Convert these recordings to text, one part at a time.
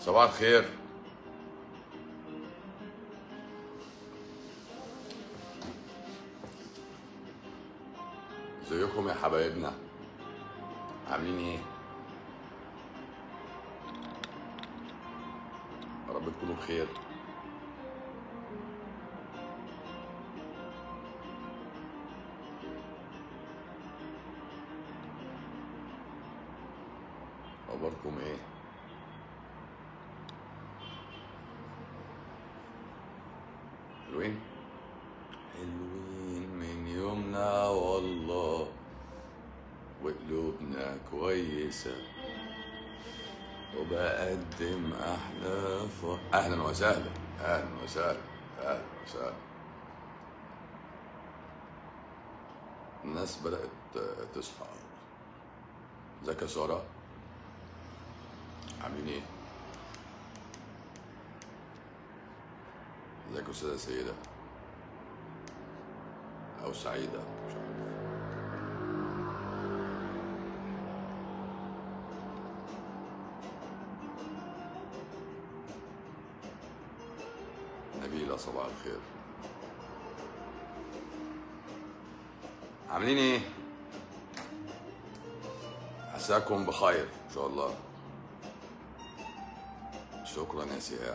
صباح الخير ازيكم يا حبايبنا عاملين ايه يا رب تكونوا بخير اخباركم ايه حلوين حلوين من يومنا والله وقلوبنا كويسة وبقدم أحلى ف... أهلا وسهلا أهلا وسهلا أهلا وسهلا الناس بدأت تصحى ازيك يا سارة عاملين ايه؟ ازيك يا أستاذة سيدة أو سعيدة مش عارف نبيلة صباح الخير عاملين ايه؟ عساكم بخير ان شاء الله شكرا يا سياح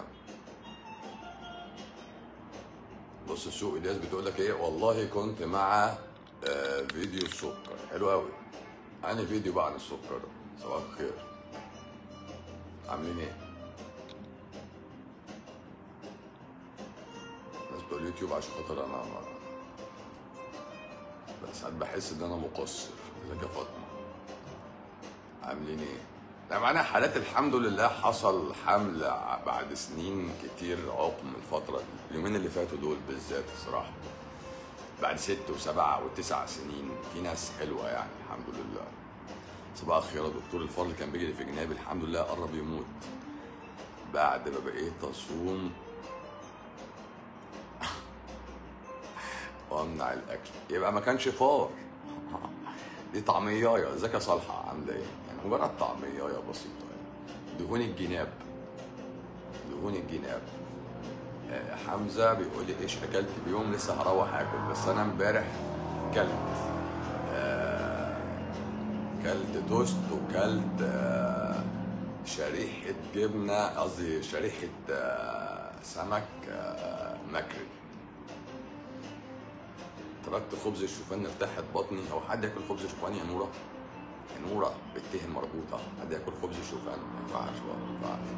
بص السوق الناس بتقول لك ايه والله كنت مع آه، فيديو السكر حلو قوي انهي فيديو بقى عن السكر صباح الخير عاملين ايه الناس بتوع اليوتيوب عشان خاطر انا ما- بس ساعات بحس ان انا مقصر ازيك يا فاطمه عاملين ايه لا معانا حالات الحمد لله حصل حمل ع- بعد سنين كتير عقم الفترة دي اليومين اللي فاتوا دول بالذات الصراحة بعد ست وسبع وتسع سنين في ناس حلوة يعني الحمد لله صباح الخير يا دكتور الفضل كان بيجري في جنابي الحمد لله قرب يموت بعد ما بقيت اصوم وامنع الاكل يبقى ما كانش فار دي طعميايه ازيك يا صالحه عامله ايه؟ يعني مجرد طعميايه بسيطه يعني دهون الجناب دهون الجناب آه، حمزه بيقول لي ايش اكلت اليوم لسه هروح اكل بس انا امبارح كلت آه، كلت توست وكلت آه، شريحه جبنه قصدي شريحه آه، سمك آه، مكري تركت خبز الشوفان ارتاحت بطني او حد ياكل خبز الشوفان يا نوره يا نوره بالته مربوطه حد ياكل خبز الشوفان ما ينفعش بقى ما ينفعش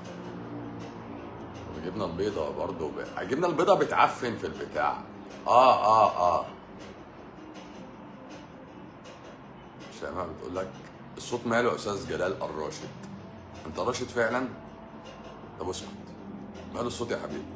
والجبنه البيضاء برضه ب... الجبنه البيضاء بتعفن في البتاع اه اه اه شيماء بتقول لك الصوت ماله يا استاذ جلال الراشد انت راشد فعلا طب اسكت ماله الصوت يا حبيبي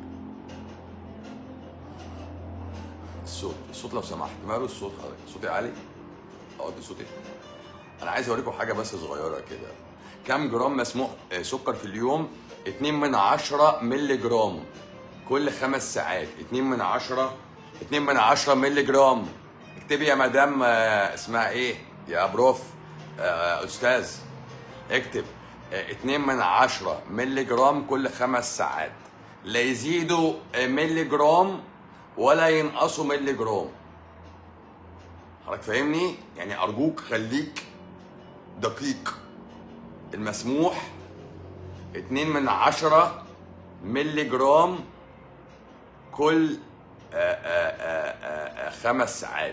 الصوت الصوت لو سمحت ماله الصوت حضرتك صوتي عالي اودي صوتي انا عايز اوريكم حاجه بس صغيره كده كم جرام مسموح آه، سكر في اليوم 2 من 10 مللي جرام كل خمس ساعات 2 من 10 2 من 10 مللي جرام اكتبي يا مدام آه، اسمها ايه يا بروف آه، استاذ اكتب 2 من 10 مللي جرام كل خمس ساعات لا يزيدوا آه، مللي جرام ولا ينقصوا مللي جرام حضرتك فاهمني يعني ارجوك خليك دقيق المسموح 2 من 10 مللي جرام كل آآ آآ آآ خمس ساعات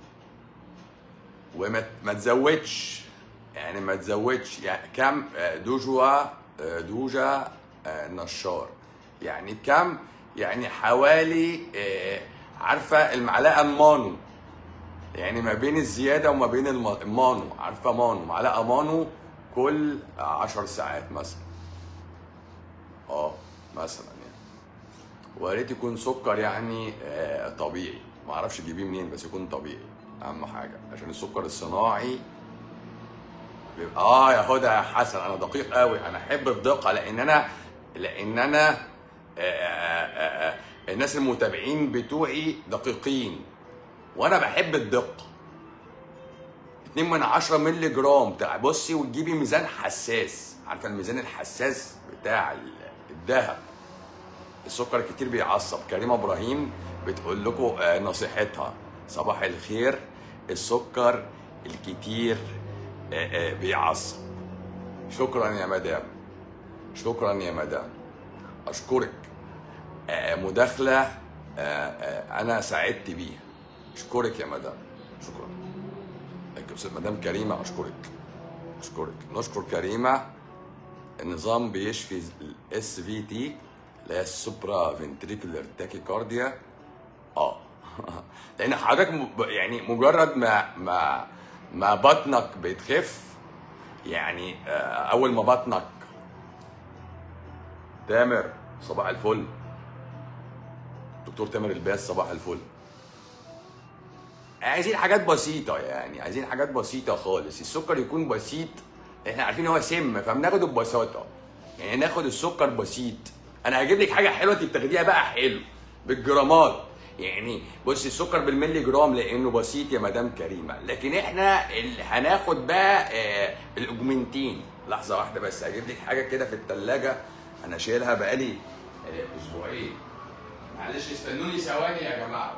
وما ما تزودش يعني ما تزودش يعني كم آه، دوجوا آه، دوجا آه، نشار يعني كم يعني حوالي آه، عارفه المعلقه المانو يعني ما بين الزياده وما بين الم- المانو عارفه مانو معلقه مانو كل عشر ساعات مثلا اه مثلا يعني ويا ريت يكون سكر يعني آه، طبيعي ما اعرفش تجيبيه منين بس يكون طبيعي اهم حاجه عشان السكر الصناعي بيبقى اه يا هدى يا حسن انا دقيق قوي انا احب الدقه لان انا لان انا آه، آه، آه، الناس المتابعين بتوعي دقيقين وانا بحب الدقه 2 من 10 مللي جرام تع- بصي وتجيبي ميزان حساس عارفه الميزان الحساس بتاع ال- الذهب السكر كتير بيعصب كريمه ابراهيم بتقول لكم آه، نصيحتها صباح الخير السكر الكتير آه، آه، بيعصب شكرا يا مدام شكرا يا مدام اشكرك آه، مداخله آه، آه، انا سعدت بيها اشكرك يا مدام شكرا أستاذ مدام كريمه اشكرك اشكرك نشكر كريمه النظام بيشفي الاس في تي اللي هي السوبرا فنتريكولار تاكيكارديا اه لان حضرتك م- يعني مجرد ما ما ما بطنك بتخف يعني آه، اول ما بطنك تامر صباح الفل دكتور تامر الباس صباح الفل عايزين حاجات بسيطة يعني عايزين حاجات بسيطة خالص السكر يكون بسيط احنا عارفين هو سم فبناخده ببساطة يعني ناخد السكر بسيط انا هجيب لك حاجة حلوة انت بتاخديها بقى حلو بالجرامات يعني بص السكر بالملي جرام لانه بسيط يا مدام كريمة لكن احنا اللي هناخد بقى آه الاوجمنتين لحظة واحدة بس هجيب لك حاجة كده في التلاجة انا شايلها بقالي آه، اسبوعين معلش استنوني ثواني يا جماعة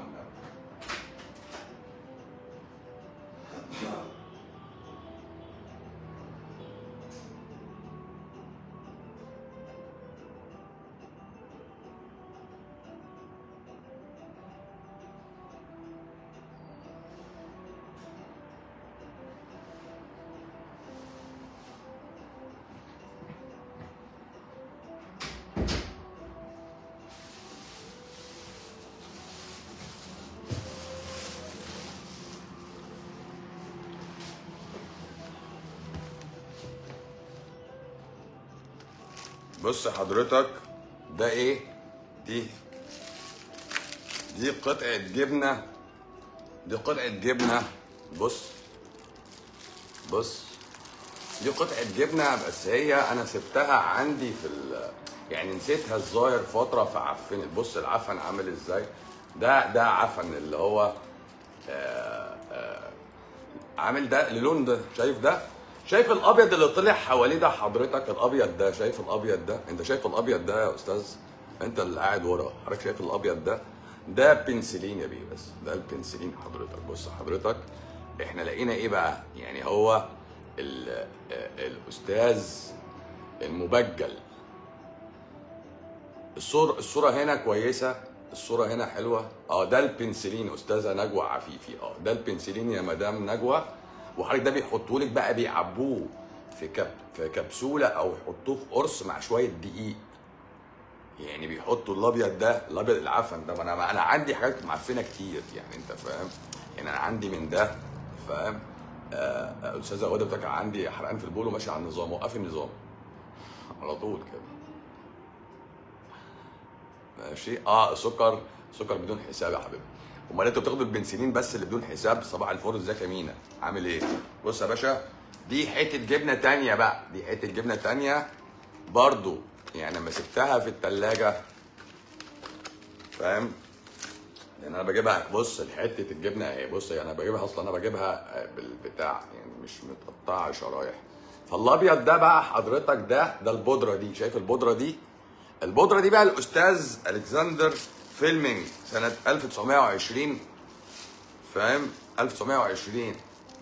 بص حضرتك ده ايه دي دي قطعة جبنة دي قطعة جبنة بص بص دي قطعة جبنة بس هي أنا سبتها عندي في ال يعني نسيتها الظاهر فترة فعفنت بص العفن عامل ازاي ده ده عفن اللي هو آه، آه، عامل ده اللون ده شايف ده شايف الابيض اللي طلع حواليه ده حضرتك الابيض ده شايف الابيض ده انت شايف الابيض ده يا استاذ انت اللي قاعد ورا حضرتك شايف الابيض ده ده بنسلين يا بيه بس ده البنسلين حضرتك بص حضرتك احنا لقينا ايه بقى يعني هو ال- آه، الاستاذ المبجل الصورة الصورة هنا كويسة الصورة هنا حلوة اه ده البنسلين استاذة نجوى عفيفي اه ده البنسلين يا مدام نجوى وحضرتك ده بيحطوا لك بقى بيعبوه في كب في كبسولة او يحطوه في قرص مع شوية دقيق يعني بيحطوا الابيض ده الابيض العفن ده ما انا انا عندي حاجات معفنه كتير يعني انت فاهم يعني انا عندي من ده فاهم آه، آه، الاستاذه غاده بتاعك عندي حرقان في البول وماشي على النظام وقفي النظام على طول كده ماشي اه سكر سكر بدون حساب يا حبيبي امال انتوا بتاخدوا البنسلين بس اللي بدون حساب صباح الفل ازيك يا مينا عامل ايه بص يا باشا دي حته جبنه تانية بقى دي حته جبنه تانية برضو يعني لما سبتها في التلاجة فاهم يعني انا بجيبها بص حته الجبنه اهي بص يعني انا بجيبها اصلا انا بجيبها بالبتاع يعني مش متقطعه شرايح فالابيض ده بقى حضرتك ده ده البودره دي شايف البودره دي البودره دي بقى الاستاذ الكسندر فيلمينج سنه 1920 فاهم 1920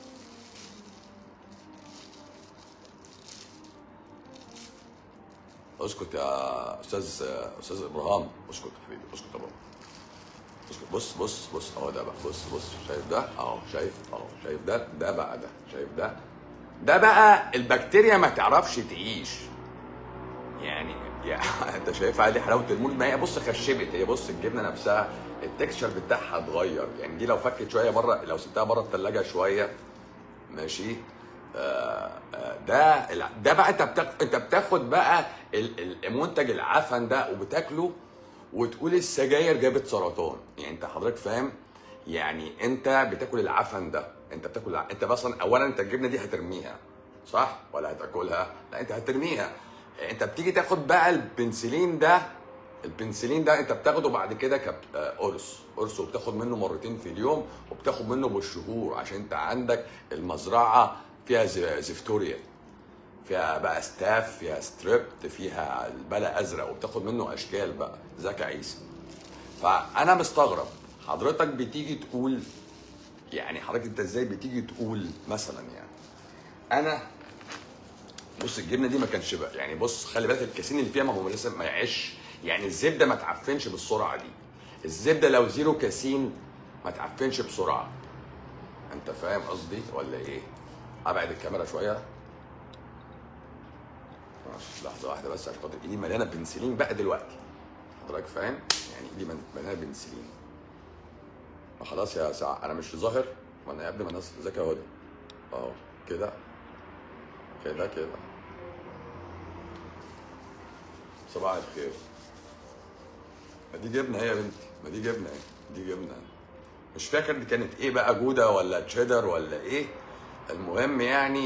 اسكت يا استاذ استاذ ابراهام اسكت يا حبيبي اسكت يا بابا اسكت بص بص بص اهو ده بقى بص بص شايف ده اهو شايف اهو شايف ده ده بقى ده شايف ده ده بقى البكتيريا ما تعرفش تعيش يعني يعني انت شايفها دي حلاوه المولد ما هي بص خشبت هي بص الجبنه نفسها التكستشر بتاعها اتغير يعني دي لو فكت شويه بره لو سبتها بره الثلاجه شويه ماشي آه، آه، ده ال- ده بقى انت بتاخد انت بتاخد بقى ال- المنتج العفن ده وبتاكله وتقول السجاير جابت سرطان يعني انت حضرتك فاهم يعني انت بتاكل العفن ده انت بتاكل الع- انت مثلا اولا انت الجبنه دي هترميها صح ولا هتاكلها لا انت هترميها انت بتيجي تاخد بقى البنسلين ده البنسلين ده انت بتاخده بعد كده كقرص قرص وبتاخد منه مرتين في اليوم وبتاخد منه بالشهور عشان انت عندك المزرعه فيها ز- زفتوريا فيها بقى ستاف فيها ستريبت فيها البلا ازرق وبتاخد منه اشكال بقى زكا عيسى فانا مستغرب حضرتك بتيجي تقول يعني حضرتك انت ازاي بتيجي تقول مثلا يعني انا بص الجبنه دي ما كانش بقى يعني بص خلي بالك الكاسين اللي فيها ما هو لسه ما يعيش يعني الزبده ما تعفنش بالسرعه دي الزبده لو زيرو كاسين ما تعفنش بسرعه انت فاهم قصدي ولا ايه ابعد الكاميرا شويه ماشي لحظه واحده بس عشان خاطر ايدي مليانه بنسلين بقى دلوقتي حضرتك فاهم يعني ايدي من- مليانه بنسلين ما خلاص يا ساعة انا مش ظاهر وانا يا ابني ما الناس ذكي اهو اهو كده كده كده صباح الخير ما دي جبنه هي يا بنتي ما دي جبنه اهي دي جبنه مش فاكر دي كانت ايه بقى جوده ولا تشيدر ولا ايه المهم يعني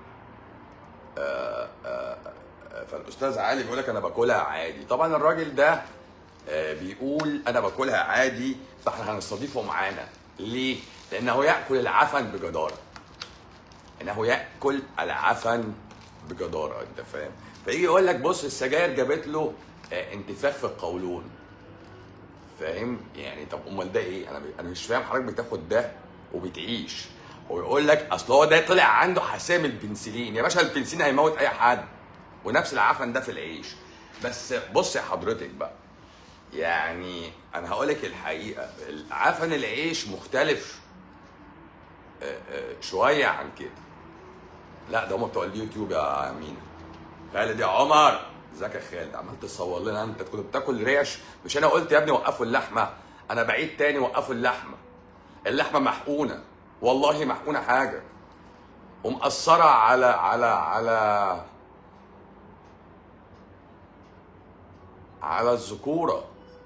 آه، آه، آه، فالاستاذ علي بيقول لك انا باكلها عادي طبعا الراجل ده آه، بيقول انا باكلها عادي فاحنا هنستضيفه معانا ليه لانه ياكل العفن بجداره انه ياكل العفن بجداره انت فاهم فيجي يقول لك بص السجاير جابت له آه، انتفاخ في القولون فاهم يعني طب امال ده ايه انا انا مش فاهم حضرتك بتاخد ده وبتعيش ويقول لك اصل هو ده طلع عنده حساسيه من البنسلين يا باشا البنسلين هيموت اي حد ونفس العفن ده في العيش بس بص يا حضرتك بقى يعني انا هقول لك الحقيقه عفن العيش مختلف آه، آه، شويه عن كده لا ده هم بتوع اليوتيوب يا امين خالد يا عمر ازيك يا خالد عمال تصور لنا انت كنت بتاكل ريش مش انا قلت يا ابني وقفوا اللحمه انا بعيد تاني وقفوا اللحمه اللحمه محقونه والله محقونه حاجه ومأثره على على على على الذكوره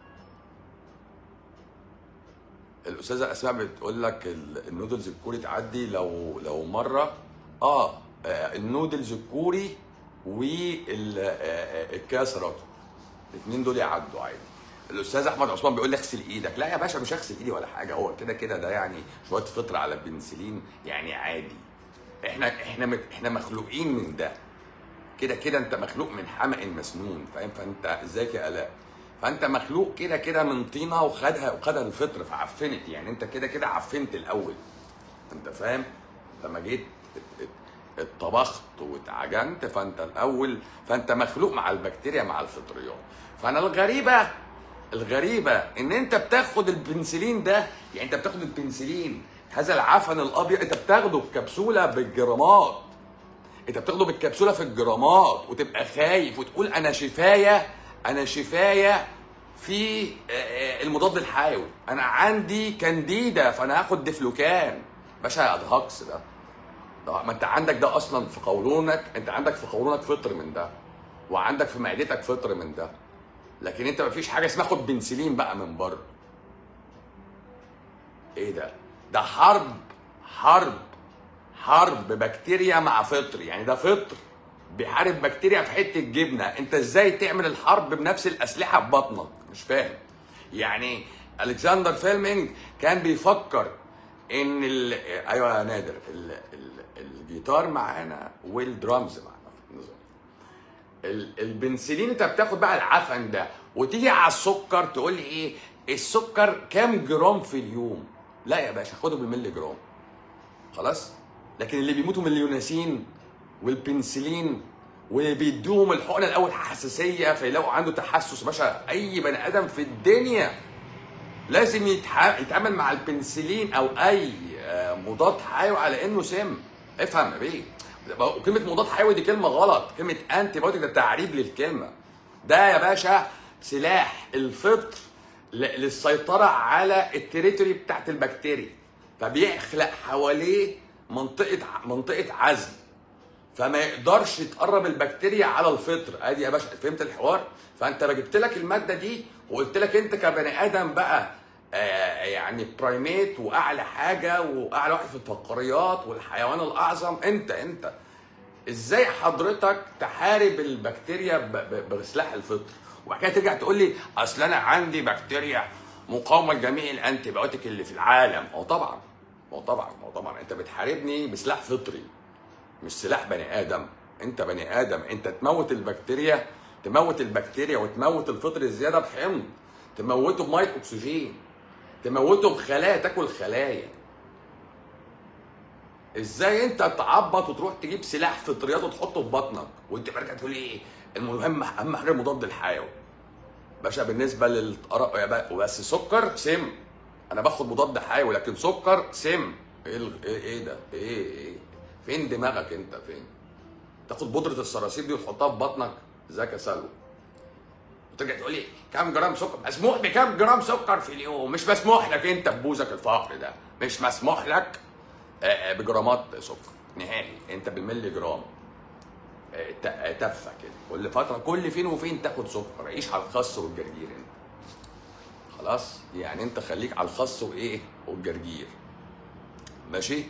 الاستاذه اسماء بتقول لك ال- النودلز الكوري تعدي لو لو مره اه آه، النودلز الكوري والكاس راتو الاثنين دول يعدوا عادي الاستاذ احمد عثمان بيقول لي اغسل ايدك لا يا باشا مش هغسل ايدي ولا حاجه هو كده كده ده يعني شويه فطر على البنسلين يعني عادي احنا احنا مت- احنا مخلوقين من ده كده كده انت مخلوق من حمأ مسنون فاهم فانت ازيك يا الاء فانت مخلوق كده كده من طينه وخدها وخدها الفطر فعفنت يعني انت كده كده عفنت الاول انت فاهم لما جيت ات- ات- اتطبخت واتعجنت فانت الاول فانت مخلوق مع البكتيريا مع الفطريات فانا الغريبه الغريبه ان انت بتاخد البنسلين ده يعني انت بتاخد البنسلين هذا العفن الابيض انت بتاخده في كبسوله بالجرامات انت بتاخده بالكبسوله في الجرامات وتبقى خايف وتقول انا شفايه انا شفايه في آه، آه، المضاد الحيوي انا عندي كانديدا فانا هاخد ديفلوكان باشا ده هكس ده ده ما انت عندك ده اصلا في قولونك انت عندك في قولونك فطر من ده وعندك في معدتك فطر من ده لكن انت مفيش حاجه اسمها خد بنسلين بقى من بره ايه ده ده حرب حرب حرب بكتيريا مع فطر يعني ده فطر بيحارب بكتيريا في حته جبنه انت ازاي تعمل الحرب بنفس الاسلحه في بطنك مش فاهم يعني الكسندر فيلمينج كان بيفكر ان ال... ايوه يا نادر ال... ال... الجيتار معانا والدرامز معانا في النظام ال- البنسلين انت بتاخد بقى العفن ده وتيجي على السكر تقول لي ايه السكر كام جرام في اليوم لا يا باشا خده بالملي جرام خلاص لكن اللي بيموتوا من اليوناسين والبنسلين واللي بيدوهم الحقنه الاول حساسيه فيلاقوا عنده تحسس يا باشا اي بني ادم في الدنيا لازم يتح... يتعامل مع البنسلين او اي آه، مضاد حيوي على انه سم افهم يا بيه كلمه مضاد حيوي دي كلمه غلط كلمه انتي بايوتيك ده تعريب للكلمه ده يا باشا سلاح الفطر ل- للسيطره على التريتوري بتاعت البكتيريا فبيخلق حواليه منطقه ع- منطقه عزل فما يقدرش تقرب البكتيريا على الفطر ادي يا باشا فهمت الحوار فانت جبت لك الماده دي وقلت لك انت كبني ادم بقى آه يعني برايميت واعلى حاجه واعلى واحد في الفقاريات والحيوان الاعظم انت انت ازاي حضرتك تحارب البكتيريا ب- ب- بسلاح الفطر وبعد كده ترجع تقول لي اصل انا عندي بكتيريا مقاومه لجميع الانتي بايوتيك اللي في العالم هو طبعا هو طبعا هو طبعا انت بتحاربني بسلاح فطري مش سلاح بني ادم انت بني ادم انت تموت البكتيريا تموت البكتيريا وتموت الفطر الزياده بحمض تموته بميه اكسجين تموته بخلايا تاكل خلايا ازاي انت تعبط وتروح تجيب سلاح فطريات وتحطه في بطنك وانت برجع تقول ايه المهم اهم حاجه المضاد الحيوي باشا بالنسبه للقرا يا بقى بس سكر سم انا باخد مضاد حيوي لكن سكر سم ايه ال- ايه إيه ده ايه ايه فين دماغك انت فين تاخد بودره الصراصير دي وتحطها في بطنك ازيك يا سلوى وترجع تقول لي كام جرام سكر مسموح بكام جرام سكر في اليوم مش مسموح لك انت ببوزك الفقر ده مش مسموح لك آه، آه، بجرامات سكر نهائي انت بالملي جرام آه، ت- آه، تفه كده كل فتره كل فين وفين تاخد سكر عيش على الخس والجرجير انت خلاص يعني انت خليك على الخس وايه والجرجير ماشي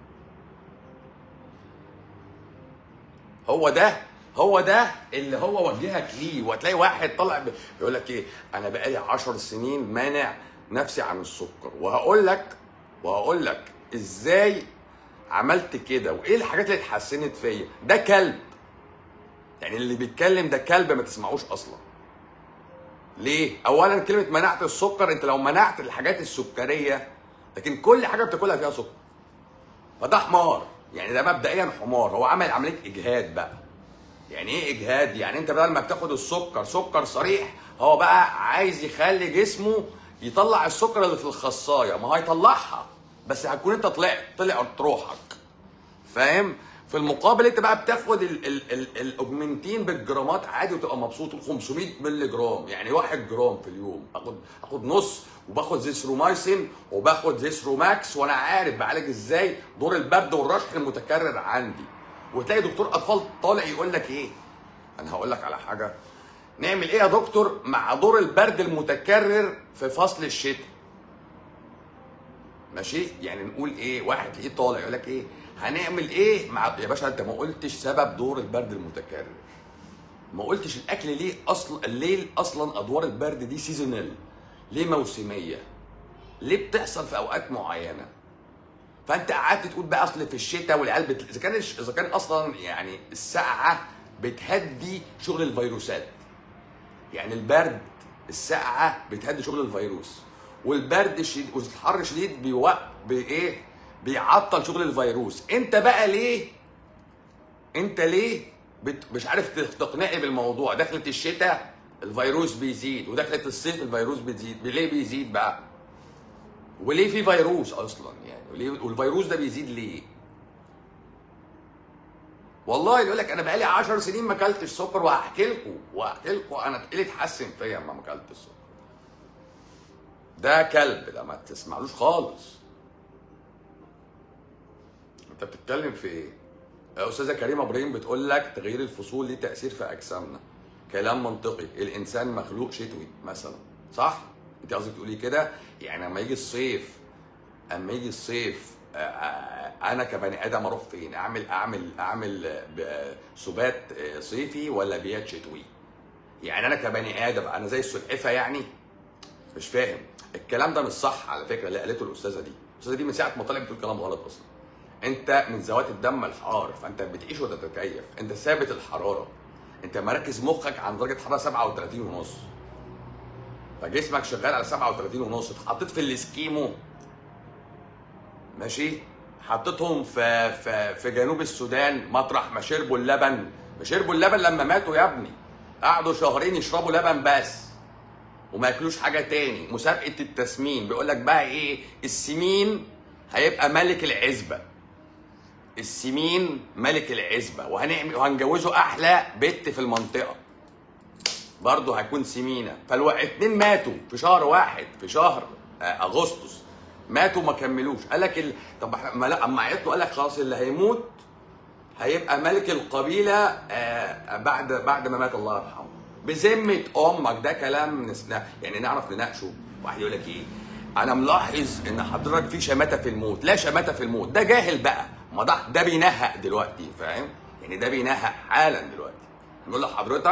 هو ده هو ده اللي هو وجهك ليه وهتلاقي واحد طلع ب- بيقول لك ايه انا بقالي عشر سنين مانع نفسي عن السكر وهقول لك وهقول لك ازاي عملت كده وايه الحاجات اللي اتحسنت فيا ده كلب يعني اللي بيتكلم ده كلب ما تسمعوش اصلا ليه اولا كلمه منعت السكر انت لو منعت الحاجات السكريه لكن كل حاجه بتاكلها فيها سكر فده حمار يعني ده مبدئيا حمار هو عمل عمليه اجهاد بقى يعني ايه اجهاد يعني انت بدل ما بتاخد السكر سكر صريح هو بقى عايز يخلي جسمه يطلع السكر اللي في الخصايه ما هو هيطلعها بس هتكون انت طلعت طلع روحك فاهم في المقابل انت بقى بتاخد ال- ال- ال- الاوجمنتين بالجرامات عادي وتبقى مبسوط 500 مللي جرام يعني 1 جرام في اليوم اخد اخد نص وباخد زيثرومايسين وباخد زيثروماكس وانا عارف بعالج ازاي دور البرد والرشح المتكرر عندي وتلاقي دكتور اطفال طالع يقول لك ايه انا هقول لك على حاجه نعمل ايه يا دكتور مع دور البرد المتكرر في فصل الشتاء ماشي يعني نقول ايه واحد تلاقيه طالع يقول لك ايه هنعمل ايه مع يا باشا انت ما قلتش سبب دور البرد المتكرر ما قلتش الاكل ليه اصلا الليل اصلا ادوار البرد دي سيزونال ليه موسميه ليه بتحصل في اوقات معينه فانت قعدت تقول بقى اصل في الشتاء والعيال بت... اذا كان اذا كان اصلا يعني السقعه بتهدي شغل الفيروسات يعني البرد السقعه بتهدي شغل الفيروس والبرد الشديد والحر الشديد بيوق بايه بيعطل شغل الفيروس انت بقى ليه انت ليه بت... مش عارف تقنعني بالموضوع دخلت الشتاء الفيروس بيزيد ودخلت الصيف الفيروس بيزيد ليه بيزيد بقى وليه في فيروس اصلا يعني وليه والفيروس ده بيزيد ليه والله يقول لك انا بقالي 10 سنين ما اكلتش سكر وهحكي لكم وهحكي لكم انا ايه اللي اتحسن فيا لما ما اكلتش سكر ده كلب ده ما تسمعلوش خالص انت بتتكلم في ايه يا استاذه كريمه ابراهيم بتقول لك تغيير الفصول ليه تاثير في اجسامنا كلام منطقي الانسان مخلوق شتوي مثلا صح انت قصدك تقولي كده يعني لما يجي الصيف اما يجي الصيف آه، آه، انا كبني ادم اروح فين اعمل اعمل اعمل آه، ب- آه، سبات آه، صيفي ولا بيات شتوي يعني انا كبني ادم انا زي السلحفه يعني مش فاهم الكلام ده مش صح على فكره اللي قالته الاستاذه دي الاستاذه دي من ساعه ما طلعت بتقول كلام غلط اصلا انت من ذوات الدم الحار فانت بتعيش وتتكيف انت ثابت الحراره انت مركز مخك عن درجه حراره 37 ونص فجسمك شغال على 37 ونص اتحطيت في الاسكيمو ماشي حطيتهم في في في جنوب السودان مطرح ما شربوا اللبن ما شربوا اللبن لما ماتوا يا ابني قعدوا شهرين يشربوا لبن بس وما ياكلوش حاجه تاني مسابقه التسمين بيقول لك بقى ايه السمين هيبقى ملك العزبه السمين ملك العزبه وهنعمل وهنجوزه احلى بنت في المنطقه برضه هيكون سمينه فالاتنين ماتوا في شهر واحد في شهر آه، اغسطس ماتوا ما كملوش قال لك ال... طب إحنا- ما لا اما عيط له قال لك خلاص اللي هيموت هيبقى ملك القبيله آه، بعد بعد ما مات الله يرحمه بذمه امك ده كلام نسنا يعني نعرف نناقشه واحد يقول لك ايه انا ملاحظ ان حضرتك في شماته في الموت لا شماته في الموت ده جاهل بقى ما ده ده بينهق دلوقتي فاهم يعني ده بينهق حالا دلوقتي نقول لحضرتك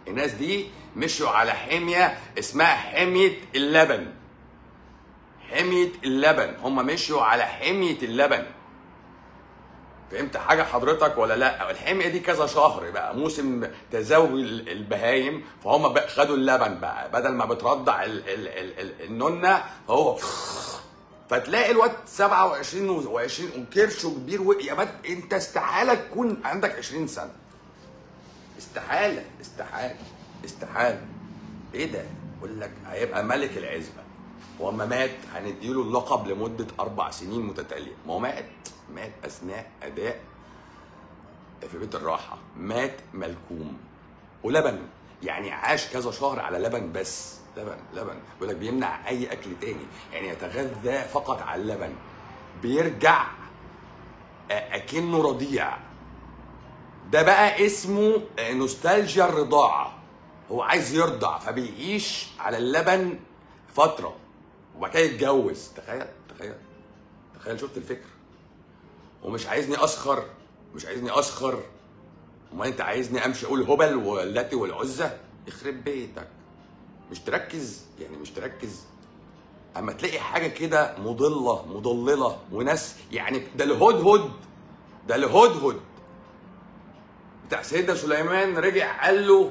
الناس دي مشوا على حميه اسمها حميه اللبن حميه اللبن هم مشوا على حميه اللبن فهمت حاجه حضرتك ولا لا الحميه دي كذا شهر بقى موسم تزاوج ال- البهايم فهم بقى خدوا اللبن بقى بدل ما بترضع ال ال ال ال النونه هو فتلاقي الواد 27 و20 وكرشه كبير و... يا بد انت استحاله تكون عندك 20 سنه استحاله استحاله استحاله ايه ده؟ يقول لك هيبقى ملك العزبه واما مات هنديله اللقب لمده اربع سنين متتاليه ما هو مات مات اثناء اداء في بيت الراحه مات ملكوم ولبن يعني عاش كذا شهر على لبن بس لبن لبن بيقول لك بيمنع اي اكل تاني يعني يتغذى فقط على اللبن بيرجع آه، اكنه رضيع ده بقى اسمه آه، نوستالجيا الرضاعه هو عايز يرضع فبيعيش على اللبن فتره وبعد كده يتجوز تخيل تخيل تخيل شفت الفكر ومش عايزني اسخر مش عايزني اسخر امال انت عايزني امشي اقول هبل واللاتي والعزى يخرب بيتك مش تركز يعني مش تركز اما تلاقي حاجه كده مضله مضلله وناس يعني ده الهدهد ده الهدهد بتاع سيدنا سليمان رجع قال له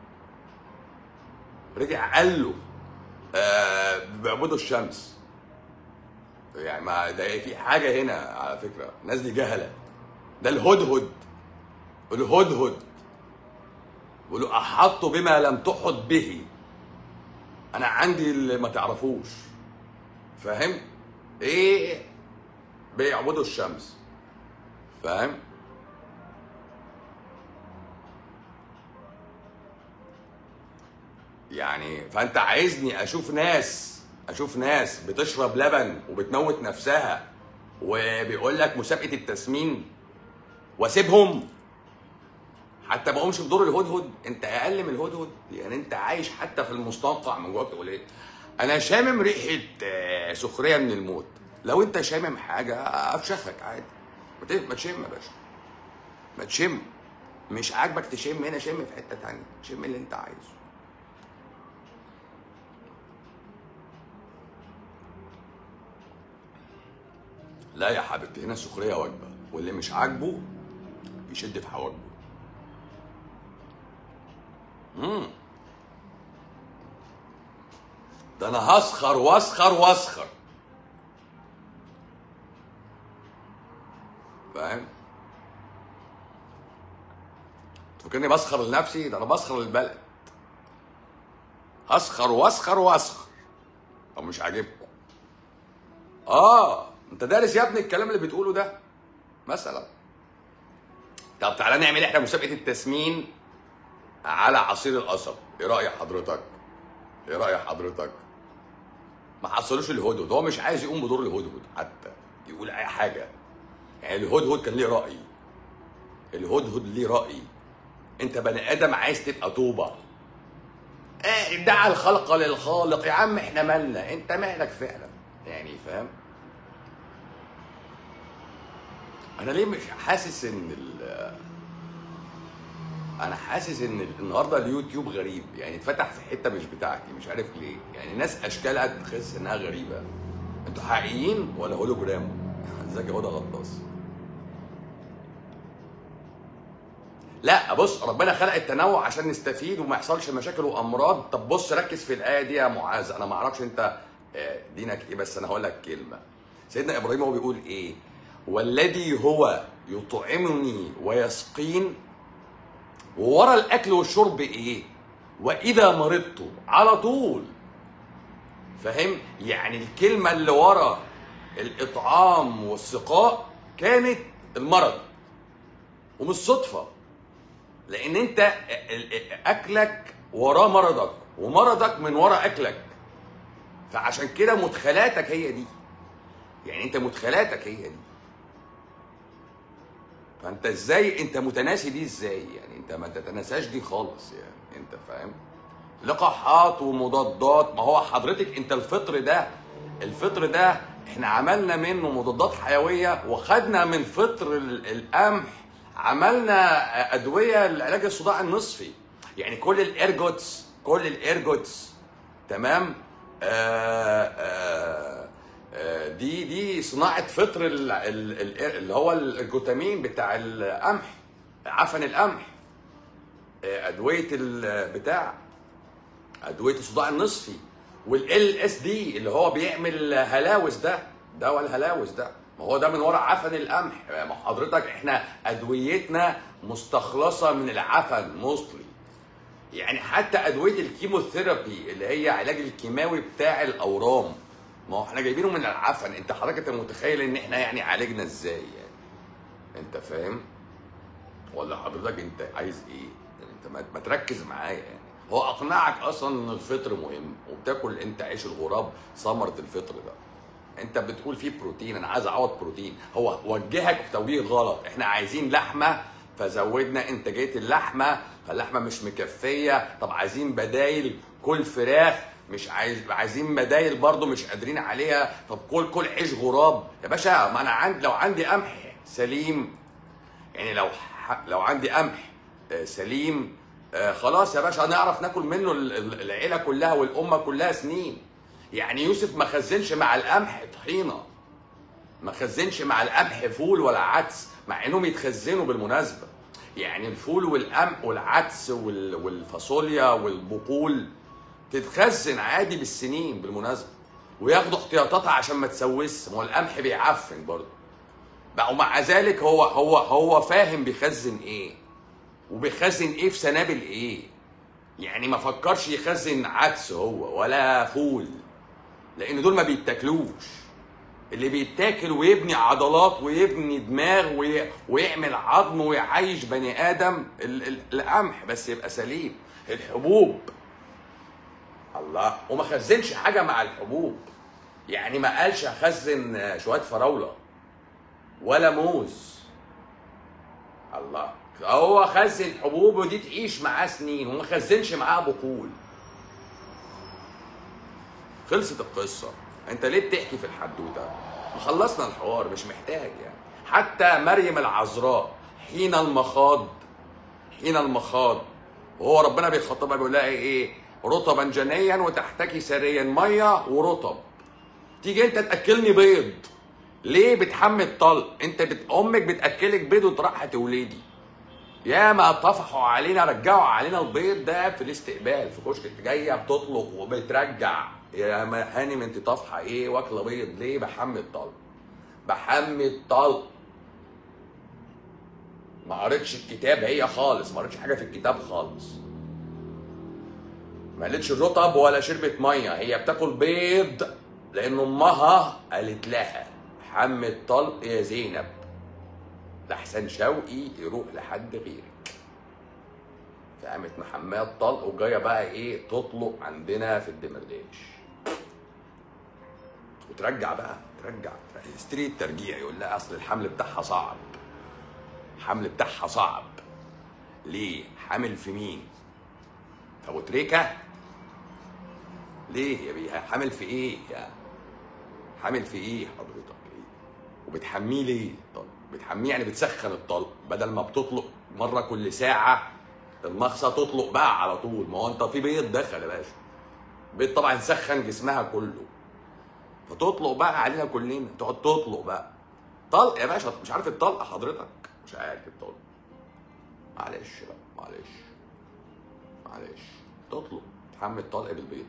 رجع قال له آه بيعبدوا الشمس يعني ما ده في حاجه هنا على فكره الناس دي جهله ده الهدهد الهدهد بيقولوا احط بما لم تحط به انا عندي اللي ما تعرفوش فاهم ايه بيعبدوا الشمس فاهم يعني فانت عايزني اشوف ناس اشوف ناس بتشرب لبن وبتموت نفسها وبيقول لك مسابقه التسمين واسيبهم حتى ما اقومش بدور الهدهد انت اقل من الهدهد يعني انت عايش حتى في المستنقع من جواك تقول ايه انا شامم ريحه آه، سخريه من الموت لو انت شامم حاجه افشخك عادي ما ت- ما تشم يا باشا ما تشم مش عاجبك تشم هنا شم في حته تانية شم اللي انت عايزه لا يا حبيبتي هنا السخريه واجبه واللي مش عاجبه يشد في حواجبه امم ده انا هسخر واسخر واسخر فاهم فاكرني بسخر لنفسي ده انا بسخر للبلد هسخر واسخر واسخر او مش عاجبكم اه انت دارس يا ابني الكلام اللي بتقوله ده مثلا طب تعالى نعمل احنا مسابقه التسمين على عصير القصب ايه راي حضرتك ايه راي حضرتك ما حصلوش الهدهد هو مش عايز يقوم بدور الهدهد حتى يقول اي حاجه يعني الهدهد كان ليه راي الهدهد ليه راي انت بني ادم عايز تبقى طوبه اه دعا الخلق للخالق يا عم احنا مالنا انت مالك فعلا يعني فاهم انا ليه مش حاسس ان ال انا حاسس ان النهارده اليوتيوب غريب يعني اتفتح في حته مش بتاعتي مش عارف ليه يعني ناس اشكالها تحس انها غريبه انتوا حقيقيين ولا هولوجرام ازيك يا هدى غطاس لا بص ربنا خلق التنوع عشان نستفيد وما يحصلش مشاكل وامراض طب بص ركز في الايه دي يا معاذ انا ما اعرفش انت آه، دينك ايه بس انا هقول لك كلمه سيدنا ابراهيم هو بيقول ايه والذي هو يطعمني ويسقين وورا الاكل والشرب ايه واذا مرضت على طول فاهم يعني الكلمه اللي ورا الاطعام والسقاء كانت المرض ومش صدفه لان انت ال- ال- اكلك وراه مرضك ومرضك من ورا اكلك فعشان كده مدخلاتك هي دي يعني انت مدخلاتك هي دي فانت ازاي انت متناسي دي ازاي يعني انت ما تتناساش دي خالص يعني انت فاهم لقاحات ومضادات ما هو حضرتك انت الفطر ده الفطر ده احنا عملنا منه مضادات حيويه وخدنا من فطر ال- القمح عملنا ادويه لعلاج الصداع النصفي يعني كل الايرجوتس كل الايرجوتس تمام آه آه آه دي دي صناعه فطر ال- ال- ال- اللي هو الجلوتامين بتاع القمح عفن القمح آه، ادويه البتاع ادويه الصداع النصفي والال اس دي اللي هو بيعمل هلاوس ده دواء الهلاوس ده ما هو ده من ورا عفن القمح ما حضرتك احنا ادويتنا مستخلصه من العفن موصلي يعني حتى ادويه الكيموثيرابي اللي هي علاج الكيماوي بتاع الاورام ما هو احنا جايبينه من العفن انت حضرتك انت متخيل ان احنا يعني عالجنا ازاي يعني انت فاهم ولا حضرتك انت عايز ايه يعني انت ما- ما تركز معايا يعني هو اقنعك اصلا ان الفطر مهم وبتاكل انت عيش الغراب ثمره الفطر ده انت بتقول فيه بروتين انا عايز اعوض بروتين هو وجهك في توجيه غلط احنا عايزين لحمه فزودنا انتاجيه اللحمه فاللحمه مش مكفيه طب عايزين بدايل كل فراخ مش عايز عايزين بدايل برضو مش قادرين عليها طب كل كل عيش غراب يا باشا ما انا عندي لو عندي قمح سليم يعني لو ح... لو عندي قمح آه، سليم آه، خلاص يا باشا هنعرف ناكل منه ال- ال- العيله كلها والامه كلها سنين يعني يوسف ما خزنش مع القمح طحينه ما خزنش مع القمح فول ولا عدس مع انهم يتخزنوا بالمناسبه يعني الفول والقمح والعدس وال- والفاصوليا والبقول تتخزن عادي بالسنين بالمناسبه وياخدوا احتياطاتها عشان ما تسوس ما هو القمح بيعفن برضه بقى ومع ذلك هو هو هو فاهم بيخزن ايه وبيخزن ايه في سنابل ايه يعني ما فكرش يخزن عدس هو ولا فول لان دول ما بيتاكلوش اللي بيتاكل ويبني عضلات ويبني دماغ وي... ويعمل عظم ويعيش بني ادم ال... ال... القمح بس يبقى سليم الحبوب الله وما خزنش حاجه مع الحبوب يعني ما قالش اخزن شويه فراوله ولا موز الله هو خزن حبوب ودي تعيش معاه سنين وما خزنش معاه بقول خلصت القصة انت ليه بتحكي في الحدوتة ما خلصنا الحوار مش محتاج يعني حتى مريم العذراء حين المخاض حين المخاض وهو ربنا بيخاطبها بيقول لها ايه رطبا جنيا وتحتكي سريا ميه ورطب تيجي انت تاكلني بيض ليه بتحمي الطلق انت بت... امك بتاكلك بيض وانت رايحه تولدي يا ما طفحوا علينا رجعوا علينا البيض ده في الاستقبال في كشك انت جايه بتطلق وبترجع يا ما هانم انت طافحه ايه واكله بيض ليه بحمي الطلق بحمي الطلق ما قريتش الكتاب هي خالص ما قريتش حاجه في الكتاب خالص ما قالتش الرطب ولا شربت ميه هي بتاكل بيض لان امها قالت لها حمي الطلق يا زينب لحسن شوقي يروح لحد غيرك فقامت محميه الطلق وجايه بقى ايه تطلق عندنا في الدمرداش وترجع بقى ترجع يستري الترجيع يقول لها اصل الحمل بتاعها صعب الحمل بتاعها صعب ليه حامل في مين في ابو تريكه ليه يا بيه حامل في ايه يا حامل في ايه حضرتك ايه وبتحميه ليه طب بتحميه يعني بتسخن الطلق بدل ما بتطلق مره كل ساعه المخصه تطلق بقى على طول ما هو انت في بيض دخل يا باشا بيض طبعا سخن جسمها كله فتطلق بقى علينا كلنا تقعد تطلق بقى طلق يا باشا مش عارف الطلق حضرتك مش عارف الطلق معلش بقى معلش معلش تطلق تحمل الطلق بالبيض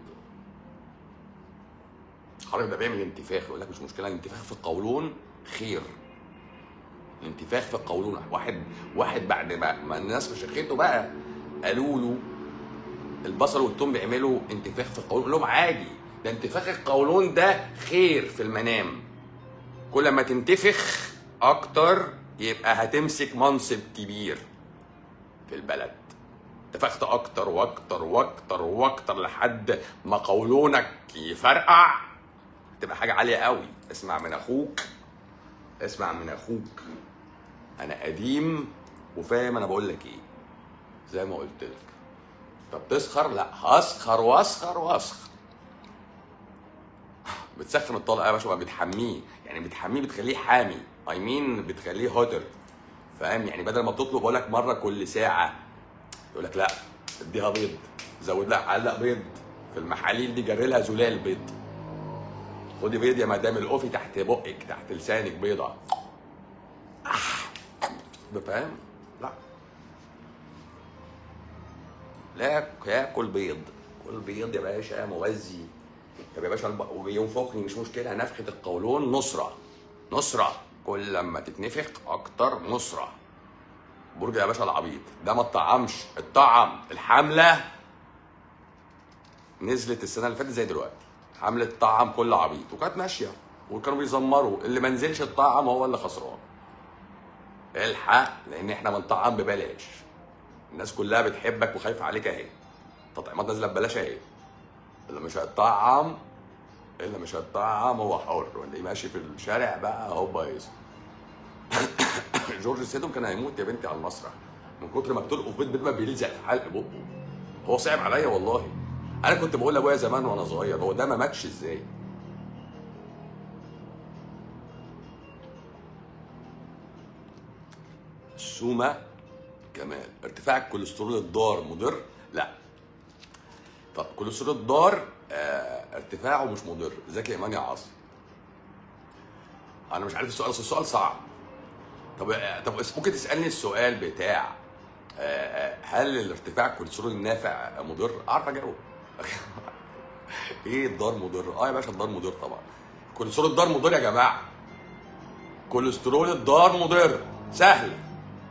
حضرتك ده بيعمل انتفاخ يقول لك مش مشكله الانتفاخ في القولون خير الانتفاخ في القولون واحد واحد بعد ما, ما الناس فشخته بقى قالوا له البصل والثوم بيعملوا انتفاخ في القولون قال لهم عادي ده انتفاخ القولون ده خير في المنام كل ما تنتفخ اكتر يبقى هتمسك منصب كبير في البلد انتفخت اكتر واكتر واكتر واكتر لحد ما قولونك يفرقع تبقى حاجه عاليه قوي اسمع من اخوك اسمع من اخوك انا قديم وفاهم انا بقول لك ايه زي ما قلت لك طب تسخر لا هسخر واسخر واسخر بتسخن الطلق يا باشا بتحميه يعني بتحميه بتخليه حامي اي مين بتخليه هوتر فاهم يعني بدل ما بتطلب بقول لك مره كل ساعه يقول لك لا اديها بيض زود لها علق بيض في المحاليل دي جري لها زلال بيض خدي بيض يا مدام القفي تحت بقك تحت لسانك بيضه ده فاهم لا لا ياكل بيض كل بيض يا باشا مغذي طب يا باشا الب- وبينفخني مش مشكله نفخه القولون نصره نصره كل لما تتنفخ اكتر نصره برج يا باشا العبيط ده ما اتطعمش الطعم الحمله نزلت السنه اللي فاتت زي دلوقتي حمله طعم كل عبيط وكانت ماشيه وكانوا بيزمروا اللي ما نزلش الطعم هو اللي خسران الحق لان احنا بنطعم ببلاش الناس كلها بتحبك وخايفه عليك اهي تطعيمات نازله ببلاش اهي اللي مش هيطعم اللي مش هيطعم هو حر واللي ماشي في الشارع بقى هو بايظ جورج سيدهم كان هيموت يا بنتي على المسرح من كتر ما بتلقوا في بيت بيت ما بيلزق في حلق بقه هو صعب عليا والله انا كنت بقول لابويا زمان وانا صغير هو ده ما ماتش ازاي السومة كمال ارتفاع الكوليسترول الضار مضر لا طب الكوليسترول الضار آه ارتفاعه مش مضر ازيك يا ايمان يا عاصم انا مش عارف السؤال بس السؤال صعب طب آه، طب ممكن تسالني السؤال بتاع آه، آه، هل الارتفاع الكوليسترول النافع مضر؟ اعرف اجاوب ايه الضار مضر؟ اه يا باشا الضار مضر طبعا كوليسترول الضار مضر يا جماعه كوليسترول الضار مضر سهل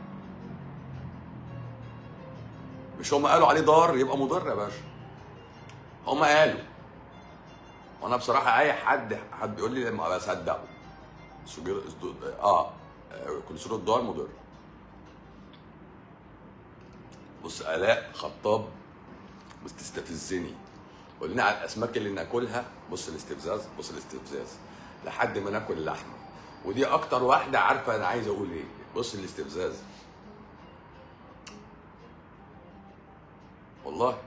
مش هم قالوا عليه ضار يبقى مضر يا باشا هم قالوا وانا بصراحه اي حد حد بيقول لي لما بصدقه سجل اه آه، كوليسترول الضار مضر بص الاء خطاب بتستفزني قول لنا على الاسماك اللي ناكلها بص الاستفزاز بص الاستفزاز لحد ما ناكل اللحمه ودي اكتر واحده عارفه انا عايز اقول ايه بص الاستفزاز والله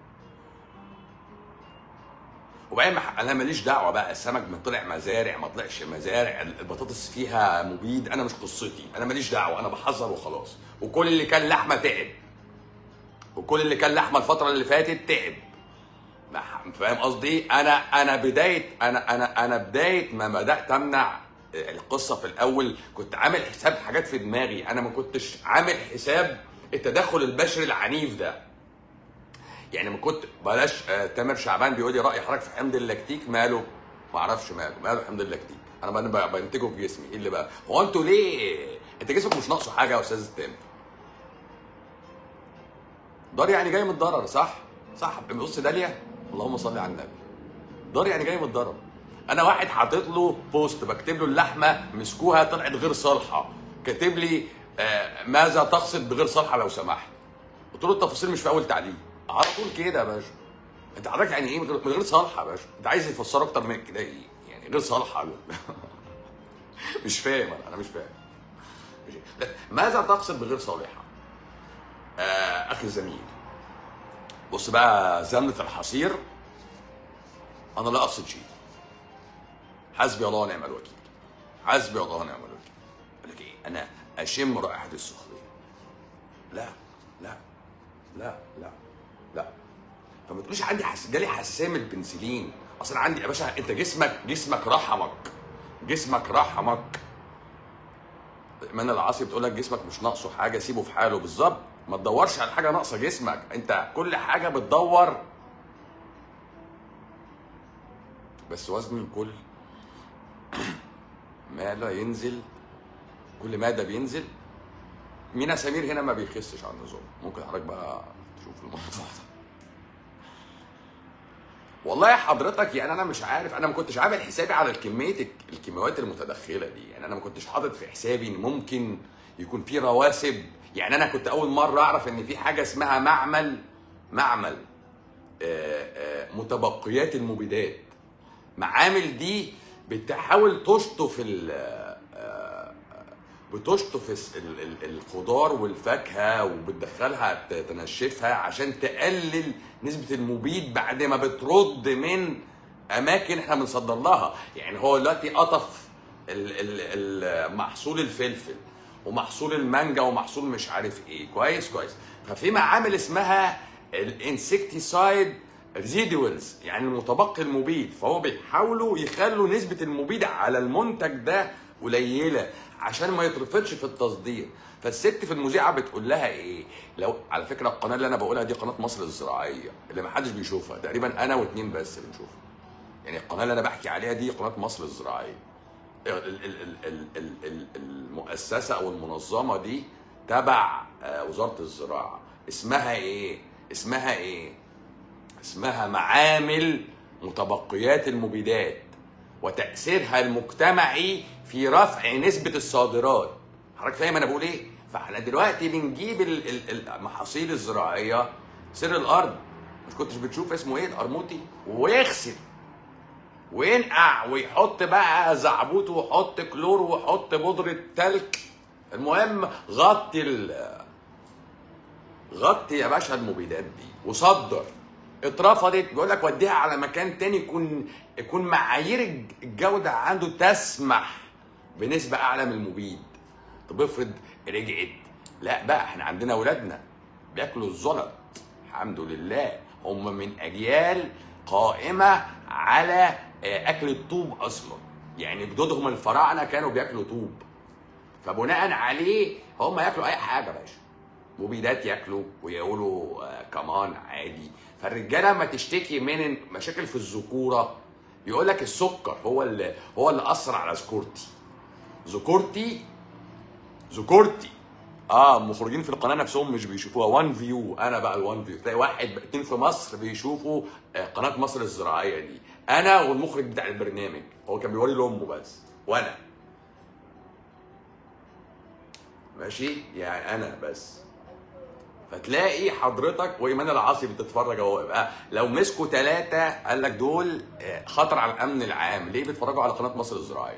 وبعدين ما- انا ماليش دعوه بقى السمك ما طلع مزارع ما طلعش مزارع البطاطس فيها مبيد انا مش قصتي انا ماليش دعوه انا بحذر وخلاص وكل اللي كان لحمه تعب وكل اللي كان لحمه الفتره اللي فاتت تعب ما- فاهم قصدي انا انا بدايه انا انا انا بدايه ما بدات امنع القصه في الاول كنت عامل حساب حاجات في دماغي انا ما كنتش عامل حساب التدخل البشري العنيف ده يعني ما كنت بلاش آه تامر شعبان بيقول لي راي حضرتك في حمض اللاكتيك ماله ما اعرفش ماله ماله حمض اللاكتيك انا بن- ب- بنتجه في جسمي ايه اللي بقى هو انتوا ليه انت جسمك مش ناقصه حاجه يا استاذ تامر دار يعني جاي من الضرر صح صح بص داليا اللهم صل على النبي دار يعني جاي من الضرر انا واحد حاطط له بوست بكتب له اللحمه مسكوها طلعت غير صالحه كاتب لي آه ماذا تقصد بغير صالحه لو سمحت قلت له التفاصيل مش في اول تعليق على طول كده يا باشا انت حضرتك يعني ايه من غير من غير صالحه يا باشا انت عايز يفسره اكتر من كده ايه يعني غير صالحه مش فاهم انا انا مش فاهم ماشي. لا، ماذا تقصد بغير صالحه آه اخي الزميل بص بقى زمنة الحصير انا لا اقصد شيء حسبي الله ونعم الوكيل حسبي الله ونعم الوكيل يقول لك ايه انا اشم رائحه السخريه لا لا لا لا لا فما تقوليش عندي حس... جالي حساسيه من البنسلين اصل عندي يا باشا انت جسمك جسمك رحمك جسمك رحمك ايمان العاصي بتقول لك جسمك مش ناقصه حاجه سيبه في حاله بالظبط ما تدورش على حاجه ناقصه جسمك انت كل حاجه بتدور بس وزن الكل ما لا ينزل كل مادة بينزل مينا سمير هنا ما بيخسش على النظام ممكن حضرتك بقى تشوف الموضوع ده والله حضرتك يعني انا مش عارف انا ما كنتش عامل حسابي على الكميه الكيماويات المتدخله دي يعني انا ما كنتش حاطط في حسابي ان ممكن يكون في رواسب يعني انا كنت اول مره اعرف ان في حاجه اسمها معمل معمل آه، آه، متبقيات المبيدات معامل دي بتحاول تشطف ال آه، بتشطف الس- ال- ال- الخضار والفاكهه وبتدخلها ت- تنشفها عشان تقلل نسبه المبيد بعد ما بترد من اماكن احنا بنصدر لها يعني هو دلوقتي قطف ال- ال- ال- محصول الفلفل ومحصول المانجا ومحصول مش عارف ايه كويس كويس ففي معامل اسمها الانسكتيسايد ريزيدوالز يعني المتبقي المبيد فهو بيحاولوا يخلوا نسبه المبيد على المنتج ده قليله عشان ما يترفضش في التصدير فالست في المذيعه بتقول لها ايه لو على فكره القناه اللي انا بقولها دي قناه مصر الزراعيه اللي ما حدش بيشوفها تقريبا انا واتنين بس بنشوفها يعني القناه اللي انا بحكي عليها دي قناه مصر الزراعيه ال- ال- ال- ال- ال- ال- المؤسسه او المنظمه دي تبع آه، وزاره الزراعه اسمها ايه اسمها ايه اسمها معامل متبقيات المبيدات وتاثيرها المجتمعي في رفع نسبه الصادرات حضرتك فاهم انا بقول ايه فاحنا دلوقتي بنجيب ال- ال- المحاصيل الزراعيه سر الارض مش كنتش بتشوف اسمه ايه القرموطي ويغسل وينقع ويحط بقى زعبوط ويحط كلور ويحط بودرة تلك المهم غطي ال غطي يا باشا المبيدات دي وصدر اترفضت بيقول لك وديها على مكان تاني يكون يكون معايير الج- الجوده عنده تسمح بنسبه اعلى من المبيد طب افرض رجعت لا بقى احنا عندنا اولادنا بياكلوا الزلط الحمد لله هم من اجيال قائمه على آه، اكل الطوب اصلا يعني جدودهم الفراعنه كانوا بياكلوا طوب فبناء عليه هم ياكلوا اي حاجه يا باشا مبيدات ياكلوا ويقولوا آه كمان عادي فالرجاله ما تشتكي من مشاكل في الذكوره يقول لك السكر هو اللي هو اللي اثر على ذكورتي ذكورتي ذكورتي اه المخرجين في القناه نفسهم مش بيشوفوها وان فيو انا بقى الوان فيو تلاقي واحد اتنين في مصر بيشوفوا آه، قناه مصر الزراعيه دي انا والمخرج بتاع البرنامج هو كان بيوري لامه بس وانا ماشي يعني انا بس فتلاقي حضرتك وايمان العاصي بتتفرج اهو يبقى لو مسكوا ثلاثه قال لك دول آه، خطر على الامن العام ليه بيتفرجوا على قناه مصر الزراعيه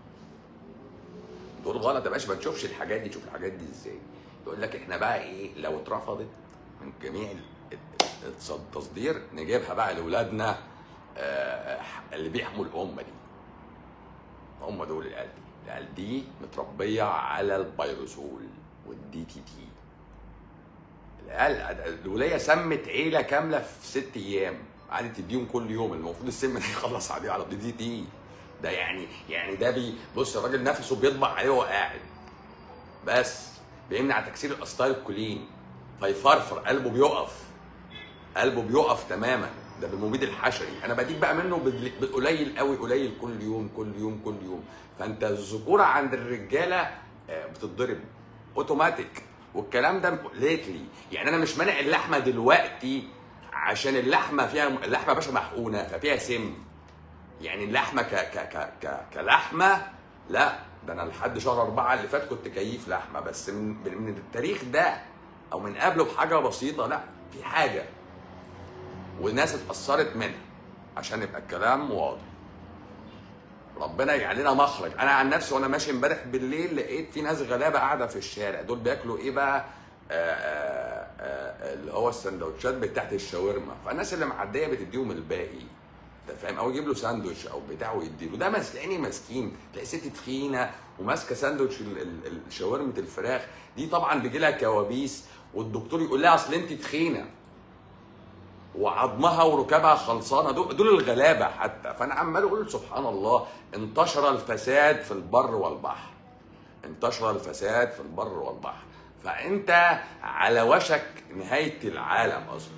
دول غلط يا باشا ما تشوفش الحاجات دي تشوف الحاجات دي ازاي يقول لك احنا بقى ايه لو اترفضت من جميع ال- ال- التصدير نجيبها بقى لاولادنا آه، اللي بيحموا الامه دي هم دول العيال دي العيال دي متربيه على البيروسول والدي تي تي العيال الوليه سمت عيله كامله في ست ايام قعدت تديهم كل يوم المفروض السم ده يخلص عليه على الدي تي تي ده يعني يعني ده بي بص الراجل نفسه بيطبع عليه وهو قاعد بس بيمنع تكسير الاسطال الكولين فيفرفر قلبه بيقف قلبه بيقف تماما ده بالمبيد الحشري انا بديك بقى منه بال- بالقليل قوي قليل كل يوم كل يوم كل يوم فانت الذكوره عند الرجاله آه، بتتضرب اوتوماتيك والكلام ده ليتلي يعني انا مش مانع اللحمه دلوقتي عشان اللحمه فيها اللحمه يا باشا محقونه ففيها سم يعني اللحمه ك ك ك ك كلحمه لا ده انا لحد شهر أربعة اللي فات كنت كيف لحمه بس من من التاريخ ده او من قبله بحاجه بسيطه لا في حاجه وناس اتاثرت منها عشان يبقى الكلام واضح ربنا يجعل لنا مخرج انا عن نفسي وانا ماشي امبارح بالليل لقيت في ناس غلابه قاعده في الشارع دول بياكلوا ايه بقى آه، آه، آه، اللي هو السندوتشات بتاعت الشاورما فالناس اللي معديه بتديهم الباقي انت فاهم او يجيب له ساندوتش او بتاع ويديله ده مسكيني مسكين تلاقي ست تخينه وماسكه ساندوتش ال- ال- ال- شاورمه الفراخ دي طبعا بيجي لها كوابيس والدكتور يقول لها اصل انت تخينه وعظمها وركبها خلصانه دول, دول الغلابه حتى فانا عمال اقول سبحان الله انتشر الفساد في البر والبحر انتشر الفساد في البر والبحر فانت على وشك نهايه العالم اصلا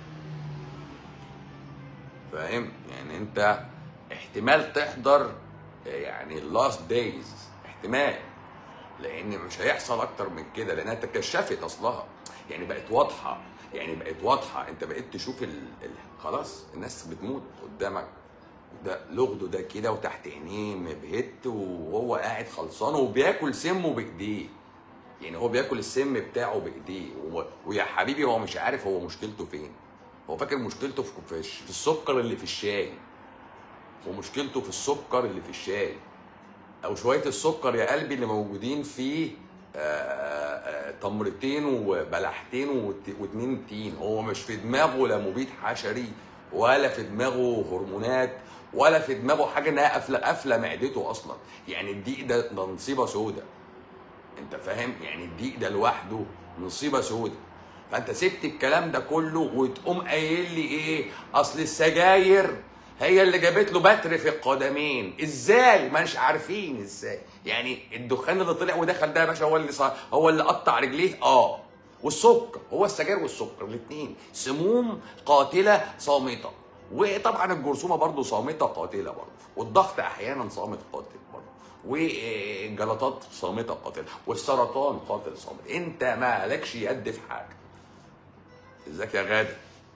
فاهم يعني انت احتمال تحضر يعني اللاست دايز احتمال لان مش هيحصل اكتر من كده لانها تكشفت اصلها يعني بقت واضحه يعني بقت واضحه انت بقيت تشوف ال... ال... خلاص الناس بتموت قدامك ده لغده ده كده وتحت عينيه مبهت وهو قاعد خلصان وبياكل سمه بايديه يعني هو بياكل السم بتاعه بايديه و... ويا حبيبي هو مش عارف هو مشكلته فين هو فاكر مشكلته في في في السكر اللي في الشاي ومشكلته في السكر اللي في الشاي او شويه السكر يا قلبي اللي موجودين في آه، آه، تمرتين وبلحتين وت- واتنين تين هو مش في دماغه لا مبيد حشري ولا في دماغه هرمونات ولا في دماغه حاجه انها قافله قافله معدته اصلا يعني الدقيق ده ده نصيبه سودة انت فاهم يعني الدقيق ده لوحده نصيبه سودة فانت سبت الكلام ده كله وتقوم قايل لي ايه اصل السجاير هي اللي جابت له بتر في القدمين ازاي ما مش عارفين ازاي يعني الدخان اللي طلع ودخل ده يا باشا هو اللي صار هو اللي قطع رجليه اه والسكر هو السجاير والسكر الاثنين سموم قاتله صامته وطبعا الجرثومه برضه صامته قاتله برضه والضغط احيانا صامت قاتل برضه والجلطات صامته قاتله والسرطان قاتل صامت انت مالكش يد في حاجه ازيك يا غاده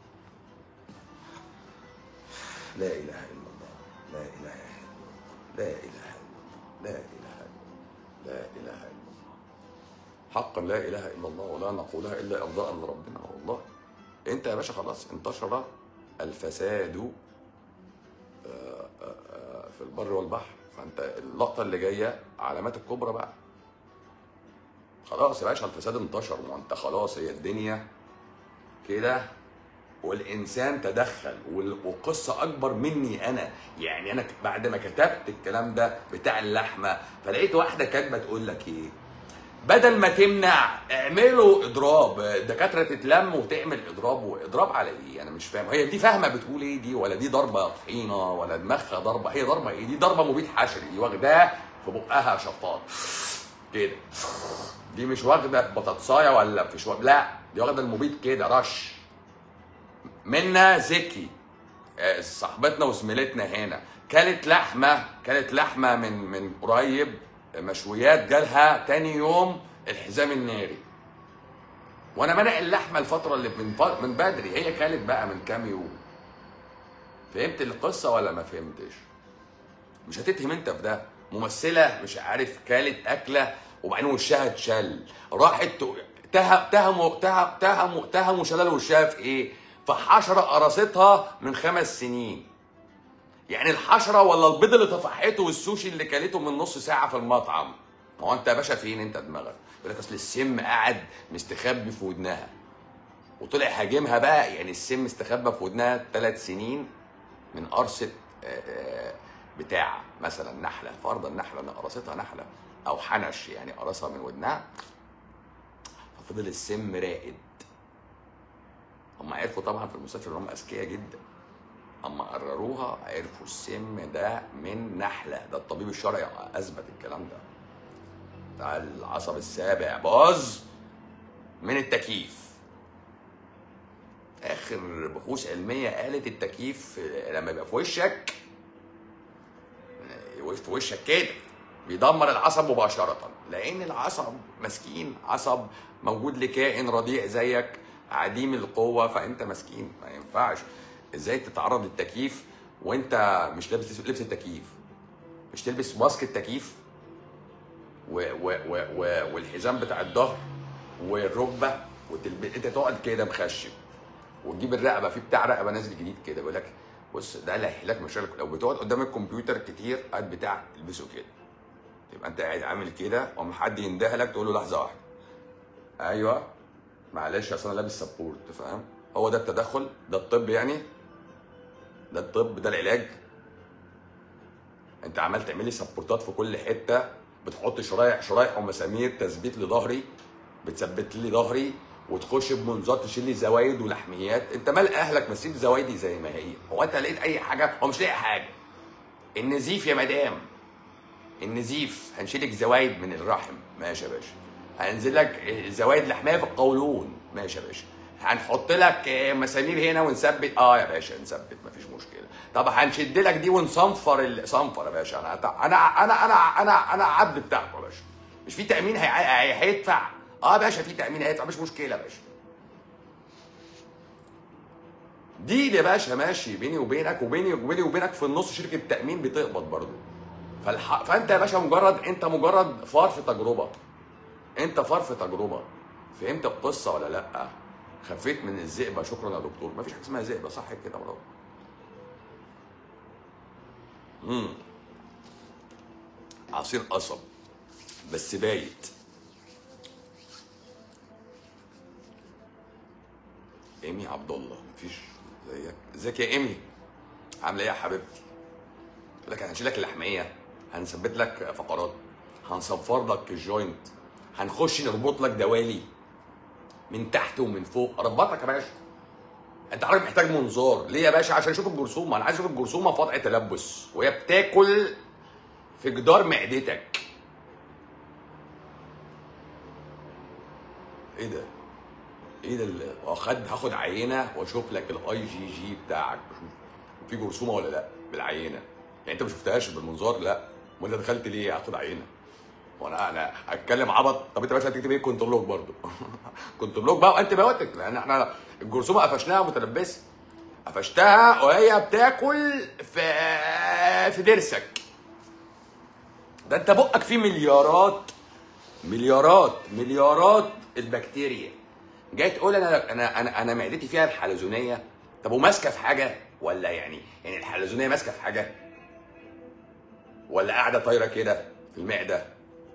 لا اله الا الله لا اله الا الله لا اله الا الله لا اله الا الله لا اله الا الله حقا لا اله الا الله ولا نقولها الا ارضاء لربنا والله انت يا باشا خلاص انتشر الفساد آه، آه، آه، في البر والبحر فانت اللقطه اللي جايه علامات الكبرى بقى خلاص يا باشا الفساد انتشر وانت خلاص هي الدنيا كده والانسان تدخل وال- والقصه اكبر مني انا يعني انا ك- بعد ما كتبت الكلام ده بتاع اللحمه فلقيت واحده كاتبه تقول لك ايه بدل ما تمنع اعملوا اضراب الدكاتره تتلم وتعمل اضراب واضراب على ايه انا مش فاهم هي دي فاهمه بتقول ايه دي ولا دي ضربه طحينه ولا دماغها ضربه هي ضربه ايه دي ضربه مبيد حشري دي واخداه في بقها شطات كده دي مش واخده في بطاطسايه ولا في شويه لا دي واخده المبيد كده رش منا زكي آه، صاحبتنا وزميلتنا هنا كلت لحمه كلت لحمه من من قريب مشويات جالها تاني يوم الحزام الناري وانا منع اللحمه الفتره اللي من ف- من بدري هي كلت بقى من كام يوم فهمت القصه ولا ما فهمتش مش هتتهم انت في ده ممثله مش عارف كلت اكله وبعدين وشها اتشل راحت تهم تهموا تهم تهموا تهموا شلال وشها في ايه؟ في حشره قرصتها من خمس سنين يعني الحشره ولا البيض اللي طفحته والسوشي اللي كلته من نص ساعه في المطعم ما هو انت يا باشا فين انت دماغك يقول لك اصل السم قاعد مستخبي في ودنها وطلع هاجمها بقى يعني السم استخبى في ودنها ثلاث سنين من قرصه آه، آه، بتاع مثلا نحله فرضا نحله ان قرصتها نحله او حنش يعني قرصها من ودنها ففضل السم راقد هم عرفوا طبعا في المستشفى ان هم اذكياء جدا اما قرروها عرفوا السم ده من نحله ده الطبيب الشرعي اثبت الكلام ده بتاع العصب السابع باظ من التكييف اخر بحوث علميه قالت التكييف لما يبقى في وشك في وشك كده بيدمر العصب مباشره لان العصب مسكين عصب موجود لكائن رضيع زيك عديم القوه فانت مسكين ما ينفعش ازاي تتعرض للتكييف وانت مش لابس لبس التكييف مش تلبس ماسك التكييف و و و و والحزام بتاع الظهر والركبه وتلب... انت تقعد كده مخشب وتجيب الرقبه في بتاع رقبه نازل جديد كده بيقول لك بص ده اللي هيحل لك مشاكل لو بتقعد قدام الكمبيوتر كتير قاعد بتاع البسه كده تبقى انت قاعد عامل كده وما حد ينده لك تقول له لحظه واحده ايوه معلش اصل انا لابس سبورت فاهم هو ده التدخل ده الطب يعني ده الطب ده العلاج انت عمال تعملي سبورتات في كل حته بتحط شرايح شرايح ومسامير تثبيت لظهري بتثبت لي ظهري وتخش بمنظار تشيل لي زوايد ولحميات انت مال اهلك ما تسيب زوايدي زي ما هي هو انت لقيت اي حاجه هو مش لاقي حاجه النزيف يا مدام النزيف هنشيلك زوايد من الرحم ماشي يا باشا هنزل لك زوايد لحميه في القولون ماشي يا باشا هنحط لك مسامير هنا ونثبت اه يا باشا نثبت مفيش مشكله طب هنشد لك دي ونصنفر ال- صنفر يا باشا انا انا انا انا انا انا عبد بتاعكم يا باشا مش في تامين هي- هي- هيدفع اه يا باشا في تامين هيدفع مش مشكله يا باشا دي يا باشا ماشي بيني وبينك وبيني وبيني وبينك في النص شركه تامين بتقبض برضه فالح... فانت يا باشا مجرد انت مجرد فار في تجربه انت فار في تجربه فهمت القصه ولا لا خفيت من الذئبه شكرا يا دكتور مفيش حاجه اسمها ذئبه صح كده برافو امم عصير قصب بس بايت ايمي عبد الله مفيش زيك ازيك يا ايمي عامله ايه يا حبيبتي قلت لك هنشيل لك اللحميه هنثبت لك فقرات هنصفر لك الجوينت هنخش نربط لك دوالي من تحت ومن فوق اربطك يا باشا انت حضرتك محتاج منظار ليه يا باشا عشان اشوف الجرثومه انا عايز اشوف الجرثومه في وضع تلبس وهي بتاكل في جدار معدتك ايه ده ايه ده اللي واخد هاخد عينه واشوف لك الاي جي جي بتاعك اشوف في جرثومه ولا لا بالعينه يعني انت ما شفتهاش بالمنظار لا وانت دخلت ليه هاخد عينه وانا انا هتكلم عبط طب انت باشا هتكتب ايه كنترولوج برضه كنترولوج بقى وانتي بايوتيك لان احنا الجرثومه قفشناها متلبسه قفشتها وهي بتاكل في في ضرسك ده انت بقك فيه مليارات مليارات مليارات البكتيريا جاي تقول انا انا انا انا معدتي فيها الحلزونيه طب وماسكه في حاجه ولا يعني يعني الحلزونيه ماسكه في حاجه ولا قاعده طايره كده في المعده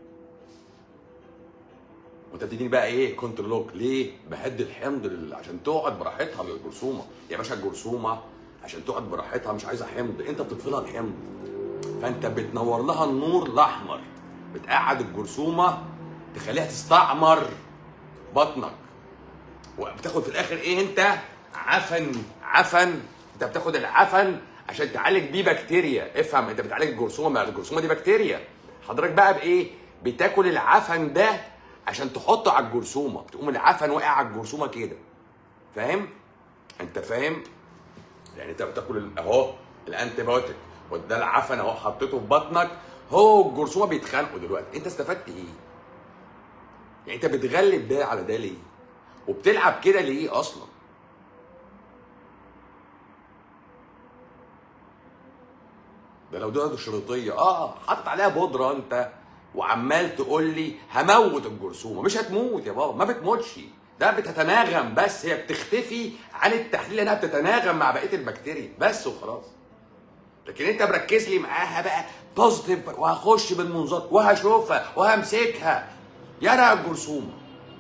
وانت بتديني بقى ايه كنترولوج ليه بهدي الحمض لل- عشان تقعد براحتها بالجرثومه يا باشا الجرثومه عشان تقعد براحتها مش عايزه حمض انت بتطفي لها الحمض فانت بتنور لها النور الاحمر بتقعد الجرثومه تخليها تستعمر بطنك وبتاخد في الاخر ايه انت عفن عفن انت بتاخد العفن عشان تعالج بيه بكتيريا افهم انت بتعالج الجرثومه ما الجرثومه دي بكتيريا حضرتك بقى بايه بتاكل العفن ده عشان تحطه على الجرثومه تقوم العفن واقع على الجرثومه كده فاهم انت فاهم يعني انت بتاكل ال- اهو الانتي بايوتيك وده العفن اهو حطيته في بطنك هو الجرثومه بيتخانقوا دلوقتي انت استفدت ايه يعني انت بتغلب ده على ده ليه وبتلعب كده ليه اصلا ده لو ده شريطيه اه حاطط عليها بودره انت وعمال تقول لي هموت الجرثومه مش هتموت يا بابا ما بتموتش ده بتتناغم بس هي بتختفي عن التحليل لانها بتتناغم مع بقيه البكتيريا بس وخلاص لكن انت مركز لي معاها بقى بوزيتيف وهخش بالمنظار وهشوفها وهمسكها يا انا الجرثومه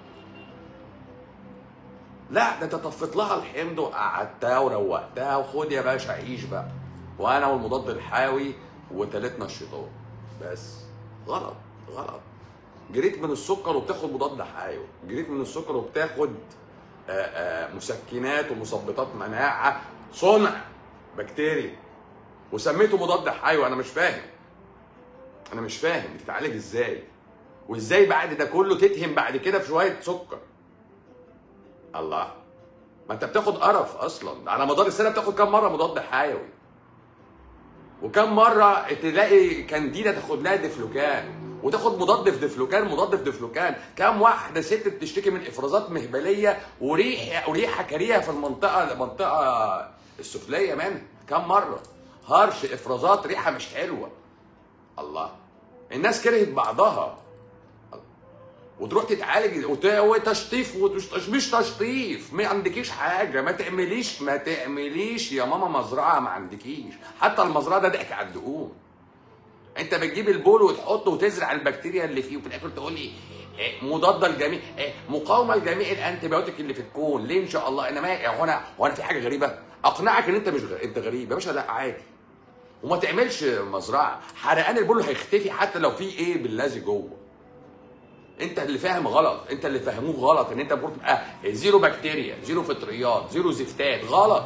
لا ده انت طفيت لها الحمض وقعدتها وروقتها وخد يا باشا عيش بقى وانا والمضاد الحيوي وتالتنا الشيطان بس غلط غلط جريت من السكر وبتاخد مضاد حيوي جريت من السكر وبتاخد آه، آه، مسكنات ومثبطات مناعه صنع بكتيريا وسميته مضاد حيوي انا مش فاهم انا مش فاهم بتتعالج ازاي وازاي بعد ده كله تتهم بعد كده في شويه سكر الله ما انت بتاخد قرف اصلا على مدار السنه بتاخد كام مره مضاد حيوي وكم مره تلاقي كانديدا تاخد لها ديفلوكان وتاخد مضاد في ديفلوكان مضاد في ديفلوكان كم واحده ست بتشتكي من افرازات مهبليه وريح وريحه كريهه في المنطقه المنطقه السفليه منها كم مره هرش افرازات ريحه مش حلوه الله الناس كرهت بعضها وتروح تتعالج وت- وتشطيف وتش- مش تشطيف ما عندكيش حاجه ما تعمليش ما تعمليش يا ماما مزرعه ما عندكيش حتى المزرعه ده ضحك على الدقون انت بتجيب البول وتحطه وتزرع البكتيريا اللي فيه وفي الاخر تقول لي إيه، مضاده لجميع إيه، مقاومه لجميع الانتيبيوتيك اللي في الكون ليه ان شاء الله انا ما هو انا هو انا في حاجه غريبه اقنعك ان انت مش غ... انت غريب يا باشا لا عادي وما تعملش مزرعه حرقان البول هيختفي حتى لو في ايه بالذي جوه انت اللي فاهم غلط انت اللي فهموه غلط ان انت المفروض تبقى زيرو بكتيريا زيرو فطريات زيرو زفتات غلط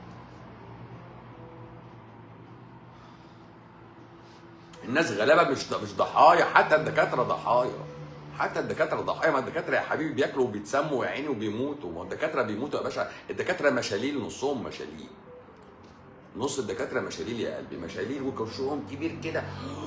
الناس غلابه مش مش ضحايا حتى الدكاتره ضحايا حتى الدكاتره ضحايا ما الدكاتره يا حبيبي بياكلوا وبيتسموا يا عيني وبيموتوا ما الدكاتره بيموتوا يا باشا الدكاتره مشاليل نصهم مشاليل نص الدكاتره مشاليل يا قلبي مشاليل وكرشهم كبير كده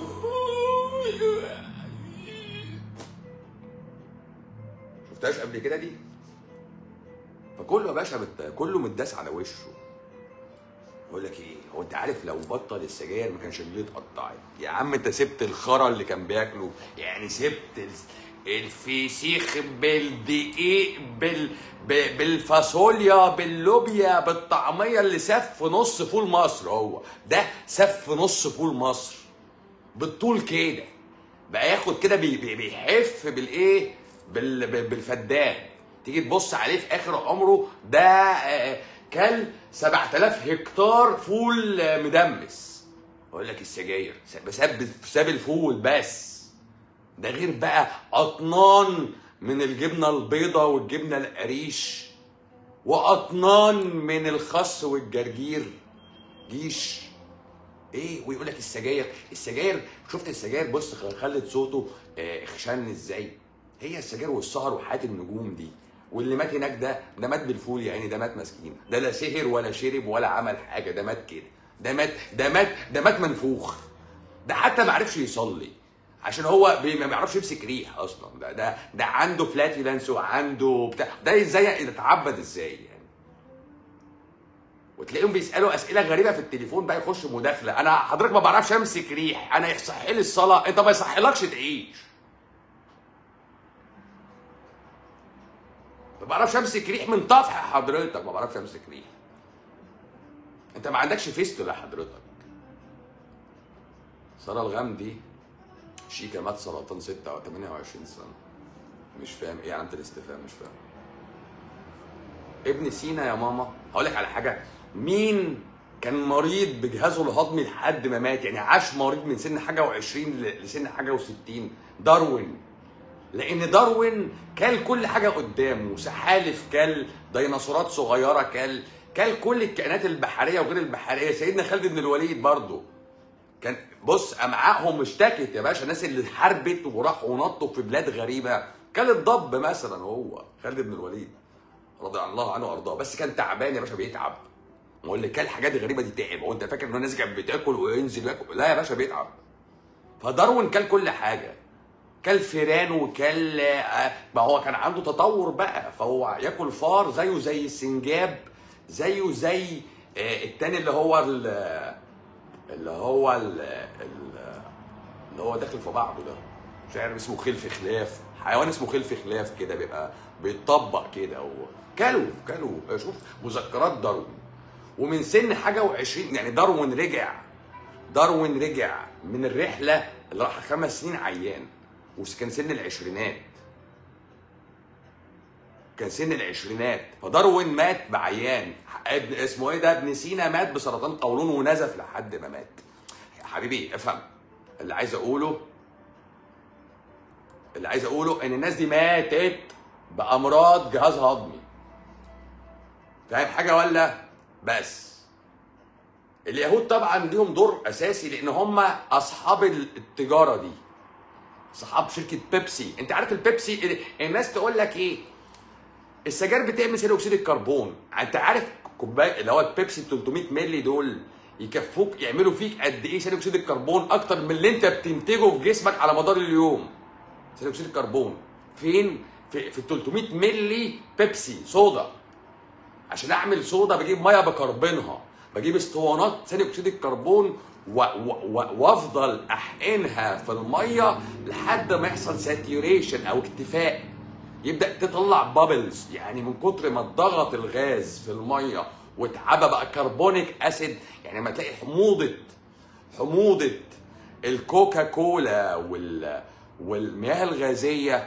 شفتهاش قبل كده دي فكله يا باشا بت... كله متداس على وشه بقول لك ايه هو انت عارف لو بطل السجاير ما كانش رجليه اتقطعت يا عم انت سبت الخرا اللي كان بياكله يعني سبت ال- الفسيخ بالدقيق بال ب- بالفاصوليا باللوبيا بالطعميه اللي سف نص فول مصر هو ده سف نص فول مصر بالطول كده بقى ياخد كده بي- بي- بيحف بالايه بال- ب- بالفدان تيجي تبص عليه في اخر عمره ده آه، كل 7000 هكتار فول آه، مدمس اقول لك السجاير ساب ساب ساب الفول بس ده غير بقى اطنان من الجبنه البيضه والجبنه القريش واطنان من الخس والجرجير جيش ايه ويقول لك السجاير السجاير شفت السجاير بص خلت صوته آه، خشن ازاي هي السجاير والسهر وحياه النجوم دي واللي مات هناك ده ده مات بالفول يعني ده مات مسكين ده لا سهر ولا شرب ولا عمل حاجه ده مات كده ده مات ده مات ده مات منفوخ ده حتى ما عرفش يصلي عشان هو بي- ما بيعرفش يمسك ريح اصلا ده ده ده عنده فلاتيلانس وعنده بتاع ده ازاي يتعبد ازاي يعني وتلاقيهم بيسالوا اسئله غريبه في التليفون بقى يخش مداخله انا حضرتك ما بعرفش امسك ريح انا يصح لي الصلاه انت ما يصحلكش تعيش ما بعرفش امسك ريح من طفح حضرتك ما بعرفش امسك ريح انت ما عندكش فيستولا حضرتك ساره الغامدي شيكا مات سرطان 6 او 28 سنه مش فاهم ايه علامه الاستفهام مش فاهم ابن سينا يا ماما هقول لك على حاجه مين كان مريض بجهازه الهضمي لحد ما مات يعني عاش مريض من سن حاجه و20 لسن حاجه و60 داروين لان داروين كل كل حاجه قدامه سحالف كل ديناصورات صغيره كل كل كل الكائنات البحريه وغير البحريه سيدنا خالد بن الوليد برضه كان بص امعائهم اشتكت يا باشا الناس اللي حاربت وراحوا ونطوا في بلاد غريبه كان الضب مثلا هو خالد بن الوليد رضي الله عنه وارضاه بس كان تعبان يا باشا بيتعب ما هو اللي كان الحاجات الغريبه دي تعب هو انت فاكر ان الناس كانت بتاكل وينزل ياكل لا يا باشا بيتعب فداروين كل كل حاجه كل فيران وكل آه، ما هو كان عنده تطور بقى فهو ياكل فار زيه زي السنجاب زيه زي آه، التاني اللي هو ال- اللي هو ال- ال- اللي هو داخل في بعضه ده مش عارف اسمه خلف خلاف حيوان اسمه خلف خلاف كده بيبقى بيتطبق كده هو كلوا كلوا شوف مذكرات داروين ومن سن حاجه و20 يعني داروين رجع داروين رجع من الرحله اللي راح خمس سنين عيان وكان سن العشرينات كان سن العشرينات فداروين مات بعيان ابن اسمه ايه ده ابن سينا مات بسرطان قولون ونزف لحد ما مات يا حبيبي افهم اللي عايز اقوله اللي عايز اقوله ان الناس دي ماتت بامراض جهاز هضمي فاهم حاجه ولا بس اليهود طبعا ليهم دور اساسي لان هم اصحاب التجاره دي اصحاب شركه بيبسي انت عارف البيبسي الناس تقول لك ايه السجاير بتعمل ثاني اكسيد الكربون انت عارف كوبايه اللي هو البيبسي 300 مللي دول يكفوك يعملوا فيك قد ايه ثاني اكسيد الكربون اكتر من اللي انت بتنتجه في جسمك على مدار اليوم ثاني اكسيد الكربون فين في, في 300 مللي بيبسي صودا عشان اعمل صودا بجيب ميه بكربنها بجيب اسطوانات ثاني اكسيد الكربون و- و- و- وافضل احقنها في الميه لحد ما يحصل ساتيوريشن او اكتفاء يبدا تطلع بابلز يعني من كتر ما اتضغط الغاز في الميه واتعبى بقى كربونيك اسيد يعني لما تلاقي حموضه حموضه الكوكا كولا وال والمياه الغازيه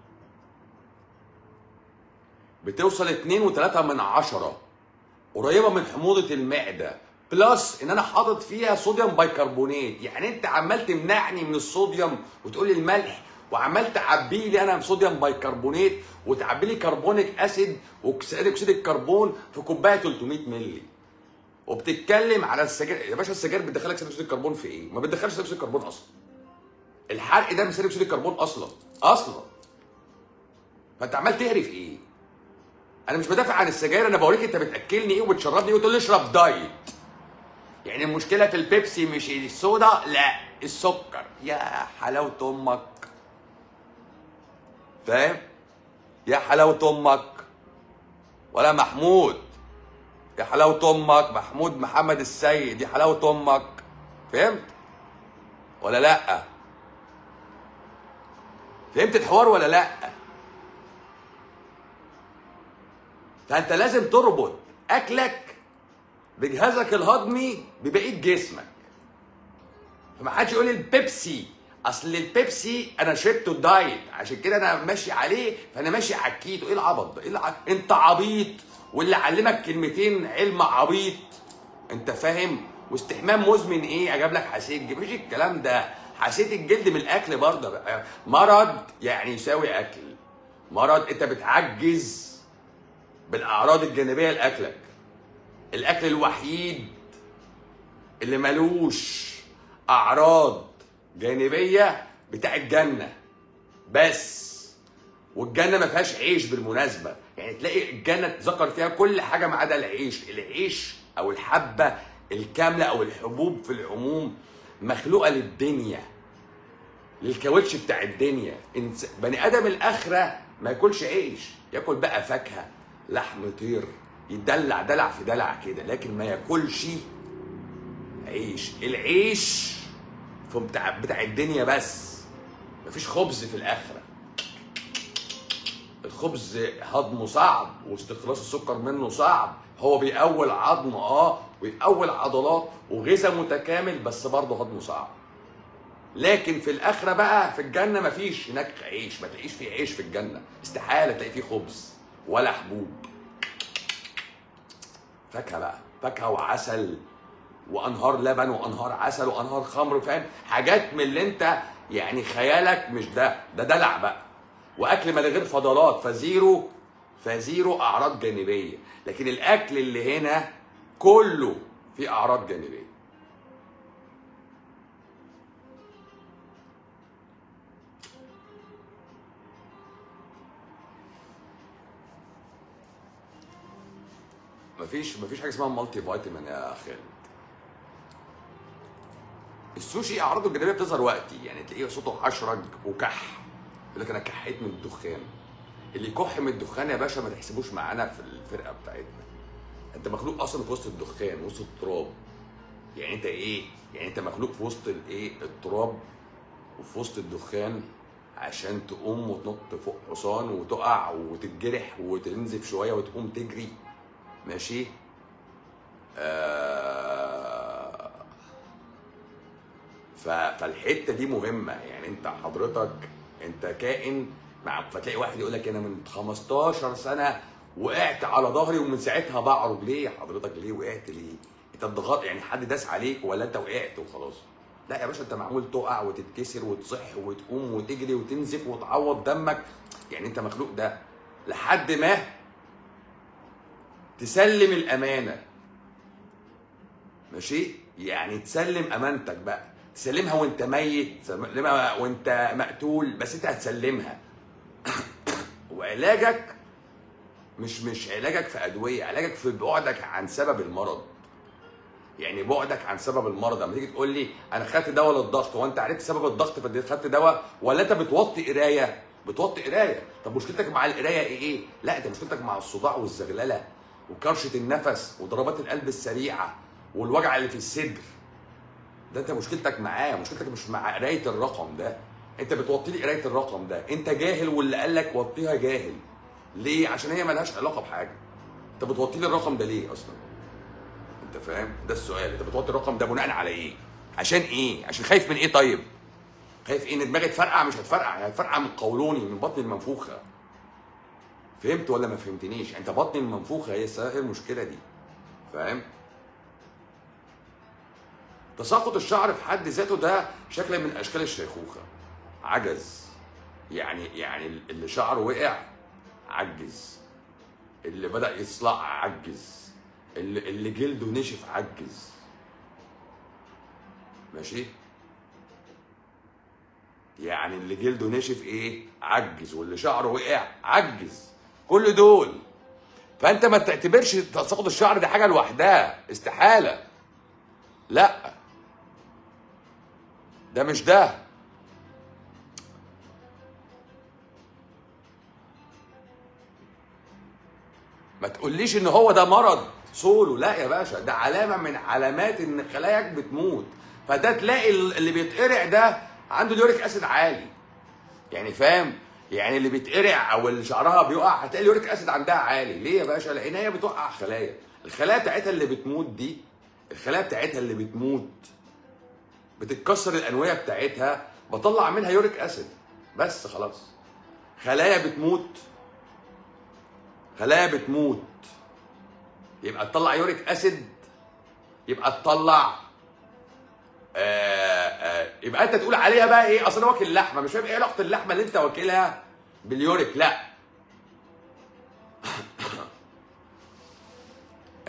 بتوصل 2 و3 من عشرة قريبة من حموضة المعدة بلس ان انا حاطط فيها صوديوم بايكربونات يعني انت عمال تمنعني من الصوديوم وتقول لي الملح وعمال تعبي لي انا صوديوم بايكربونات وتعبي لي كربونيك اسيد وثاني اكسيد الكربون في كوبايه 300 مللي وبتتكلم على السجاير يا باشا السجاير بتدخلك ثاني اكسيد الكربون في ايه؟ ما بتدخلش ثاني اكسيد الكربون اصلا الحرق ده من ثاني اكسيد الكربون اصلا اصلا فانت عمال تهري في ايه؟ انا مش بدافع عن السجاير انا بوريك انت بتاكلني ايه وبتشربني ايه وتقول لي اشرب دايت يعني المشكله في البيبسي مش الصودا لا السكر يا حلاوه امك فاهم يا حلاوه امك ولا محمود يا حلاوه امك محمود محمد السيد يا حلاوه امك فهمت ولا لا فهمت الحوار ولا لا فانت لازم تربط اكلك بجهازك الهضمي ببقيه جسمك فما حدش يقول لي البيبسي اصل البيبسي انا شربته دايت عشان كده انا ماشي عليه فانا ماشي على الكيتو ايه العبط ده ايه الع... انت عبيط واللي علمك كلمتين علم عبيط انت فاهم واستحمام مزمن ايه اجاب لك حساسيه الجلد مش الكلام ده حساسيه الجلد من الاكل برضه بقى مرض يعني يساوي اكل مرض انت بتعجز بالاعراض الجانبيه لاكلك الاكل الوحيد اللي ملوش اعراض جانبيه بتاع الجنه بس والجنه ما فيهاش عيش بالمناسبه يعني تلاقي الجنه اتذكر فيها كل حاجه ما عدا العيش العيش او الحبه الكامله او الحبوب في العموم مخلوقه للدنيا للكاوتش بتاع الدنيا إنس- بني ادم الاخره ما ياكلش عيش ياكل بقى فاكهه لحم طير يدلع دلع في دلع كده لكن ما ياكلش عيش العيش في بتاع بتاع الدنيا بس مفيش خبز في الاخره الخبز هضمه صعب واستخلاص السكر منه صعب هو بيقول عظم اه ويقول عضلات وغذاء متكامل بس برضه هضمه صعب لكن في الاخره بقى في الجنه مفيش هناك عيش ما تلاقيش فيه عيش في الجنه استحاله تلاقي فيه خبز ولا حبوب فاكهه بقى فاكهه وعسل وانهار لبن وانهار عسل وانهار خمر فاهم حاجات من اللي انت يعني خيالك مش ده ده دلع بقى واكل من غير فضلات فزيرو فزيرو اعراض جانبيه لكن الاكل اللي هنا كله فيه اعراض جانبيه مفيش مفيش حاجه اسمها مالتي فيتامين يا خالد السوشي اعراضه الجانبيه بتظهر وقتي يعني تلاقيه صوته حشرج وكح يقول لك انا كحيت من الدخان اللي يكح من الدخان يا باشا ما تحسبوش معانا في الفرقه بتاعتنا انت مخلوق اصلا في وسط الدخان وسط التراب يعني انت ايه يعني انت مخلوق في وسط الايه التراب وفي وسط الدخان عشان تقوم وتنط فوق حصان وتقع وتتجرح وتنزف شويه وتقوم تجري ماشي آه ف- فالحته دي مهمه يعني انت حضرتك انت كائن مع فتلاقي واحد يقول لك انا من 15 سنه وقعت على ظهري ومن ساعتها بعرج ليه يا حضرتك ليه وقعت ليه؟ انت اتضغط يعني حد داس عليك ولا انت وقعت وخلاص؟ لا يا باشا انت معمول تقع وتتكسر وتصح وتقوم وتجري وتنزف وتعوض دمك يعني انت مخلوق ده لحد ما تسلم الامانه ماشي يعني تسلم امانتك بقى تسلمها وانت ميت تسلمها وانت مقتول بس انت هتسلمها وعلاجك مش مش علاجك في ادويه علاجك في بعدك عن سبب المرض يعني بعدك عن سبب المرض لما تيجي تقول لي انا خدت دواء للضغط وانت عرفت سبب الضغط فاديت خدت دواء ولا انت بتوطي قرايه بتوطي قرايه طب مشكلتك مع القرايه ايه ايه لا انت مشكلتك مع الصداع والزغلله وكرشه النفس وضربات القلب السريعه والوجع اللي في الصدر ده انت مشكلتك معاه مشكلتك مش مع قرايه الرقم ده انت بتوطي لي قرايه الرقم ده انت جاهل واللي قال لك وطيها جاهل ليه عشان هي ملهاش علاقه بحاجه انت بتوطي لي الرقم ده ليه اصلا انت فاهم ده السؤال انت بتوطي الرقم ده بناء على ايه عشان ايه عشان خايف من ايه طيب خايف ايه ان دماغي تفرقع مش هتفرقع هي هتفرقع من قولوني من بطني المنفوخه فهمت ولا ما فهمتنيش انت بطني المنفوخه هي السبب- هي المشكله دي فاهم تساقط الشعر في حد ذاته ده شكل من اشكال الشيخوخه عجز يعني يعني اللي شعره وقع عجز اللي بدا يصلع عجز اللي, اللي جلده نشف عجز ماشي يعني اللي جلده نشف ايه عجز واللي شعره وقع عجز كل دول فانت ما تعتبرش تساقط الشعر دي حاجه لوحدها استحاله لا ده مش ده ما تقوليش ان هو ده مرض سولو لا يا باشا ده علامه من علامات ان خلاياك بتموت فده تلاقي اللي بيتقرع ده عنده اليوريك اسيد عالي يعني فاهم يعني اللي بيتقرع او اللي شعرها بيقع هتلاقي اليوريك اسيد عندها عالي ليه يا باشا لان هي بتوقع خلايا الخلايا بتاعتها اللي بتموت دي الخلايا بتاعتها اللي بتموت بتتكسر الانويه بتاعتها بطلع منها يوريك اسيد بس خلاص خلايا بتموت خلايا بتموت يبقى تطلع يوريك اسيد يبقى تطلع آه آه يبقى انت تقول عليها بقى ايه اصل انا واكل لحمه مش فاهم ايه علاقه اللحمه اللي انت واكلها باليوريك لا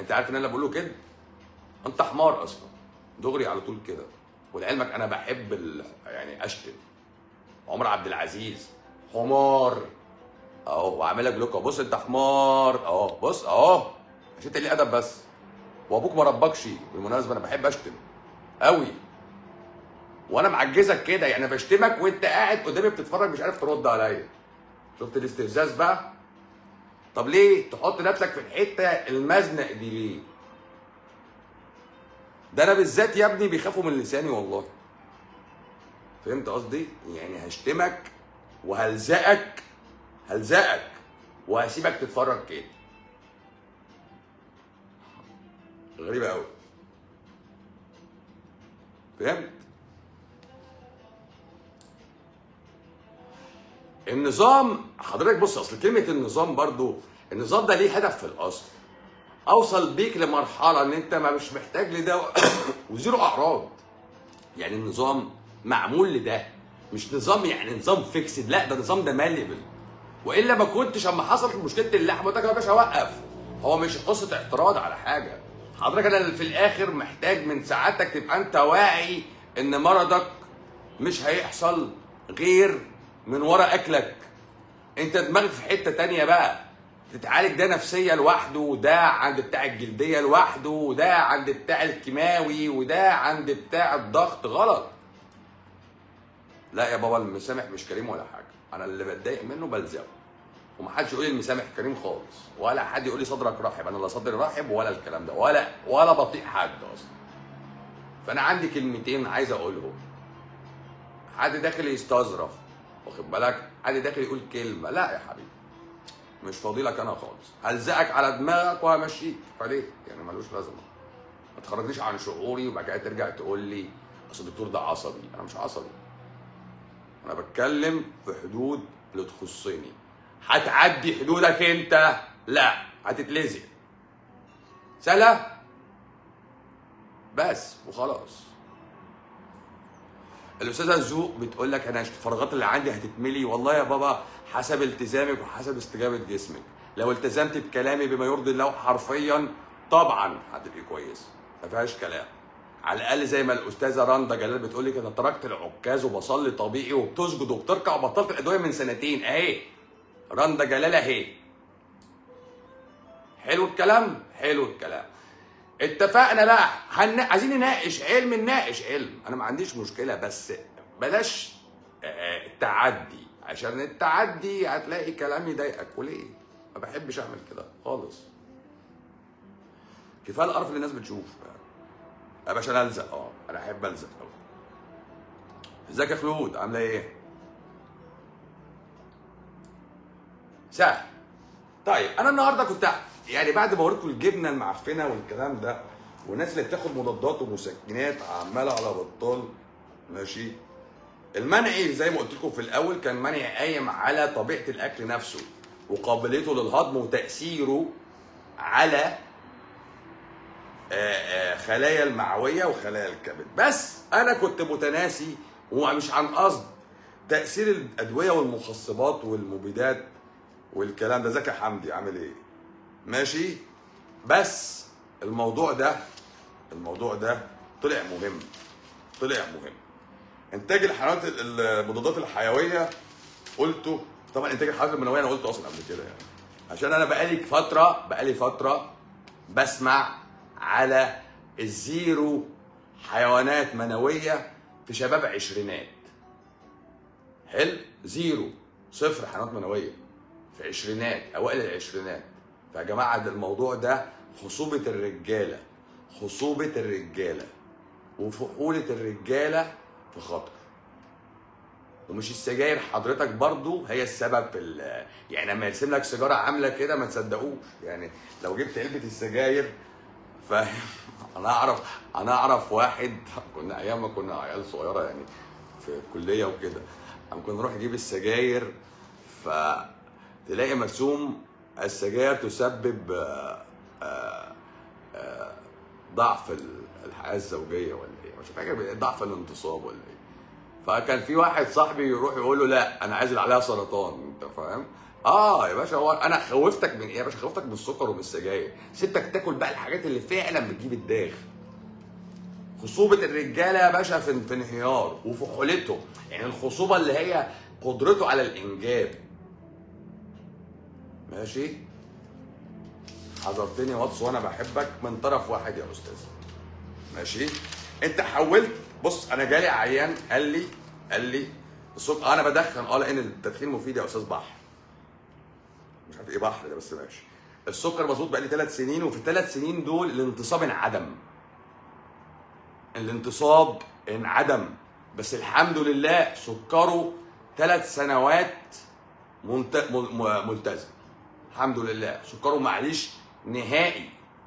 انت عارف ان انا بقول له كده انت حمار اصلا دغري على طول كده ولعلمك انا بحب ال... يعني اشتم عمر عبد العزيز حمار اهو وعامل لك بلوك بص انت حمار اهو بص اهو عشان انت ليه ادب بس وابوك ما ربكش بالمناسبه انا بحب اشتم قوي وانا معجزك كده يعني بشتمك وانت قاعد قدامي بتتفرج مش عارف ترد عليا شفت الاستفزاز بقى طب ليه تحط نفسك في الحته المزنق دي ليه ده انا بالذات يا ابني بيخافوا من لساني والله فهمت قصدي يعني هشتمك وهلزقك هلزقك وهسيبك تتفرج كده غريبه قوي فهمت النظام حضرتك بص اصل كلمه النظام برضو النظام ده ليه هدف في الاصل اوصل بيك لمرحله ان انت ما مش محتاج لده وزيرو اعراض يعني النظام معمول لده مش نظام يعني نظام فيكسد لا ده نظام ده ماليبل والا ما كنتش اما حصلت مشكله اللحم قلت لك يا باشا اوقف هو مش قصه اعتراض على حاجه حضرتك انا في الاخر محتاج من سعادتك تبقى انت واعي ان مرضك مش هيحصل غير من ورا اكلك انت دماغك في حته تانية بقى تتعالج ده نفسية لوحده وده عند بتاع الجلدية لوحده وده عند بتاع الكيماوي وده عند بتاع الضغط غلط لا يا بابا المسامح مش كريم ولا حاجة أنا اللي بتضايق منه بلزقه ومحدش يقول لي المسامح كريم خالص ولا حد يقول لي صدرك رحب أنا لا صدري رحب ولا الكلام ده ولا ولا بطيء حد أصلا فأنا عندي كلمتين عايز أقولهم حد داخل يستظرف واخد بالك حد داخل يقول كلمة لا يا حبيبي مش فاضي لك انا خالص هلزقك على دماغك وهمشيك فليه يعني ملوش لازمه ما تخرجنيش عن شعوري وبعد كده ترجع تقول لي اصل الدكتور ده عصبي انا مش عصبي انا بتكلم في حدود اللي تخصني هتعدي حدودك انت لا هتتلزق سهله بس وخلاص الاستاذه ذوق بتقول لك انا الفراغات اللي عندي هتتملي والله يا بابا حسب التزامك وحسب استجابه جسمك لو التزمت بكلامي بما يرضي الله حرفيا طبعا هتبقي كويس ما فيهاش كلام على الاقل زي ما الاستاذه رندا جلال بتقول لك انا تركت العكاز وبصلي طبيعي وبتسجد وبتركع وبطلت الادويه من سنتين اهي رندا جلال اهي حلو الكلام حلو الكلام اتفقنا بقى هن... عايزين نناقش علم نناقش علم انا ما عنديش مشكله بس بلاش آه، تعدي عشان التعدي هتلاقي كلام يضايقك وليه ما بحبش اعمل كده خالص كفايه القرف اللي الناس بتشوف يا باشا انا الزق اه انا احب الزق قوي ازيك يا خلود عامله ايه سهل طيب انا النهارده كنت يعني بعد ما وريتكم الجبنه المعفنه والكلام ده والناس اللي بتاخد مضادات ومسكنات عماله على بطال ماشي المنعي زي ما قلت لكم في الاول كان منعي قايم على طبيعه الاكل نفسه وقابليته للهضم وتاثيره على آه، آه، خلايا المعويه وخلايا الكبد بس انا كنت متناسي ومش عن قصد تاثير الادويه والمخصبات والمبيدات والكلام ده ازيك يا حمدي عامل ايه ماشي بس الموضوع ده الموضوع ده طلع مهم طلع مهم انتاج الحيوانات المضادات الحيويه قلته طبعا انتاج الحيوانات المنويه انا قلته اصلا قبل كده يعني عشان انا بقالي فتره بقالي فتره بسمع على الزيرو حيوانات منويه في شباب عشرينات حلو زيرو صفر حيوانات منويه في عشرينات اوائل العشرينات فيا جماعه ده الموضوع ده خصوبه الرجاله خصوبه الرجاله وفحوله الرجاله في خطر ومش السجاير حضرتك برضو هي السبب في ال- يعني لما يرسم لك سيجاره عامله كده ما تصدقوش يعني لو جبت علبه السجاير فاهم انا اعرف انا اعرف واحد كنا ايام ما كنا عيال صغيره يعني في الكليه وكده اما كنا نروح نجيب السجاير فتلاقي مرسوم السجاير تسبب آه، آه، آه، ضعف ال- الحياه الزوجيه ولا ايه مش فاكر ضعف الانتصاب ولا ايه فكان في واحد صاحبي يروح يقول له لا انا عايز اللي عليها سرطان انت فاهم اه يا باشا هو انا خوفتك من ايه يا باشا خوفتك من السكر ومن السجاير سبتك تاكل بقى الحاجات اللي فعلا بتجيب الداغ خصوبة الرجالة يا باشا في في انهيار وفي حولته يعني الخصوبة اللي هي قدرته على الإنجاب ماشي حذرتني واتس وانا بحبك من طرف واحد يا استاذ ماشي انت حولت بص انا جالي عيان قال لي قال لي الصوت انا بدخن اه لان التدخين مفيد يا استاذ بحر مش عارف ايه بحر ده بس ماشي السكر مظبوط بقالي ثلاث سنين وفي الثلاث سنين دول الانتصاب انعدم الانتصاب انعدم بس الحمد لله سكره ثلاث سنوات منت... م- م- ملتزم الحمد لله سكره معليش نهائي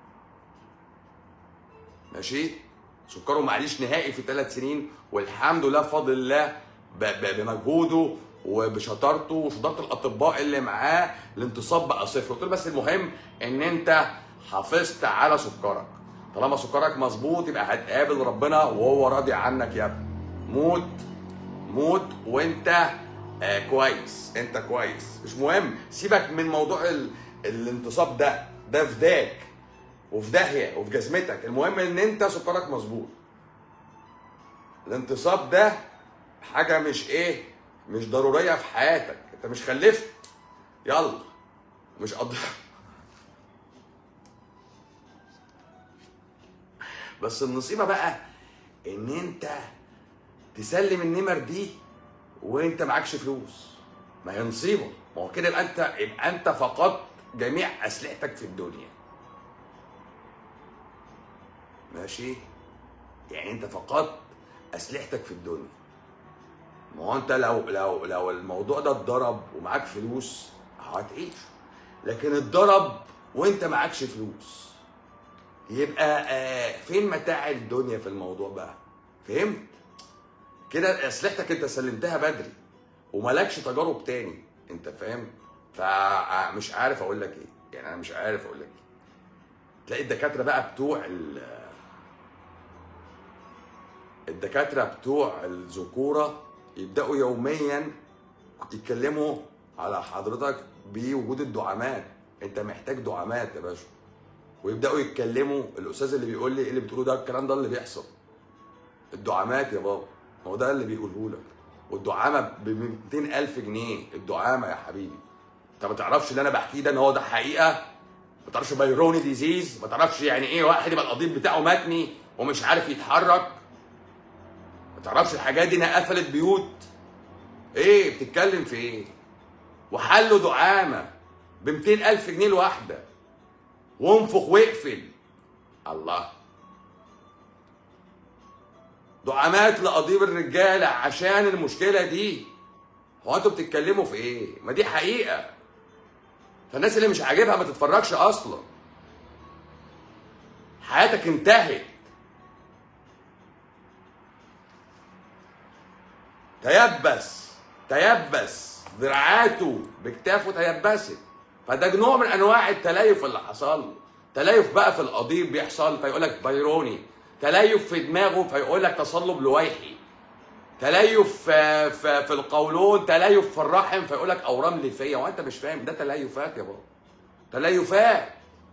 ماشي سكره معليش نهائي في ثلاث سنين والحمد لله بفضل الله ب... ب... بمجهوده وبشطارته وشطاره الاطباء اللي معاه الانتصاب بقى صفر قلت له بس المهم ان انت حافظت على سكرك طالما سكرك مظبوط يبقى هتقابل ربنا وهو راضي عنك يا ابني موت موت وانت آه كويس انت كويس مش مهم سيبك من موضوع ال... الانتصاب ده ده في داك وفي داهيه وفي جزمتك المهم ان انت سكرك مظبوط الانتصاب ده حاجه مش ايه مش ضروريه في حياتك انت مش خلفت يلا مش قضي بس النصيبه بقى ان انت تسلم النمر دي وانت معكش فلوس ما هي نصيبه ما هو كده يبقى انت يبقى انت فقدت جميع اسلحتك في الدنيا ماشي يعني انت فقدت اسلحتك في الدنيا ما هو انت لو لو لو الموضوع ده اتضرب ومعاك فلوس هتعيش لكن اتضرب وانت معكش فلوس يبقى آه فين متاع الدنيا في الموضوع بقى فهمت كده اسلحتك انت سلمتها بدري وملكش تجارب تاني انت فاهم فمش عارف اقول لك ايه يعني انا مش عارف اقول لك ايه تلاقي الدكاتره بقى بتوع ال الدكاتره بتوع الذكوره يبداوا يوميا يتكلموا على حضرتك بوجود الدعامات انت محتاج دعامات يا باشا ويبداوا يتكلموا الاستاذ اللي بيقول لي ايه اللي بتقوله ده الكلام ده اللي بيحصل الدعامات يا بابا هو ده اللي بيقوله لك والدعامه ب 200000 جنيه الدعامه يا حبيبي انت ما تعرفش اللي انا بحكيه ده ان هو ده حقيقه ما تعرفش بايروني ديزيز ما تعرفش يعني ايه واحد يبقى القضيب بتاعه متني ومش عارف يتحرك ما تعرفش الحاجات دي انها قفلت بيوت ايه بتتكلم في ايه وحلوا دعامه ب 200000 جنيه الواحده وانفخ واقفل الله دعامات لقضيب الرجاله عشان المشكله دي هو انتوا بتتكلموا في ايه؟ ما دي حقيقه فالناس اللي مش عاجبها ما تتفرجش اصلا حياتك انتهت تيبس تيبس ذراعاته بكتافه تيبست فده نوع من انواع التليف اللي حصل له تليف بقى في القضيب بيحصل فيقول لك بايروني تليف في دماغه فيقول لك تصلب لويحي تليف في, في, في القولون تليف في الرحم فيقول لك اورام ليفيه وانت مش فاهم ده تليفات يا بابا تليفات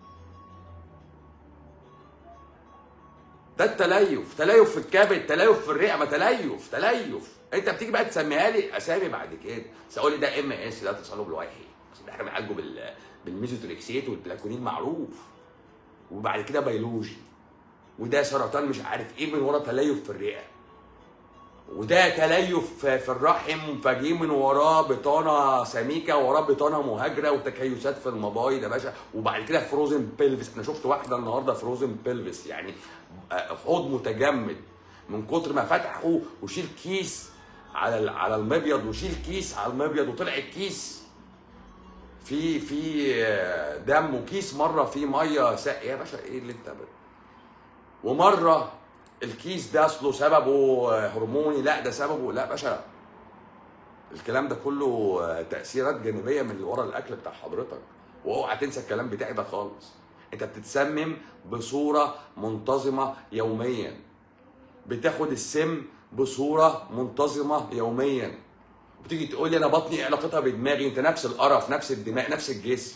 ده التليف تليف في الكبد تليف في الرئه ما تليف تليف انت بتيجي بقى تسميها لي اسامي بعد كده تقول لي ده ام اس ده تصلب لويحي بس ده احنا بنعالجه بال بالميزوتريكسيت والبلاكونين معروف وبعد كده بيولوجي وده سرطان مش عارف ايه من ورا تليف في الرئه وده تليف في الرحم فجي من وراه بطانه سميكه وراه بطانه مهاجره وتكيسات في المبايض يا باشا وبعد كده فروزن بيلفس انا شفت واحده النهارده فروزن بيلفس يعني حوض متجمد من كتر ما فتحه وشيل كيس على على المبيض وشيل كيس على المبيض وطلع الكيس في في دم وكيس مره فيه ميه ساق يا باشا ايه اللي انت بت... ومره الكيس ده اصله سببه هرموني لا ده سببه لا باشا الكلام ده كله تاثيرات جانبيه من اللي ورا الاكل بتاع حضرتك واوعى تنسى الكلام بتاعي ده خالص انت بتتسمم بصوره منتظمه يوميا بتاخد السم بصوره منتظمه يوميا بتيجي تقول لي انا بطني إيه علاقتها بدماغي انت نفس القرف نفس الدماغ نفس الجسم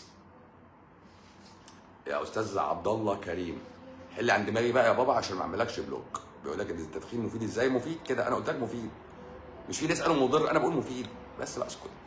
يا استاذ عبد الله كريم حل عن دماغي بقى يا بابا عشان ما اعملكش بلوك بيقول لك التدخين مفيد ازاي مفيد كده انا قلت لك مفيد مش في ناس قالوا مضر انا بقول مفيد بس لا اسكت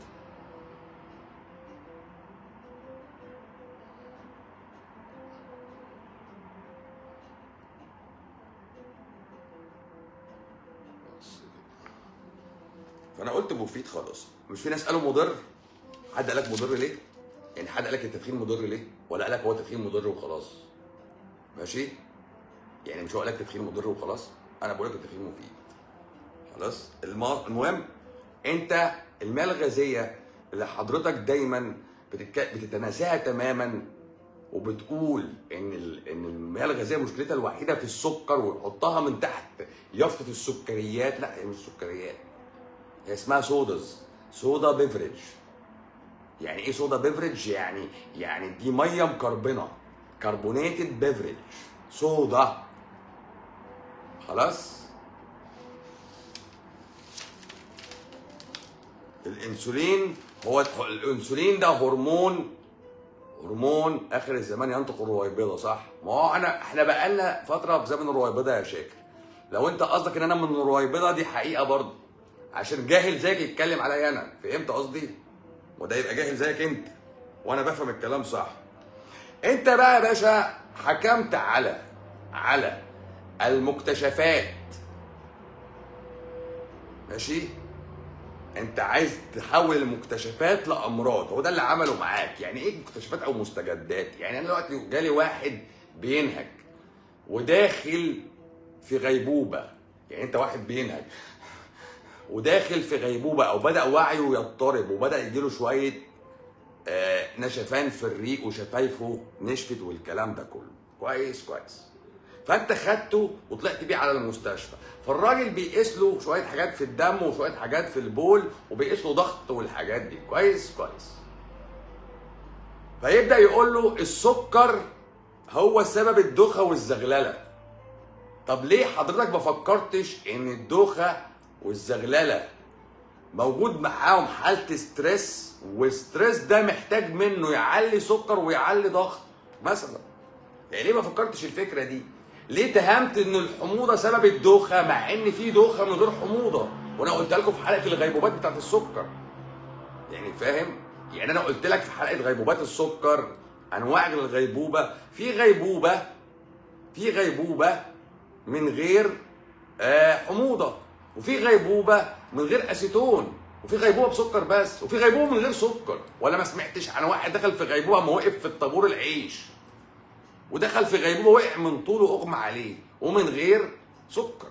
بس كده. فانا قلت مفيد خلاص مش في ناس قالوا مضر حد قال لك مضر ليه يعني حد قال لك التدخين مضر ليه ولا قال لك هو التدخين مضر وخلاص ماشي يعني مش هو قال لك التدخين مضر وخلاص انا بقول لك التدخين مفيد خلاص الم- المهم انت المياه الغازيه اللي حضرتك دايما بتتك... بتتناساها تماما وبتقول ان ال... ان المياه الغازيه مشكلتها الوحيده في السكر وتحطها من تحت يافطه السكريات لا هي مش سكريات هي اسمها سوداز سودا بيفريج يعني ايه سودا بيفريج يعني يعني دي ميه مكربنه كربونيتد بيفريج سودا خلاص الانسولين هو الانسولين ده هرمون هرمون اخر الزمان ينطق الرويبضه صح ما هو انا احنا بقالنا فتره في زمن الرويبضه يا شاكر لو انت قصدك ان انا من الرويبضه دي حقيقه برضه عشان جاهل زيك يتكلم عليا انا فهمت قصدي وده يبقى جاهل زيك انت وانا بفهم الكلام صح انت بقى يا باشا حكمت على على المكتشفات ماشي انت عايز تحول المكتشفات لامراض هو ده اللي عمله معاك يعني ايه مكتشفات او مستجدات يعني انا دلوقتي جالي واحد بينهج وداخل في غيبوبه يعني انت واحد بينهج وداخل في غيبوبه او بدا وعيه يضطرب وبدا يجيله شويه آه، نشفان في الريق وشفايفه نشفت والكلام ده كله كويس كويس فانت خدته وطلعت بيه على المستشفى فالراجل بيقيس له شويه حاجات في الدم وشويه حاجات في البول وبيقيس له ضغط والحاجات دي كويس كويس فيبدا يقول له السكر هو سبب الدوخه والزغلله طب ليه حضرتك ما فكرتش ان الدوخه والزغلله موجود معاهم حاله ستريس والستريس ده محتاج منه يعلي سكر ويعلي ضغط مثلا يعني ليه ما فكرتش الفكره دي ليه تهمت ان الحموضه سبب الدوخه مع ان في دوخه من غير حموضه وانا قلت لكم في حلقه الغيبوبات بتاعت السكر يعني فاهم يعني انا قلت لك في حلقه غيبوبات السكر انواع الغيبوبه في غيبوبه في غيبوبه من غير آه حموضه وفي غيبوبه من غير اسيتون وفي غيبوبه بسكر بس وفي غيبوبه من غير سكر ولا ما سمعتش عن واحد دخل في غيبوبه ما وقف في الطابور العيش ودخل في غيبوبه وقع من طوله اغمى عليه ومن غير سكر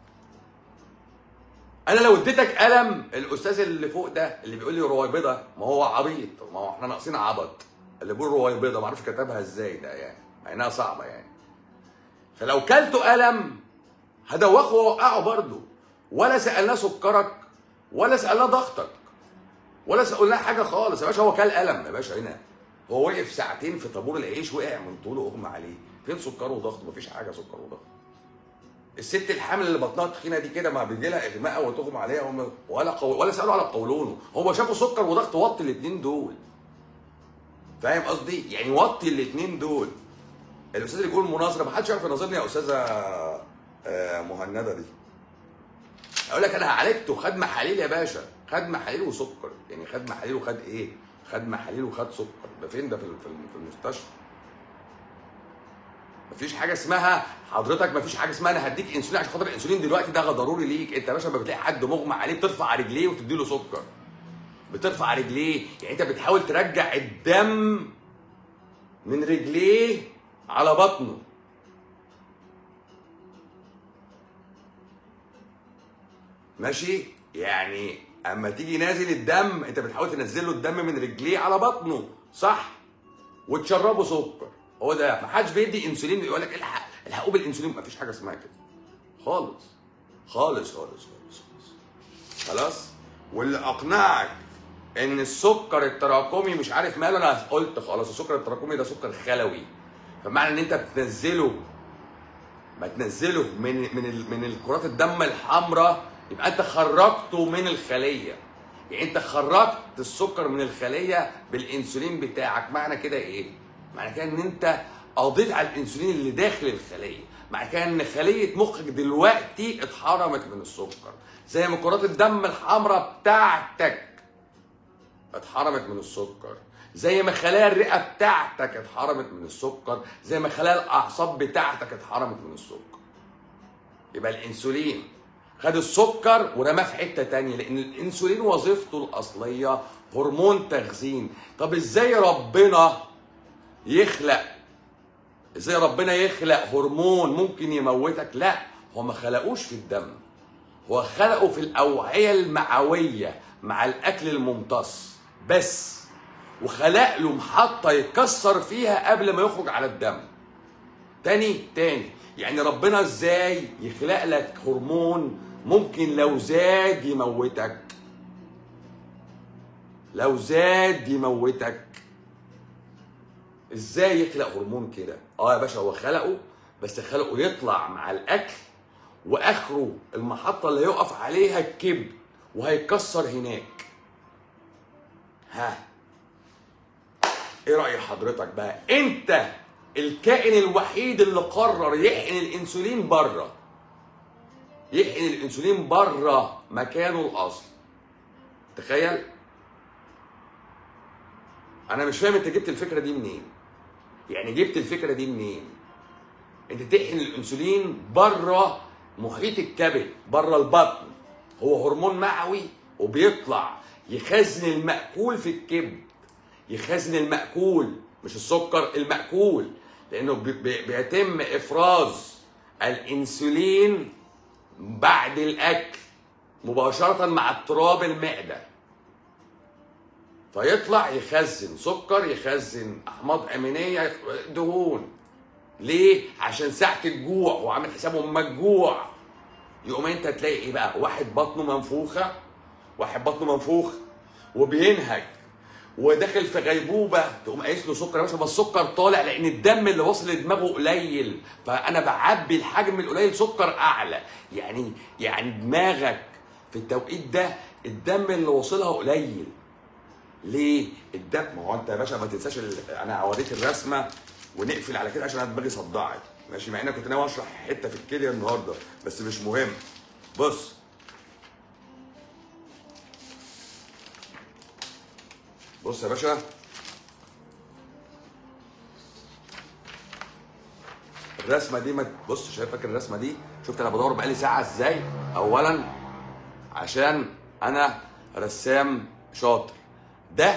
انا لو اديتك قلم الاستاذ اللي فوق ده اللي بيقول لي رويبضه ما هو عبيط ما هو احنا ناقصين عبط اللي بيقول رويبضه ما اعرفش كتبها ازاي ده يعني مع انها صعبه يعني فلو كلته قلم هدوخه واوقعه برضه ولا سالناه سكرك ولا سالناه ضغطك ولا سالناه حاجه خالص يا باشا هو كل قلم يا باشا هنا هو وقف ساعتين في طابور العيش وقع من طوله اغمى عليه فين سكر وضغط مفيش حاجه سكر وضغط الست الحامل اللي بطنها تخينه دي كده ما بيجي لها اغماء وتغمى عليها هم ولا قو... ولا سالوا على قولونه هو شافوا سكر وضغط وطي الاثنين دول فاهم قصدي يعني وطي الاثنين دول الاستاذ اللي بيقول مناظره ما حدش يعرف يناظرني يا استاذه آه، مهنده دي اقول لك انا عالجته خد محاليل يا باشا خد محاليل وسكر يعني خد محاليل وخد ايه خد محاليل وخد سكر ده فين ده في في في المستشفى مفيش حاجه اسمها حضرتك مفيش حاجه اسمها انا هديك انسولين عشان خاطر الانسولين دلوقتي ده ضروري ليك انت يا باشا لما بتلاقي حد مغمى عليه بترفع رجليه وتدي له سكر بترفع رجليه يعني انت بتحاول ترجع الدم من رجليه على بطنه ماشي يعني اما تيجي نازل الدم انت بتحاول تنزل له الدم من رجليه على بطنه صح وتشربه سكر هو ده ما حدش بيدي انسولين يقول لك الحق الحقوه بالانسولين ما فيش حاجه اسمها كده خالص خالص خالص خالص خالص خلاص واللي اقنعك ان السكر التراكمي مش عارف ماله انا قلت خلاص السكر التراكمي ده سكر خلوي فمعنى ان انت بتنزله ما تنزله من من ال- من الكرات الدم الحمراء يبقى انت خرجته من الخليه يعني انت خرجت السكر من الخليه بالانسولين بتاعك معنى كده ايه معنى كده ان انت قضيت على الانسولين اللي داخل الخليه معنى كده ان خليه مخك دلوقتي اتحرمت من السكر زي ما كرات الدم الحمراء بتاعتك اتحرمت من السكر زي ما خلايا الرئه بتاعتك اتحرمت من السكر زي ما خلايا الاعصاب بتاعتك اتحرمت من السكر يبقى الانسولين خد السكر ورماه في حته تانية لان الانسولين وظيفته الاصليه هرمون تخزين طب ازاي ربنا يخلق ازاي ربنا يخلق هرمون ممكن يموتك لا هو ما خلقوش في الدم هو خلقه في الاوعيه المعويه مع الاكل الممتص بس وخلق له محطه يتكسر فيها قبل ما يخرج على الدم تاني تاني يعني ربنا ازاي يخلق لك هرمون ممكن لو زاد يموتك لو زاد يموتك ازاي يخلق هرمون كده اه يا باشا هو خلقه بس خلقه يطلع مع الاكل واخره المحطه اللي يقف عليها الكبد وهيتكسر هناك ها ايه راي حضرتك بقى انت الكائن الوحيد اللي قرر يحقن الانسولين بره يحقن الانسولين بره مكانه الاصلي تخيل انا مش فاهم انت جبت الفكره دي منين يعني جبت الفكره دي منين انت تحقن الانسولين بره محيط الكبد بره البطن هو هرمون معوي وبيطلع يخزن المأكول في الكبد يخزن المأكول مش السكر المأكول لأنه بي- بي- بيتم إفراز الأنسولين بعد الأكل مباشرة مع اضطراب المعدة فيطلع يخزن سكر يخزن أحماض أمينية يخ- دهون ليه؟ عشان ساعة الجوع وعامل حسابه اما الجوع يقوم انت تلاقي ايه بقى؟ واحد بطنه منفوخة واحد بطنه منفوخ وبينهج وداخل في غيبوبه تقوم قايس له سكر يا باشا ما السكر طالع لان الدم اللي واصل لدماغه قليل فانا بعبي الحجم القليل سكر اعلى يعني يعني دماغك في التوقيت ده الدم اللي واصلها قليل ليه؟ الدم ما هو انت يا باشا ما تنساش ال... انا هوريك الرسمه ونقفل على كده عشان انا دماغي صدعت ماشي مع ان انا كنت ناوي اشرح حته في الكليه النهارده بس مش مهم بص بص يا باشا الرسمه دي ما بص شايف فاكر الرسمه دي شفت انا بدور بقالي ساعه ازاي اولا عشان انا رسام شاطر ده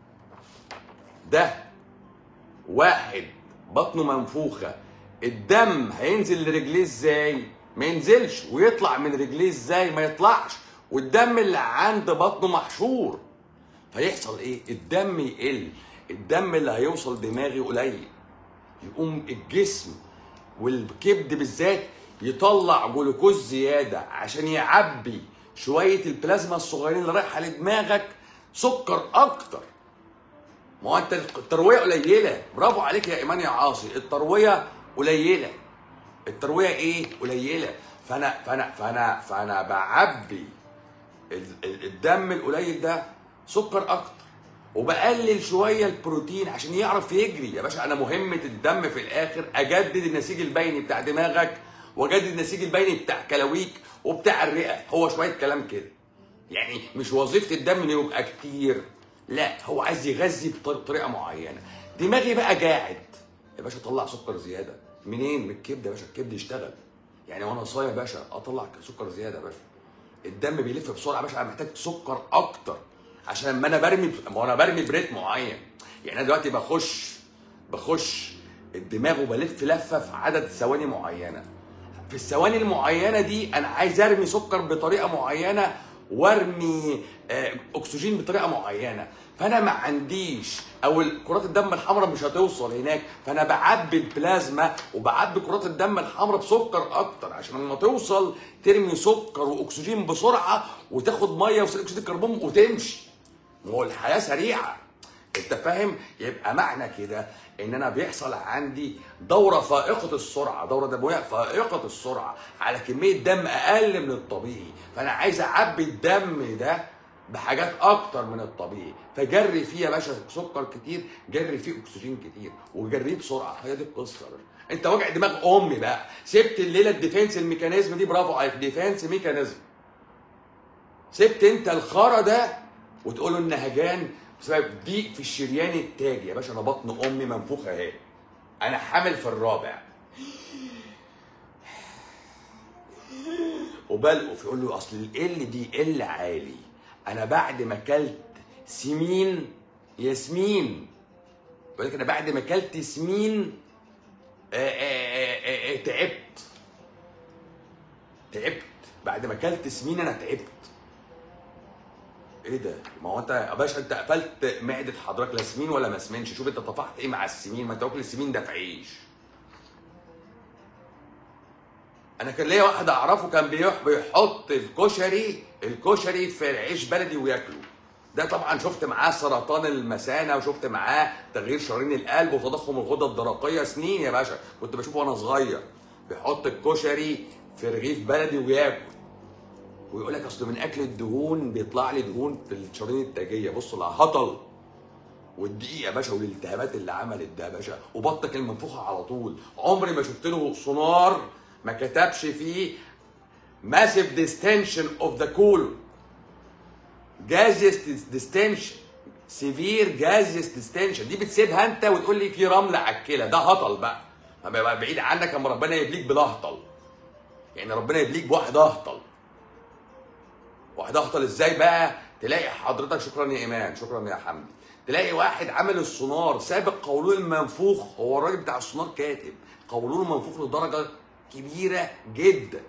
ده واحد بطنه منفوخه الدم هينزل لرجليه ازاي ما ينزلش ويطلع من رجليه ازاي ما يطلعش والدم اللي عند بطنه محشور فيحصل ايه الدم يقل الدم اللي هيوصل دماغي قليل يقوم الجسم والكبد بالذات يطلع جلوكوز زياده عشان يعبي شويه البلازما الصغيرين اللي رايحه لدماغك سكر اكتر ما هو انت الترويه قليله برافو عليك يا ايمان يا عاصي الترويه قليله الترويه ايه قليله فانا فانا فانا فانا بعبي ال- ال- الدم القليل ده سكر اكتر وبقلل شويه البروتين عشان يعرف يجري يا باشا انا مهمه الدم في الاخر اجدد النسيج البيني بتاع دماغك واجدد النسيج البيني بتاع كلاويك وبتاع الرئه هو شويه كلام كده يعني مش وظيفه الدم انه يبقى كتير لا هو عايز يغذي بطر- بطريقه معينه دماغي بقى قاعد يا باشا طلع سكر زياده منين من الكبد يا باشا الكبد يشتغل يعني وانا صايم يا باشا اطلع سكر زياده يا باشا الدم بيلف بسرعه يا باشا انا محتاج سكر اكتر عشان لما انا برمي ما انا برمي بريت معين يعني انا دلوقتي بخش بخش الدماغ وبلف لفه في عدد ثواني معينه في الثواني المعينه دي انا عايز ارمي سكر بطريقه معينه وارمي آه، اكسجين بطريقه معينه فانا ما عنديش او كرات الدم الحمراء مش هتوصل هناك فانا بعبي البلازما وبعبي كرات الدم الحمراء بسكر اكتر عشان لما توصل ترمي سكر واكسجين بسرعه وتاخد ميه وثاني اكسيد الكربون وتمشي ما هو الحياه سريعه انت فاهم يبقى معنى كده ان انا بيحصل عندي دوره فائقه السرعه دوره دمويه فائقه السرعه على كميه دم اقل من الطبيعي فانا عايز اعبي الدم ده بحاجات اكتر من الطبيعي فجري فيه يا باشا سكر كتير جري فيه اكسجين كتير وجريه بسرعه هي دي القصه يا باشا انت واجع دماغ امي بقى سبت الليله الديفنس الميكانيزم دي برافو عليك ديفنس ميكانيزم سبت انت الخرا ده وتقول له النهجان بسبب ضيق في الشريان التاجي يا باشا انا بطن امي منفوخه اهي انا حامل في الرابع وبلقوا فيقول له اصل ال دي ال عالي انا بعد ما اكلت سمين ياسمين بيقول لك انا بعد ما اكلت سمين آه، آه، آه، آه، تعبت تعبت بعد ما اكلت سمين انا تعبت ايه ده؟ ما هو انت يا باشا انت قفلت معده حضرتك لا سمين ولا ما سمنش، شوف انت طفحت ايه مع السمين، ما انت واكل السمين ده في عيش. انا كان ليا واحد اعرفه كان بيح- بيحط الكشري الكشري في عيش بلدي وياكله. ده طبعا شفت معاه سرطان المثانه وشفت معاه تغيير شرايين القلب وتضخم الغده الدرقيه سنين يا باشا، كنت بشوفه وانا صغير بيحط الكشري في رغيف بلدي وياكل. ويقول لك اصل من اكل الدهون بيطلع لي دهون في الشرايين التاجيه بصوا الهطل والدقيق يا باشا والالتهابات اللي عملت ده يا باشا وبطنك المنفوخه على طول عمري ما شفت له سونار ما كتبش فيه ماسيف ديستنشن اوف ذا كول جازيس ديستنشن سيفير جازيس ديستنشن دي بتسيبها انت وتقول لي في رمل على الكلى ده هطل بقى لما يبقى بعيد عنك اما ربنا يبليك بالاهطل يعني ربنا يبليك بواحد اهطل واحد اهطل ازاي بقى تلاقي حضرتك شكرا يا ايمان شكرا يا حمدي تلاقي واحد عامل السونار سابق قولون المنفوخ هو الراجل بتاع السونار كاتب قولون المنفوخ لدرجه كبيره جدا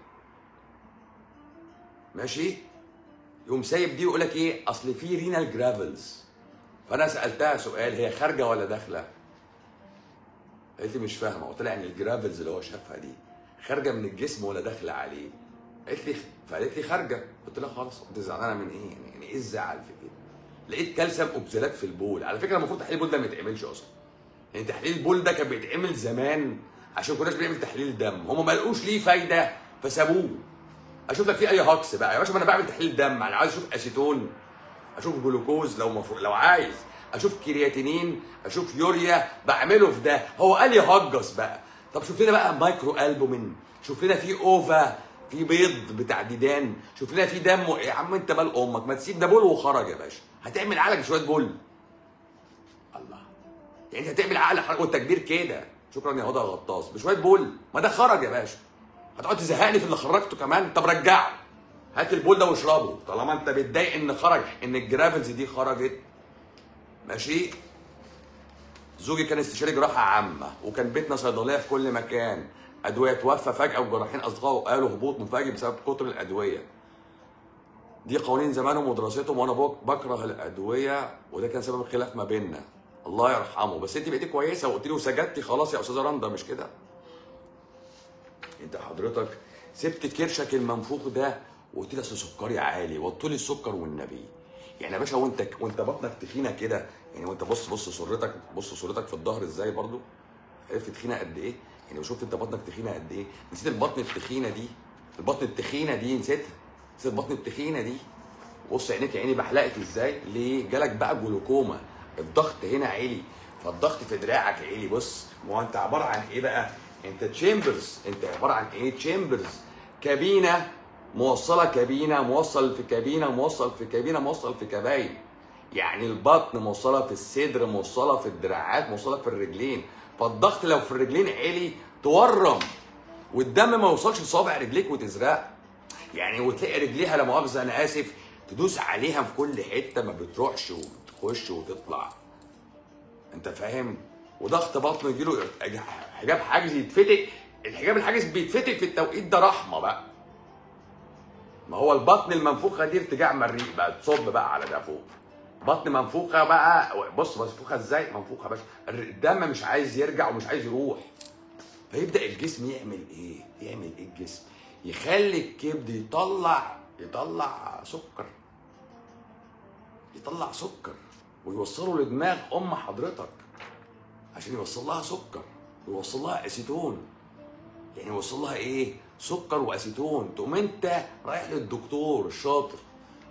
ماشي يقوم سايب دي ويقول لك ايه اصل في رينال جرافلز فانا سالتها سؤال هي خارجه ولا داخله قالت لي مش فاهمه قلت لها يعني الجرافلز اللي هو شافها دي خارجه من الجسم ولا داخله عليه قالت لي فقالت لي خارجه قلت لها خلاص انت زعلانه من ايه يعني, يعني ايه الزعل في كده لقيت كالسيوم اوبزالات في البول على فكره المفروض تحليل البول ده ما يتعملش اصلا يعني تحليل البول ده كان بيتعمل زمان عشان ما كناش بنعمل تحليل دم هم ما لقوش ليه فايده فسابوه اشوف لك في اي هكس بقى يا باشا ما انا بعمل تحليل دم انا عايز اشوف اسيتون اشوف جلوكوز لو مفروض لو عايز اشوف كرياتينين اشوف يوريا بعمله في ده هو قال لي هجص بقى طب شوف لنا بقى مايكرو البومين شوف لنا في اوفا في بيض بتاع ديدان شوف لنا في دم يا عم انت مال امك ما تسيب ده بول وخرج يا باشا هتعمل عقلك شويه بول الله يعني انت هتعمل عقل حركه وانت كبير كده شكرا يا هدى غطاس بشويه بول ما ده خرج يا باشا هتقعد تزهقني في اللي خرجته كمان طب رجعه هات البول ده واشربه طالما انت متضايق ان خرج ان الجرافلز دي خرجت ماشي زوجي كان استشاري جراحه عامه وكان بيتنا صيدليه في كل مكان ادويه توفى فجاه وجراحين اصدقائه قالوا هبوط مفاجئ بسبب كتر الادويه دي قوانين زمانهم ودراستهم وانا بك- بكره الادويه وده كان سبب خلاف ما بيننا الله يرحمه بس انت بقيتي كويسه وقلت لي وسجدتي خلاص يا استاذه رندا مش كده انت حضرتك سبت كرشك المنفوخ ده وقلت لي اصل سكري عالي وقلت لي السكر والنبي يعني يا باشا وانت وانت بطنك تخينه كده يعني وانت بص بص صورتك بص صورتك في الظهر ازاي برضو عرفت تخينه قد ايه يعني شفت انت بطنك تخينه قد ايه نسيت البطن التخينه دي البطن التخينه دي نسيتها نسيت البطن التخينه دي بص عينيك يا عيني بحلقت ازاي ليه جالك بقى جلوكوما الضغط هنا عالي فالضغط في دراعك عالي بص ما هو انت عباره عن ايه بقى انت تشامبرز انت عباره عن ايه تشامبرز كابينه موصله كابينه موصل في كابينه موصل في كابينه موصل في كباين يعني البطن موصله في الصدر موصله في الدراعات موصله في الرجلين فالضغط لو في الرجلين عالي تورم والدم ما يوصلش لصابع رجليك وتزرق يعني وتلاقي رجليها لا مؤاخذه انا اسف تدوس عليها في كل حته ما بتروحش وبتخش وتطلع انت فاهم وضغط بطن يجيله حجاب حاجز يتفتك الحجاب الحاجز بيتفتك في التوقيت ده رحمه بقى ما هو البطن المنفوخه دي ارتجاع مريء بقى تصب بقى على ده فوق بطن منفوخه بقى بص منفوخه ازاي منفوخه يا باشا الدم مش عايز يرجع ومش عايز يروح فيبدا الجسم يعمل ايه يعمل ايه الجسم يخلي الكبد يطلع يطلع سكر يطلع سكر ويوصله لدماغ ام حضرتك عشان يوصل لها سكر ويوصل لها اسيتون يعني يوصل لها ايه سكر واسيتون تقوم انت رايح للدكتور الشاطر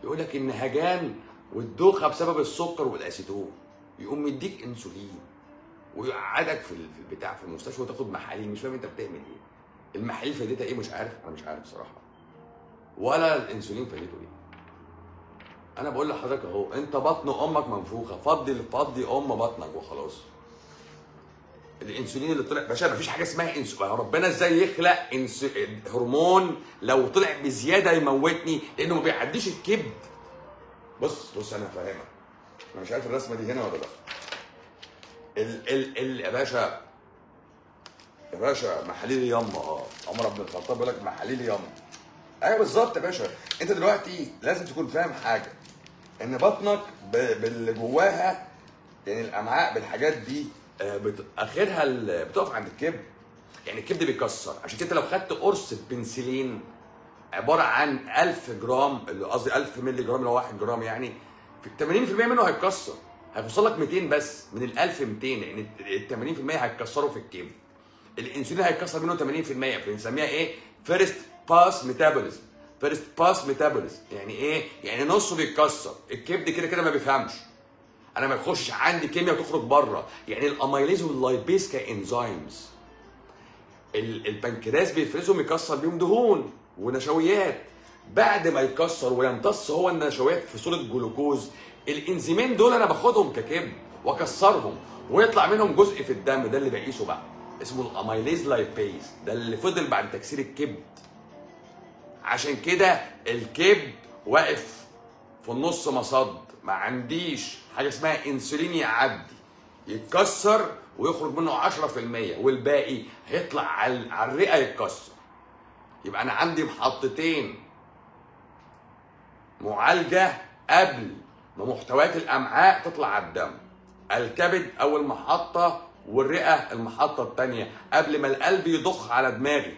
يقول لك النهجان والدوخه بسبب السكر والاسيتون يقوم مديك انسولين ويقعدك في ال- في البتاع في المستشفى وتاخد محاليل مش فاهم انت بتعمل ايه المحاليل فايدتها ايه مش عارف انا مش عارف صراحه ولا الانسولين فايدته ايه انا بقول لحضرتك اهو انت بطن امك منفوخه فضي فضي ام بطنك وخلاص الانسولين اللي طلع باشا مفيش حاجه اسمها انسولين ربنا ازاي يخلق إنس... هرمون لو طلع بزياده يموتني لانه ما بيعديش الكبد بص بص انا فاهمك انا مش عارف الرسمه دي هنا ولا لا ال ال ال يا باشا يا باشا محاليل ياما اه عمر بن الخطاب بيقول لك محاليل ياما ايوه بالظبط يا باشا انت دلوقتي لازم تكون فاهم حاجه ان بطنك ب- باللي جواها يعني الامعاء بالحاجات دي آه، بت- اخرها ال- بتقف عند الكبد يعني الكبد بيكسر عشان كده لو خدت قرص بنسلين عباره عن 1000 جرام اللي قصدي 1000 مللي جرام اللي هو 1 جرام يعني في 80% منه هيتكسر هيوصل لك 200 بس من ال 1000 200 لان ال 80% هيتكسروا في الكبد الانسولين هيتكسر منه 80% بنسميها ايه؟ فيرست باس ميتابوليزم فيرست باس ميتابوليزم يعني ايه؟ يعني نصه بيتكسر الكبد كده كده ما بيفهمش انا ما بيخش عندي كيمياء وتخرج بره يعني الاميليز واللايبيز كانزيمز ال- البنكرياس بيفرزهم يكسر بيهم دهون ونشويات بعد ما يكسر ويمتص هو النشويات في صوره جلوكوز الانزيمين دول انا باخدهم ككبد واكسرهم ويطلع منهم جزء في الدم ده اللي بقيسه بقى اسمه الاميليز لايبيز ده اللي فضل بعد تكسير الكبد عشان كده الكبد واقف في النص مصد ما عنديش حاجه اسمها انسولين يعدي يتكسر ويخرج منه 10% والباقي هيطلع على على الرئه يتكسر يبقى انا عندي محطتين معالجه قبل ما محتويات الامعاء تطلع على الدم الكبد اول محطه والرئه المحطه الثانيه قبل ما القلب يضخ على دماغي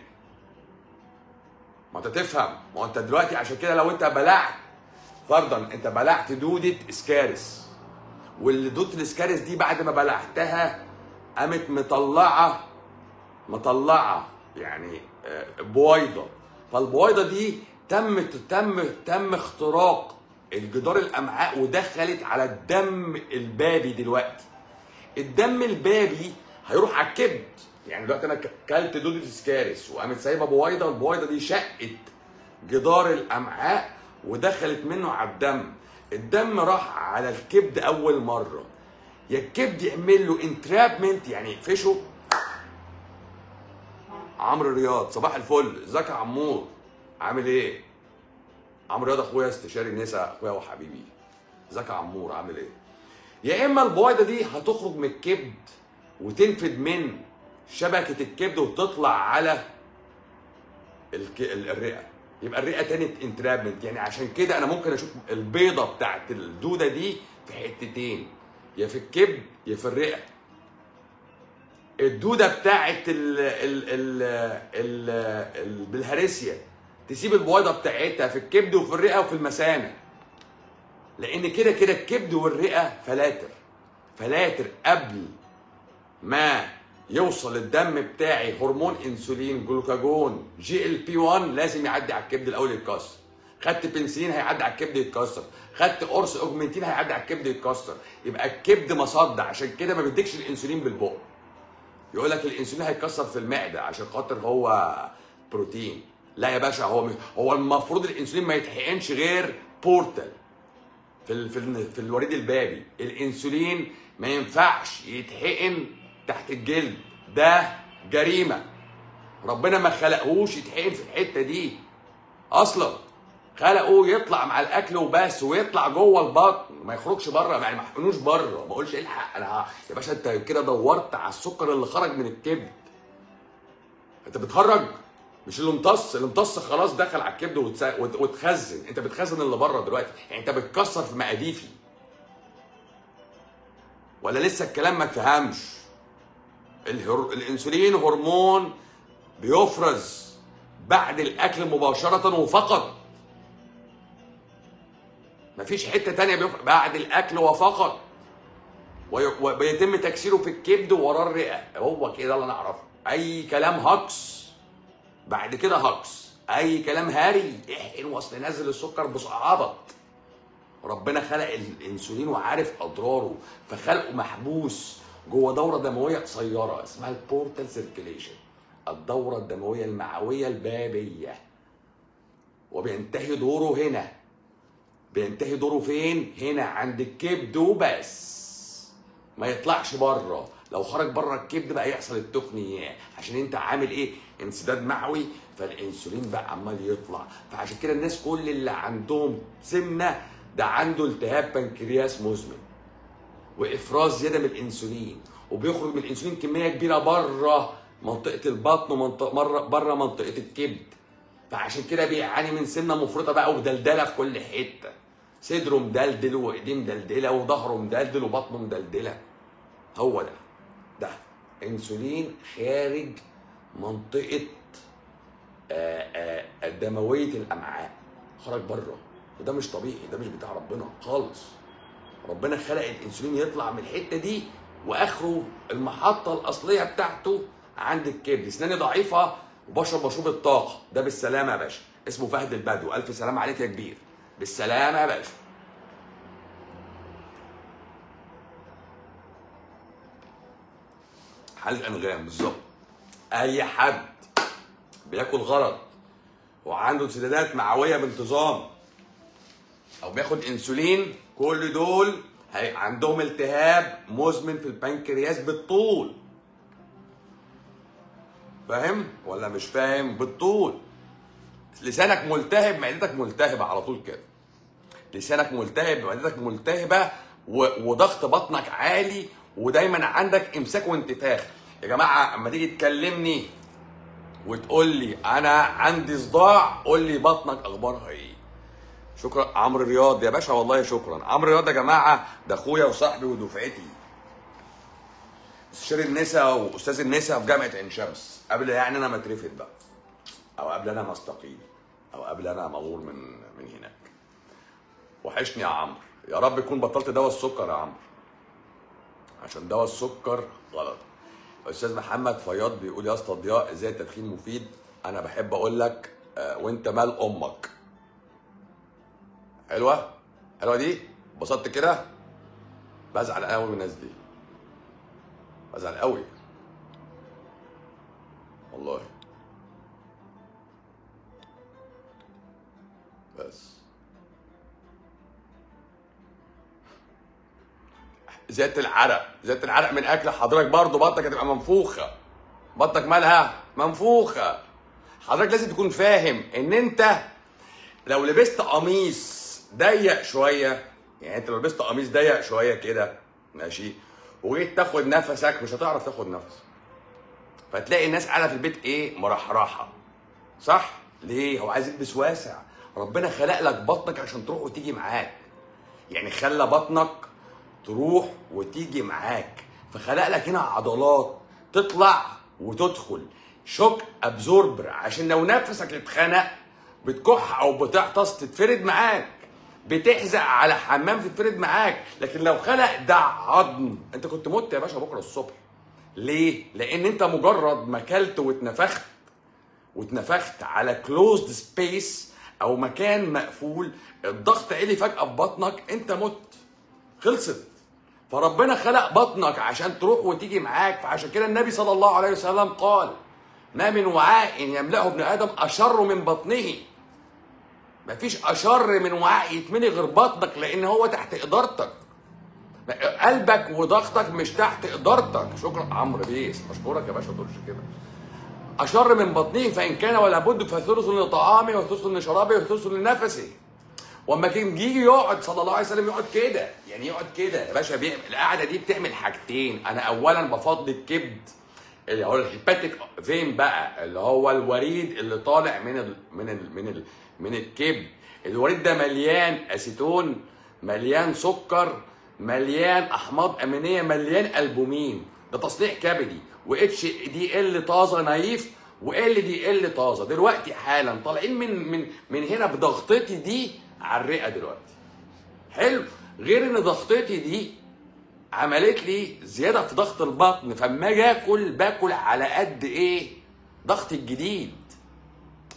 ما انت تفهم ما هو انت دلوقتي عشان كده لو انت بلعت فرضا انت بلعت دوده اسكارس والدوده الاسكارس دي بعد ما بلعتها قامت مطلعه مطلعه يعني آه، بويضه فالبويضه دي تم تم تم اختراق الجدار الامعاء ودخلت على الدم البابي دلوقتي الدم البابي هيروح على الكبد يعني دلوقتي انا كلت دوده اسكارس وقامت سايبه بويضه البويضه دي شقت جدار الامعاء ودخلت منه على الدم الدم راح على الكبد اول مره يا الكبد يعمل له انترابمنت يعني يقفشه عمرو رياض صباح الفل ازيك يا عمور عامل ايه عمرو رياض اخويا استشاري النساء اخويا وحبيبي ازيك يا عمور عامل ايه يا اما البويضه دي هتخرج من الكبد وتنفد من شبكه الكبد وتطلع على الك... ال- الرئه يبقى الرئه تاني انترابمنت يعني عشان كده انا ممكن اشوف البيضه بتاعت الدوده دي في حتتين يا في الكبد يا في الرئه الدوده بتاعت ال ال ال ال ال بالهرسيا تسيب البويضه بتاعتها في الكبد وفي الرئه وفي المثانه لان كده كده الكبد والرئه فلاتر فلاتر قبل ما يوصل الدم بتاعي هرمون انسولين جلوكاجون جي ال بي 1 لازم يعدي على الكبد الاول يتكسر خدت بنسلين هيعدي على الكبد يتكسر خدت قرص اوجمنتين هيعدي على الكبد يتكسر يبقى الكبد مصد عشان كده ما بيديكش الانسولين بالبق يقول لك الانسولين هيتكسر في المعده عشان خاطر هو بروتين لا يا باشا هو مش هو المفروض الانسولين ما يتحقنش غير بورتال في ال... في, ال... في الوريد البابي الانسولين ما ينفعش يتحقن تحت الجلد ده جريمه ربنا ما خلقهوش يتحقن في الحته دي اصلا خلقه يطلع مع الاكل وبس ويطلع جوه البطن ما يخرجش بره يعني ما يحقنوش بره ما اقولش الحق انا ه- يا باشا انت كده دورت على السكر اللي خرج من الكبد انت بتخرج مش اللي امتص اللي امتص خلاص دخل على الكبد وتس- وت- وتخزن انت بتخزن اللي بره دلوقتي يعني انت بتكسر في مقاديفي ولا لسه الكلام ما اتفهمش الهر... الانسولين هرمون بيفرز بعد الاكل مباشره وفقط مفيش حته تانية بيفرز بعد الاكل وفقط وي- وبيتم تكسيره في الكبد وراه الرئه هو كده اللي انا اعرفه اي كلام هكس بعد كده هكس اي كلام هاري احقن واصل نزل السكر بصعبط ربنا خلق الانسولين وعارف اضراره فخلقه محبوس جوه دوره دمويه قصيره اسمها البورتال سيركيليشن الدوره الدمويه المعويه البابيه وبينتهي دوره هنا بينتهي دوره فين هنا عند الكبد وبس ما يطلعش بره لو خرج بره الكبد بقى يحصل التخنيات عشان انت عامل ايه انسداد معوي فالانسولين بقى عمال يطلع فعشان كده الناس كل اللي عندهم سمنه ده عنده التهاب بنكرياس مزمن وافراز زياده من الانسولين وبيخرج من الانسولين كميه كبيره بره منطقه البطن ومنطقه مره بره منطقه الكبد فعشان كده بيعاني من سمنه مفرطه بقى ودلدله في كل حته صدره مدلدل وايديه مدلدله وظهره مدلدل وبطنه مدلدله هو ده ده انسولين خارج منطقه آه، آه، دمويه الامعاء خرج بره وده مش طبيعي ده مش بتاع ربنا خالص ربنا خلق الانسولين يطلع من الحته دي واخره المحطه الاصليه بتاعته عند الكبد اسناني ضعيفه وبشرب مشروب الطاقه ده بالسلامه يا باشا اسمه فهد البدو الف سلام عليك يا كبير بالسلامه يا باشا حالة انغام بالظبط اي حد بياكل غلط وعنده انسدادات معويه بانتظام او بياخد انسولين كل دول هي- عندهم التهاب مزمن في البنكرياس بالطول فاهم ولا مش فاهم بالطول لسانك ملتهب معدتك ملتهبه على طول كده لسانك ملتهب معدتك ملتهبه و... وضغط بطنك عالي ودايما عندك امساك وانتفاخ يا جماعه اما تيجي تكلمني وتقول لي انا عندي صداع قول لي بطنك اخبارها ايه شكرا عمرو رياض يا باشا والله شكرا عمرو رياض يا جماعه ده اخويا وصاحبي ودفعتي استشاري النساء واستاذ النساء في جامعه عين شمس قبل يعني انا ما اترفد بقى او قبل انا ما استقيل او قبل انا ما اغور من من هناك وحشني يا عمرو يا رب يكون بطلت دواء السكر يا عمرو عشان دواء السكر غلط استاذ محمد فياض بيقول يا اسطى ضياء ازاي التدخين مفيد انا بحب اقول لك آه، وانت مال امك حلوه حلوه دي انبسطت كده بزعل قوي من الناس دي بزعل قوي والله بس زياده العرق زياده العرق من اكل حضرتك برضه بطنك هتبقى منفوخه بطنك مالها منفوخه حضرتك لازم تكون فاهم ان انت لو لبست قميص ضيق شويه يعني انت لو لبست قميص ضيق شويه كده ماشي وجيت تاخد نفسك مش هتعرف تاخد نفس فتلاقي الناس قاعده في البيت ايه مرحرحه صح ليه هو عايز يلبس واسع ربنا خلق لك بطنك عشان تروح وتيجي معاك يعني خلى بطنك تروح وتيجي معاك فخلق لك هنا عضلات تطلع وتدخل شوك ابزوربر عشان لو نفسك اتخنق بتكح او بتعطس تتفرد معاك بتحزق على حمام تتفرد معاك لكن لو خلق ده عظم انت كنت مت يا باشا بكره الصبح ليه لان انت مجرد ما اكلت واتنفخت واتنفخت على كلوزد سبيس او مكان مقفول الضغط عالي فجاه في بطنك انت مت خلصت فربنا خلق بطنك عشان تروح وتيجي معاك فعشان كده النبي صلى الله عليه وسلم قال ما من وعاء يملأه ابن ادم اشر من بطنه مفيش اشر من وعاء يتملي غير بطنك لان هو تحت ادارتك قلبك وضغطك مش تحت ادارتك شكرا عمرو بيس مشكورك يا باشا ما تقولش كده اشر من بطنه فان كان ولا بد فثلث لطعامه وثلث لشرابه وثلث لنفسه واما كان يجي يقعد صلى الله عليه وسلم يقعد كده يعني يقعد كده يا باشا بيعمل القعده دي بتعمل حاجتين انا اولا بفضي الكبد اللي هو الهيباتيك فين بقى اللي هو الوريد اللي طالع من ال من ال من ال من الكبد الوريد ده مليان اسيتون مليان سكر مليان احماض امينيه مليان البومين ده تصنيع كبدي واتش دي ال طازه نايف وال دي ال طازه دلوقتي حالا طالعين من من من هنا بضغطتي دي على الرئه دلوقتي حلو غير ان ضغطتي دي عملت لي زياده في ضغط البطن فاما اجي اكل باكل على قد ايه ضغط الجديد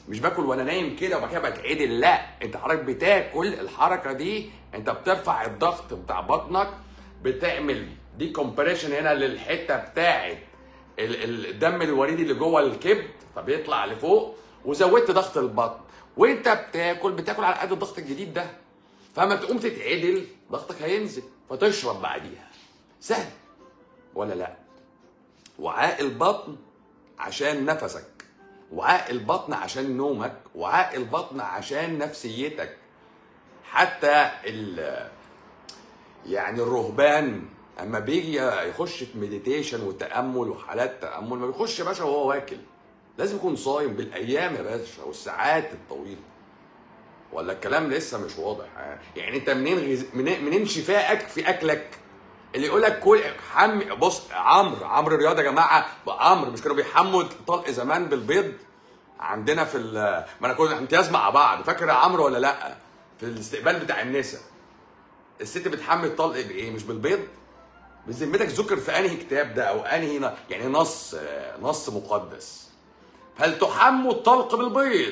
مش باكل وانا نايم كده وبعد كده بتعدل لا انت حضرتك بتاكل الحركه دي انت بترفع الضغط بتاع بطنك بتعمل دي كومبريشن هنا للحته بتاعت ال- ال- الدم الوريدي اللي جوه الكبد فبيطلع لفوق وزودت ضغط البطن وانت بتاكل بتاكل على قد الضغط الجديد ده فما تقوم تتعدل ضغطك هينزل فتشرب بعديها سهل ولا لا وعاء البطن عشان نفسك وعاء البطن عشان نومك وعاء البطن عشان نفسيتك حتى ال يعني الرهبان اما بيجي يخش في مديتيشن وتامل وحالات تامل ما بيخش يا باشا وهو واكل لازم يكون صايم بالايام يا باشا والساعات الطويله ولا الكلام لسه مش واضح يعني انت منين غز... منين منين شفائك في اكلك اللي يقول لك كل حم بص عمرو عمرو رياض يا جماعه عمرو مش كانوا بيحموا طلق زمان بالبيض عندنا في ال... ما انا كنا امتياز مع بعض فاكر يا عمرو ولا لا في الاستقبال بتاع النساء الست بتحمل الطلق بايه مش بالبيض بذمتك ذكر في انهي كتاب ده او انهي ن- يعني نص آه، نص مقدس هل تحموا الطلق بالبيض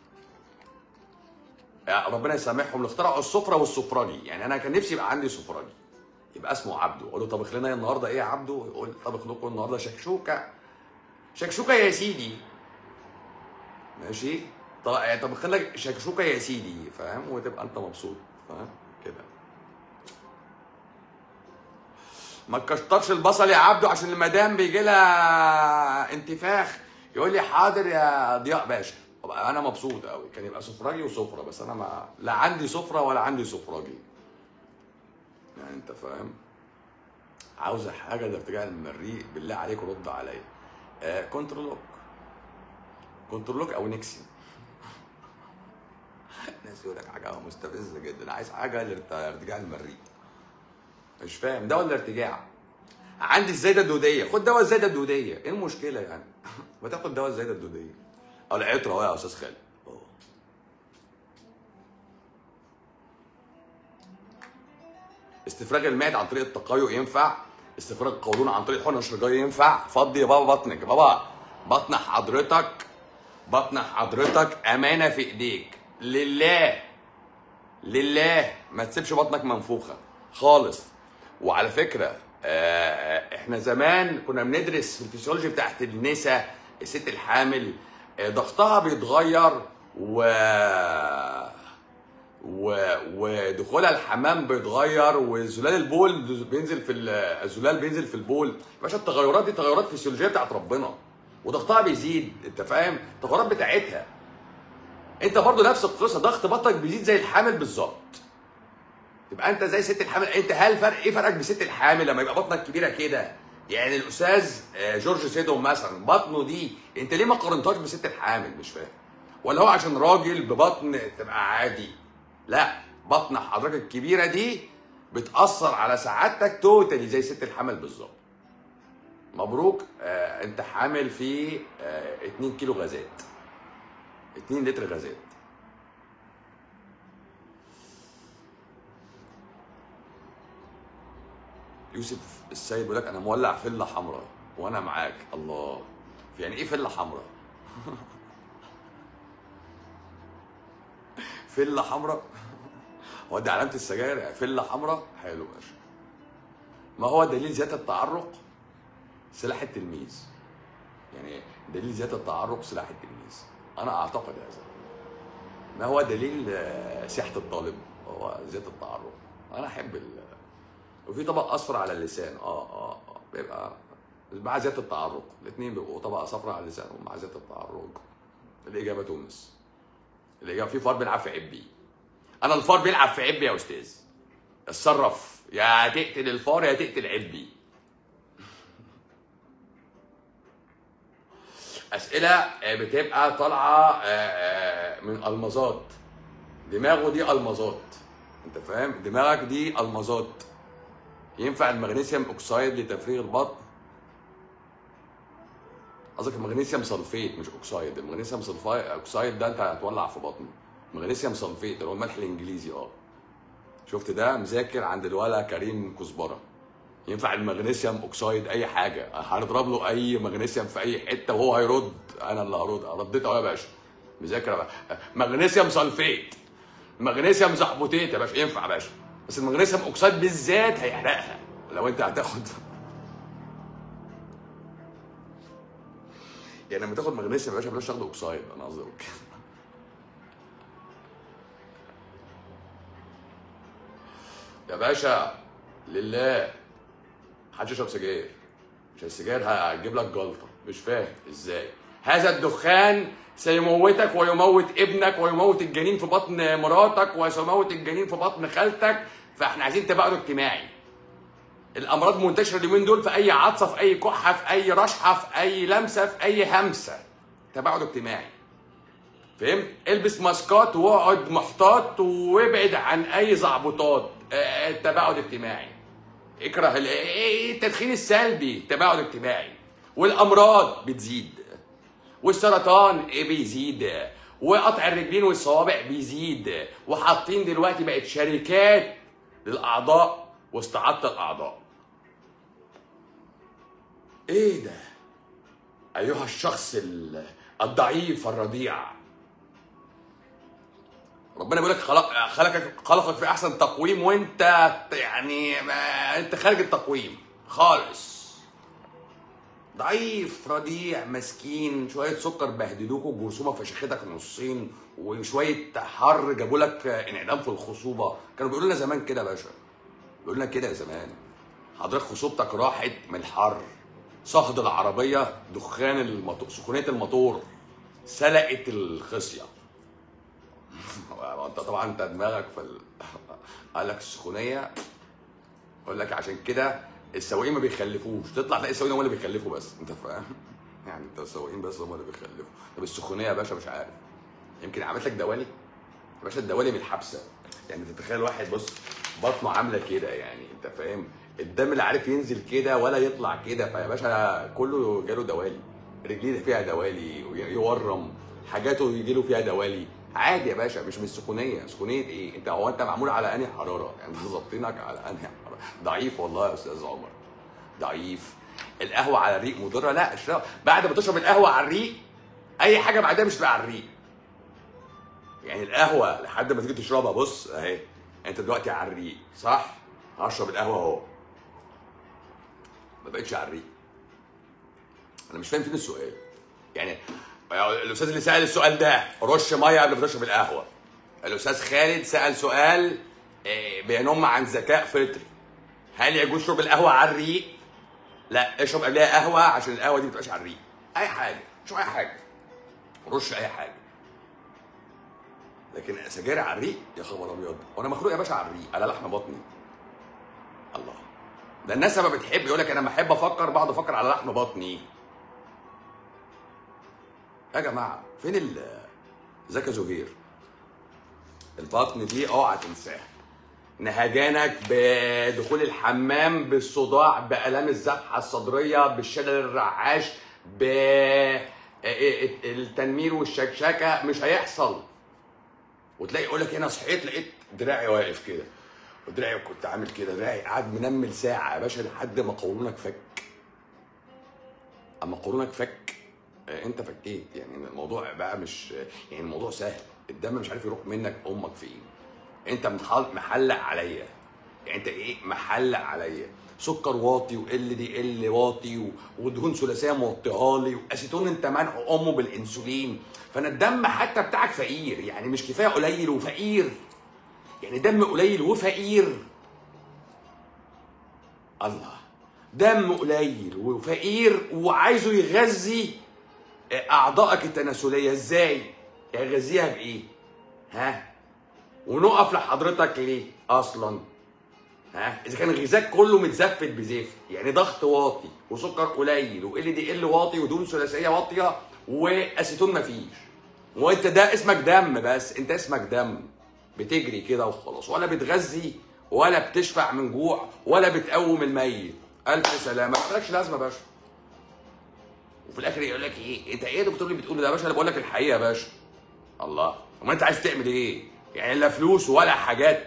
يا ربنا يسامحهم اللي اخترعوا السفره والسفراجي يعني انا كان نفسي يبقى عندي سفراجي يبقى اسمه عبده اقول له طبخ لنا النهارده ايه يا عبده يقول طبخ لكم النهارده شكشوكه شكشوكه يا سيدي ماشي ط- طبخ لك شكشوكه يا سيدي فاهم وتبقى انت مبسوط فاهم كده ما تكشطرش البصل يا عبده عشان المدام بيجي لها انتفاخ يقول لي حاضر يا ضياء باشا طبعا انا مبسوط قوي كان يبقى سفراجي وسفره بس انا ما لا عندي سفره ولا عندي سفراجي يعني انت فاهم عاوزه حاجه لارتجاع المريء بالله عليك رد عليا آه كنترولوك كنترولوك او نيكسي الناس يقول لك حاجه مستفزه جدا عايز حاجه لارت- لارتجاع المريء مش فاهم ده ولا ارتجاع عندي الزايده الدوديه خد دواء الزايده الدوديه ايه المشكله يعني ما تاخد دواء الزايده الدوديه او العطر اهو يا استاذ خالد أهو. استفراغ المعد عن طريق التقيؤ ينفع استفراغ القولون عن طريق الحقنه الشرجيه ينفع فضي يا بابا بطنك يا بابا بطن حضرتك بطن حضرتك امانه في ايديك لله لله ما تسيبش بطنك منفوخه خالص وعلى فكره آه، احنا زمان كنا بندرس في الفسيولوجي بتاعت النساء الست الحامل آه، ضغطها بيتغير و و... ودخولها الحمام بيتغير وزلال البول بينزل في ال- الزلال بينزل في البول يا باشا التغيرات دي تغيرات فسيولوجيه بتاعت ربنا وضغطها بيزيد انت فاهم التغيرات بتاعتها انت برضو نفس القصه ضغط بطنك بيزيد زي الحامل بالظبط تبقى انت زي ست الحامل انت هل فرق ايه فرقك بست الحامل لما يبقى بطنك كبيره كده يعني الاستاذ آه، جورج سيدهم مثلا بطنه دي انت ليه ما قارنتهاش بست الحامل مش فاهم ولا هو عشان راجل ببطن تبقى عادي لا بطن حضرتك الكبيره دي بتاثر على سعادتك توتالي زي ست الحمل بالظبط مبروك آه انت حامل في آه 2 كيلو غازات 2 لتر غازات يوسف السيد بيقول لك انا مولع فله حمراء وانا معاك الله يعني ايه فله حمراء فله حمراء هو دي علامه السجاير فله حمراء حلو ماشي ما هو دليل زياده التعرق سلاح التلميذ يعني دليل زياده التعرق سلاح التلميذ انا اعتقد هذا ما هو دليل آه، سياحه الطالب هو زياده التعرق انا احب ال... وفي طبق اصفر على اللسان اه اه اه بيبقى مع زياده التعرق الاثنين بيبقوا طبقه صفراء على اللسان ومع زياده التعرق الاجابه تونس الاجابه في فار بيلعب في عبي انا الفار بيلعب في عبي يا استاذ اتصرف يا تقتل الفار يا تقتل عبي اسئله آه، بتبقى طالعه آه، آه، من المظات دماغه دي المظات انت فاهم دماغك دي المظات ينفع المغنيسيوم اوكسايد لتفريغ البطن قصدك المغنيسيوم سلفيت مش اوكسايد المغنيسيوم سلفايد اوكسايد ده انت هتولع في بطنه مغنيسيوم سلفيت اللي هو الملح الانجليزي اه شفت ده مذاكر عند الولا كريم كزبره ينفع المغنيسيوم اوكسايد اي حاجه هنضرب له اي مغنيسيوم في اي حته وهو هيرد انا اللي هرد رديت اهو يا باشا مذاكره بقى مغنيسيوم سلفيت مغنيسيوم زحبوتيت يا باشا ينفع يا باشا بس المغنيسيوم اوكسيد بالذات هيحرقها لو انت هتاخد يعني لما تاخد مغنيسيوم يا باشا بلاش تاخد اوكسايد انا قصدي أقول كده. يا باشا لله محدش يشرب سجاير عشان السجاير هتجيب لك جلطه مش فاهم ازاي هذا الدخان سيموتك ويموت ابنك ويموت الجنين في بطن مراتك وسيموت الجنين في بطن خالتك فاحنا عايزين تباعد اجتماعي الامراض منتشره اليومين دول في اي عطسه في اي كحه في اي رشحه في اي لمسه في اي همسه تباعد اجتماعي فهمت البس ماسكات واقعد محتاط وابعد عن اي زعبطات آه، التباعد اجتماعي اكره ال- إيه التدخين السلبي تباعد اجتماعي والامراض بتزيد والسرطان إيه بيزيد وقطع الرجلين والصوابع بيزيد وحاطين دلوقتي بقت شركات للاعضاء واستعاضه الاعضاء ايه ده ايها الشخص ال- الضعيف الرضيع ربنا بيقول لك خلق خلقك خلقك في احسن تقويم وانت يعني ما انت خارج التقويم خالص ضعيف رضيع مسكين شويه سكر بهدلوك وجرثومه فشختك نصين وشويه حر جابوا لك انعدام في الخصوبه كانوا بيقولوا لنا زمان كده يا باشا بيقولوا لنا كده زمان حضرتك خصوبتك راحت من الحر صهد العربيه دخان الموتور سخونيه الموتور سلقت الخصيه انت طبعا انت دماغك في ال... قال لك السخونيه اقول لك عشان كده السواقين ما بيخلفوش تطلع تلاقي السواقين هم اللي بيخلفوا بس انت فاهم يعني انت السواقين بس هم اللي بيخلفوا طب السخونيه يا باشا مش عارف يمكن عملت لك دوالي يا باشا الدوالي من الحبسه يعني تتخيل واحد بص بطنه عامله كده يعني انت فاهم الدم اللي عارف ينزل كده ولا يطلع كده فيا باشا كله جاله دوالي رجليه فيها دوالي يورم حاجاته يجي له فيها دوالي عادي يا باشا مش من السخونيه سخونيه ايه انت هو انت معمول على انهي حراره يعني انت ظابطينك على انهي حراره ضعيف والله يا استاذ عمر ضعيف القهوه على الريق مضره لا اشرب بعد ما تشرب القهوه على الريق اي حاجه بعدها مش تبقى على الريق يعني القهوه لحد ما تيجي تشربها بص اهي انت دلوقتي على الريق صح هشرب القهوه اهو ما بقتش على الريق انا مش فاهم فين السؤال يعني الاستاذ اللي سال السؤال ده رش ميه قبل ما تشرب القهوه الاستاذ خالد سال سؤال آه، بينم عن ذكاء فطري هل يجوز شرب القهوه على الريق لا اشرب قبلها قهوه عشان القهوه دي ما تبقاش على الريق اي حاجه شوف اي حاجه رش اي حاجه لكن سجاير على الريق يا خبر ابيض وانا مخلوق يا باشا على الريق على لحم بطني الله ده الناس لما بتحب يقول لك انا بحب افكر بقعد افكر على لحم بطني يا جماعه فين ال زكا زهير البطن دي اوعى تنساها نهجانك بدخول الحمام بالصداع بالام الذبحه الصدريه بالشلل الرعاش بالتنمير والشكشكه مش هيحصل وتلاقي يقول لك انا صحيت لقيت دراعي واقف كده ودراعي كنت عامل كده دراعي قاعد منمل ساعه يا باشا لحد ما قولونك فك اما قولونك فك آه، انت فكيت يعني الموضوع بقى مش يعني الموضوع سهل الدم مش عارف يروح منك امك فين انت متحل- محلق عليا يعني انت ايه محلق عليا سكر واطي وال دي ال واطي و- ودهون ثلاثيه موطيها لي واسيتون انت منع امه بالانسولين فانا الدم حتى بتاعك فقير يعني مش كفايه قليل وفقير يعني دم قليل وفقير الله دم قليل وفقير وعايزه يغذي اعضائك التناسليه ازاي يغذيها بايه ها ونقف لحضرتك ليه اصلا ها اذا كان غذاك كله متزفت بزفت يعني ضغط واطي وسكر قليل وال دي ال واطي ودهون ثلاثيه واطيه واسيتون مفيش وانت ده اسمك دم بس انت اسمك دم بتجري كده وخلاص ولا بتغذي ولا بتشفع من جوع ولا بتقوم الميت الف سلامه مالكش لازمه يا باشا وفي الاخر يقول لك ايه انت ايه يا دكتور اللي بتقوله ده يا باشا انا بقول لك الحقيقه يا باشا الله امال انت عايز تعمل ايه يعني لا فلوس ولا حاجات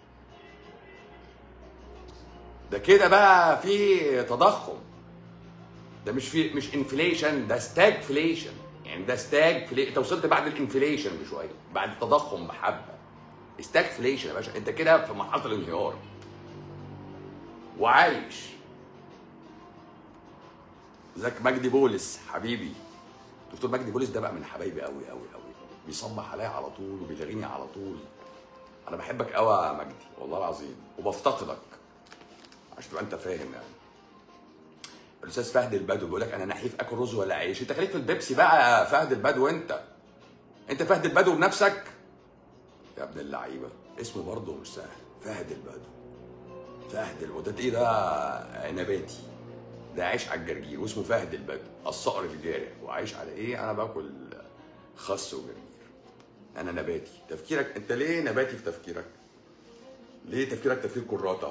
ده كده بقى في تضخم ده مش في مش انفليشن ده ستاجفليشن يعني ده ستاج فلي... انت وصلت بعد الانفليشن بشويه بعد التضخم بحبه ستاجفليشن يا باشا انت كده في مرحله الانهيار وعايش ذاك مجدي بولس حبيبي دكتور مجدي بولس ده بقى من حبايبي قوي قوي قوي بيصبح عليا على طول وبيلاغيني على طول انا بحبك قوي يا مجدي والله العظيم وبفتقدك عشان تبقى انت فاهم يعني الاستاذ فهد البدو بيقول لك انا نحيف اكل رز ولا عيش انت خليك في البيبسي بقى يا فهد البدو انت انت فهد البدو بنفسك يا ابن اللعيبه اسمه برضه مش سهل فهد البدو فهد البدو ده ايه ده نباتي ده عايش على الجرجير واسمه فهد البدو الصقر الجارح وعايش على ايه انا باكل خس وجرجير انا نباتي تفكيرك انت ليه نباتي في تفكيرك ليه تفكيرك تفكير كراته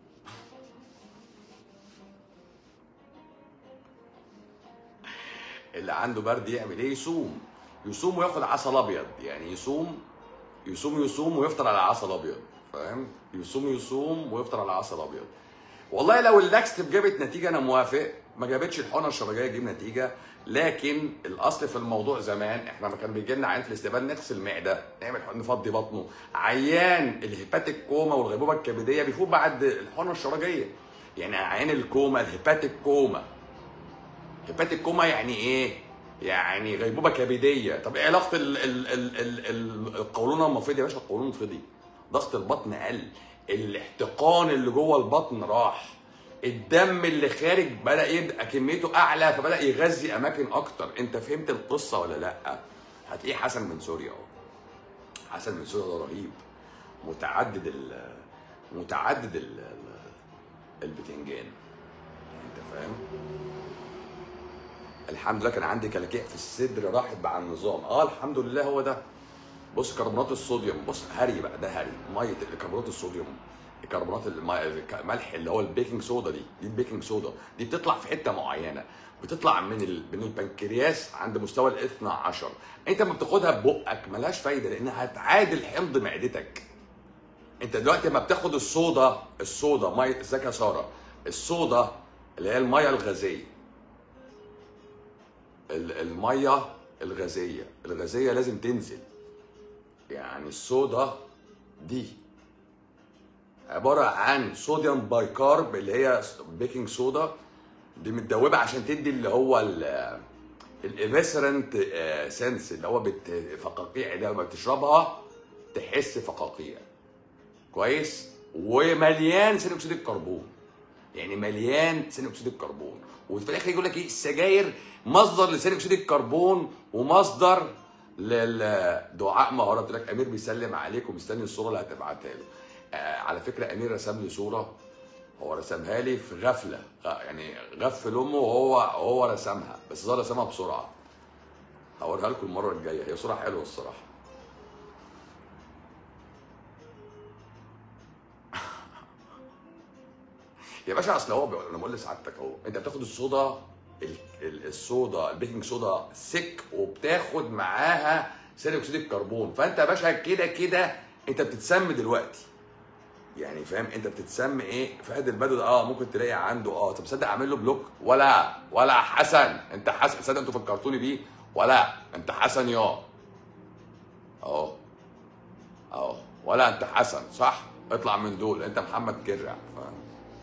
اللي عنده برد يعمل ايه يصوم يصوم وياخد عسل ابيض يعني يصوم يصوم يصوم ويفطر على عسل ابيض فاهم يصوم يصوم ويفطر على عسل ابيض والله لو اللاكستيف جابت نتيجه انا موافق ما جابتش الحقنه الشرجيه تجيب نتيجه لكن الاصل في الموضوع زمان احنا لما كان بيجي لنا عيان في الاستقبال نغسل معده نعمل حقن نفضي بطنه عيان الهيباتيك كوما والغيبوبه الكبديه بيفوق بعد الحقنه الشرجيه يعني عيان الكوما الهيباتيك كوما هيباتيك كوما يعني ايه؟ يعني غيبوبه كبديه، طب ايه علاقه ال ال ال ال ال القولون المفيض يا باشا القولون فضي ضغط البطن قل الاحتقان اللي جوه البطن راح الدم اللي خارج بدا يبقى كميته اعلى فبدا يغذي اماكن اكتر انت فهمت القصه ولا لا هتلاقيه حسن من سوريا اهو حسن من سوريا ده رهيب متعدد ال متعدد ال البتنجان انت فاهم الحمد لله كان عندي كلاكيع في الصدر راحت مع النظام اه الحمد لله هو ده بص كربونات الصوديوم بص هري بقى ده هري ميه كربونات الصوديوم الكربونات الملح اللي هو البيكنج صودا دي دي البيكنج صودا دي بتطلع في حته معينه بتطلع من ال... من البنكرياس عند مستوى ال 12 انت لما بتاخدها ببقك ملهاش فايده لانها هتعادل حمض معدتك انت دلوقتي لما بتاخد الصودا الصودا ميه ازيك يا ساره الصودا اللي هي الميه الغازيه الميه الغازيه الغازيه لازم تنزل يعني الصودا دي عباره عن صوديوم بايكارب اللي هي بيكنج صودا دي متدوبه عشان تدي اللي هو الافيسرنت سنس اللي هو بت فقاقيع ده لما بتشربها تحس فقاقيع كويس ومليان ثاني اكسيد الكربون يعني مليان ثاني اكسيد الكربون وفي الاخر يقول لك ايه السجاير مصدر لثاني اكسيد الكربون ومصدر للدعاء مهاره قلت لك امير بيسلم عليك ومستني الصوره اللي هتبعتها له آه على فكره امير رسم لي صوره هو رسمها لي في غفله يعني غفل امه وهو هو رسمها بس ظهر رسمها بسرعه هوريها لكم المره الجايه هي صوره حلوه الصراحه يا باشا اصل هو انا بقول لسعادتك اهو انت بتاخد الصودا الصودا البيكنج صودا سك وبتاخد معاها ثاني اكسيد الكربون فانت يا باشا كده كده انت بتتسمى دلوقتي يعني فاهم انت بتتسمى ايه فهد البدو ده اه ممكن تلاقي عنده اه طب صدق اعمل له بلوك ولا ولا حسن انت حسن صدق انتوا فكرتوني بيه ولا انت حسن يا اهو اهو ولا انت حسن صح اطلع من دول انت محمد كرع فاهم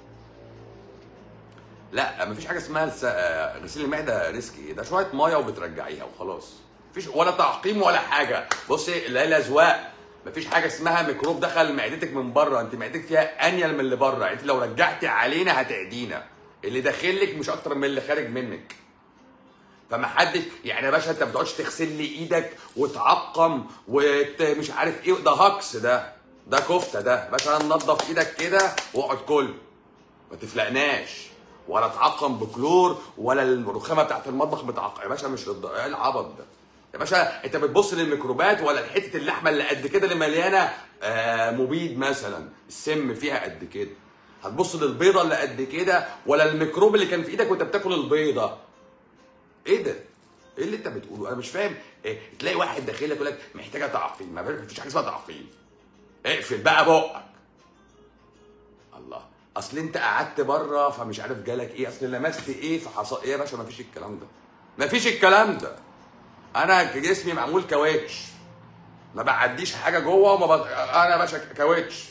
لا مفيش حاجه اسمها غسيل المعده ريسكي ده شويه ميه وبترجعيها وخلاص مفيش ولا تعقيم ولا حاجه بصي لا الاذواق مفيش حاجه اسمها ميكروب دخل معدتك من بره انت معدتك فيها انيل من اللي بره انت لو رجعتي علينا هتعدينا اللي داخل لك مش اكتر من اللي خارج منك فما حدش يعني يا باشا انت ما بتقعدش تغسل لي ايدك وتعقم ومش عارف ايه ده هكس ده ده كفته ده باشا ننضف ايدك كده واقعد كل ما تفلقناش ولا تعقم بكلور ولا الرخامه بتاعت المطبخ بتعقم يا باشا مش للد... ايه العبط ده يا باشا انت بتبص للميكروبات ولا حته اللحمه اللي قد كده اللي مليانه آه مبيد مثلا السم فيها قد كده هتبص للبيضه اللي قد كده ولا الميكروب اللي كان في ايدك وانت بتاكل البيضه ايه ده ايه اللي انت بتقوله انا مش فاهم إيه؟ تلاقي واحد داخل لك يقول لك محتاجه تعقيم ما فيش حاجه اسمها تعقيم اقفل بقى بقك الله اصل انت قعدت بره فمش عارف جالك ايه اصل لمست ايه فحصل ايه يا باشا ما فيش الكلام ده ما فيش الكلام ده انا جسمي معمول كاوتش ما بعديش حاجه جوه وما بط... انا يا باشا كاوتش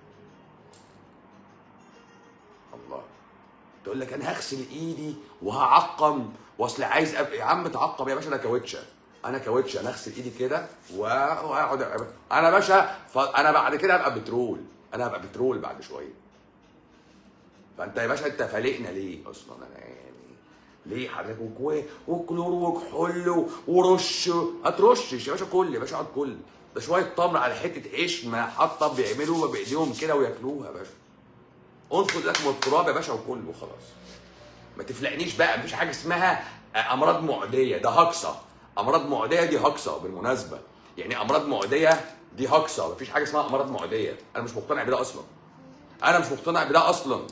الله تقول لك انا هغسل ايدي وهعقم واصل عايز أب... يا عم تعقم يا باشا انا كاوتشه انا كاوتشه انا اغسل ايدي كده و- واقعد انا يا باشا ف... انا بعد كده هبقى بترول انا هبقى بترول بعد شويه فانت يا باشا انت فالقنا ليه اصلا انا يعني ليه حضرتك وكو- وكلور وكحول و- ورش هترشش يا باشا كل يا باشا اقعد كل ده شويه تمر على حته عيش ما حاطه بيعملوها بايديهم كده وياكلوها يا باشا انفض لك من التراب يا باشا وكل وخلاص ما تفلقنيش بقى مفيش حاجه اسمها امراض معديه ده هكسه امراض معديه دي هكسه بالمناسبه يعني امراض معديه دي هكسه مفيش حاجه اسمها امراض معديه انا مش مقتنع بده اصلا انا مش مقتنع بده اصلا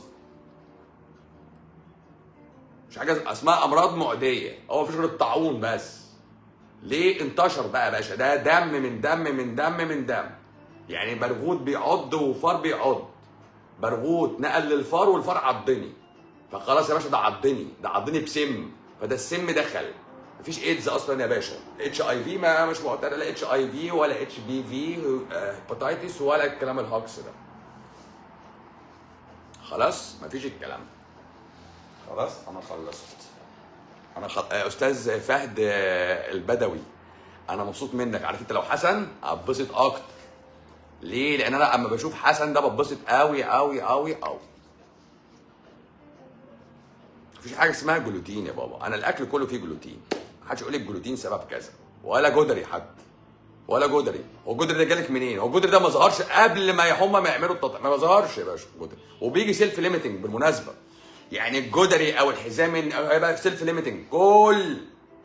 مش حاجه اسمها امراض معديه هو مفيش غير الطاعون بس ليه انتشر بقى يا باشا ده دم من دم من دم من دم يعني برغوت بيعض وفار بيعض برغوت نقل للفار والفار عضني فخلاص يا باشا ده عضني ده عضني بسم فده السم دخل مفيش ايدز اصلا يا باشا اتش اي في ما مش معترف لا اتش اي في ولا اتش بي في هيباتيتس ولا الكلام الهاكس ده خلاص مفيش الكلام ده خلاص انا خلصت انا خل... آه، استاذ فهد آه، البدوي انا مبسوط منك عارف انت لو حسن هتبسط اكتر ليه لان انا اما بشوف حسن ده بتبسط قوي قوي قوي قوي مفيش حاجه اسمها جلوتين يا بابا انا الاكل كله فيه جلوتين محدش يقول لي الجلوتين سبب كذا ولا جدري حد ولا جدري هو الجدري ده جالك منين هو الجدري ده ما ظهرش قبل ما هم ما يعملوا التطعيم ما ظهرش يا باشا الجدري وبيجي سيلف ليميتنج بالمناسبه يعني الجدري او الحزام هيبقى سيلف ليميتنج كل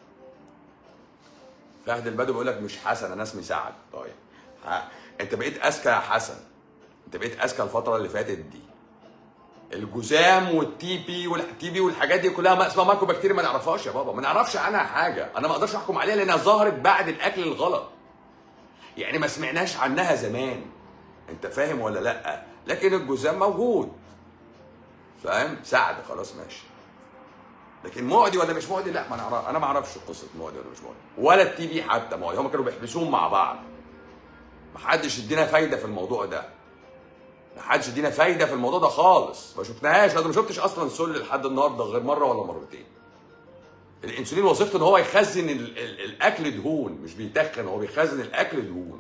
فهد البدو بيقول لك مش حسن انا اسمي سعد طيب ها. انت بقيت اذكى يا حسن انت بقيت اذكى الفتره اللي فاتت دي الجذام والتي بي والتي بي والحاجات دي كلها ما اسمها مايكرو بكتيريا ما نعرفهاش يا بابا ما نعرفش عنها حاجه انا ما اقدرش احكم عليها لانها ظهرت بعد الاكل الغلط يعني ما سمعناش عنها زمان انت فاهم ولا لا لكن الجذام موجود فاهم سعد خلاص ماشي لكن معدي ولا مش معدي لا ما نعرف انا ما اعرفش قصه معدي ولا مش معدي ولا التي بي حتى معدي هم كانوا بيحبسوهم مع بعض ما حدش يدينا فايده في الموضوع ده ما حدش يدينا فايده في الموضوع ده خالص ما شفناهاش انا ما شفتش اصلا سل لحد النهارده غير مره ولا مرتين الانسولين وظيفته ان هو يخزن ال ال الاكل دهون مش بيتخن هو بيخزن الاكل دهون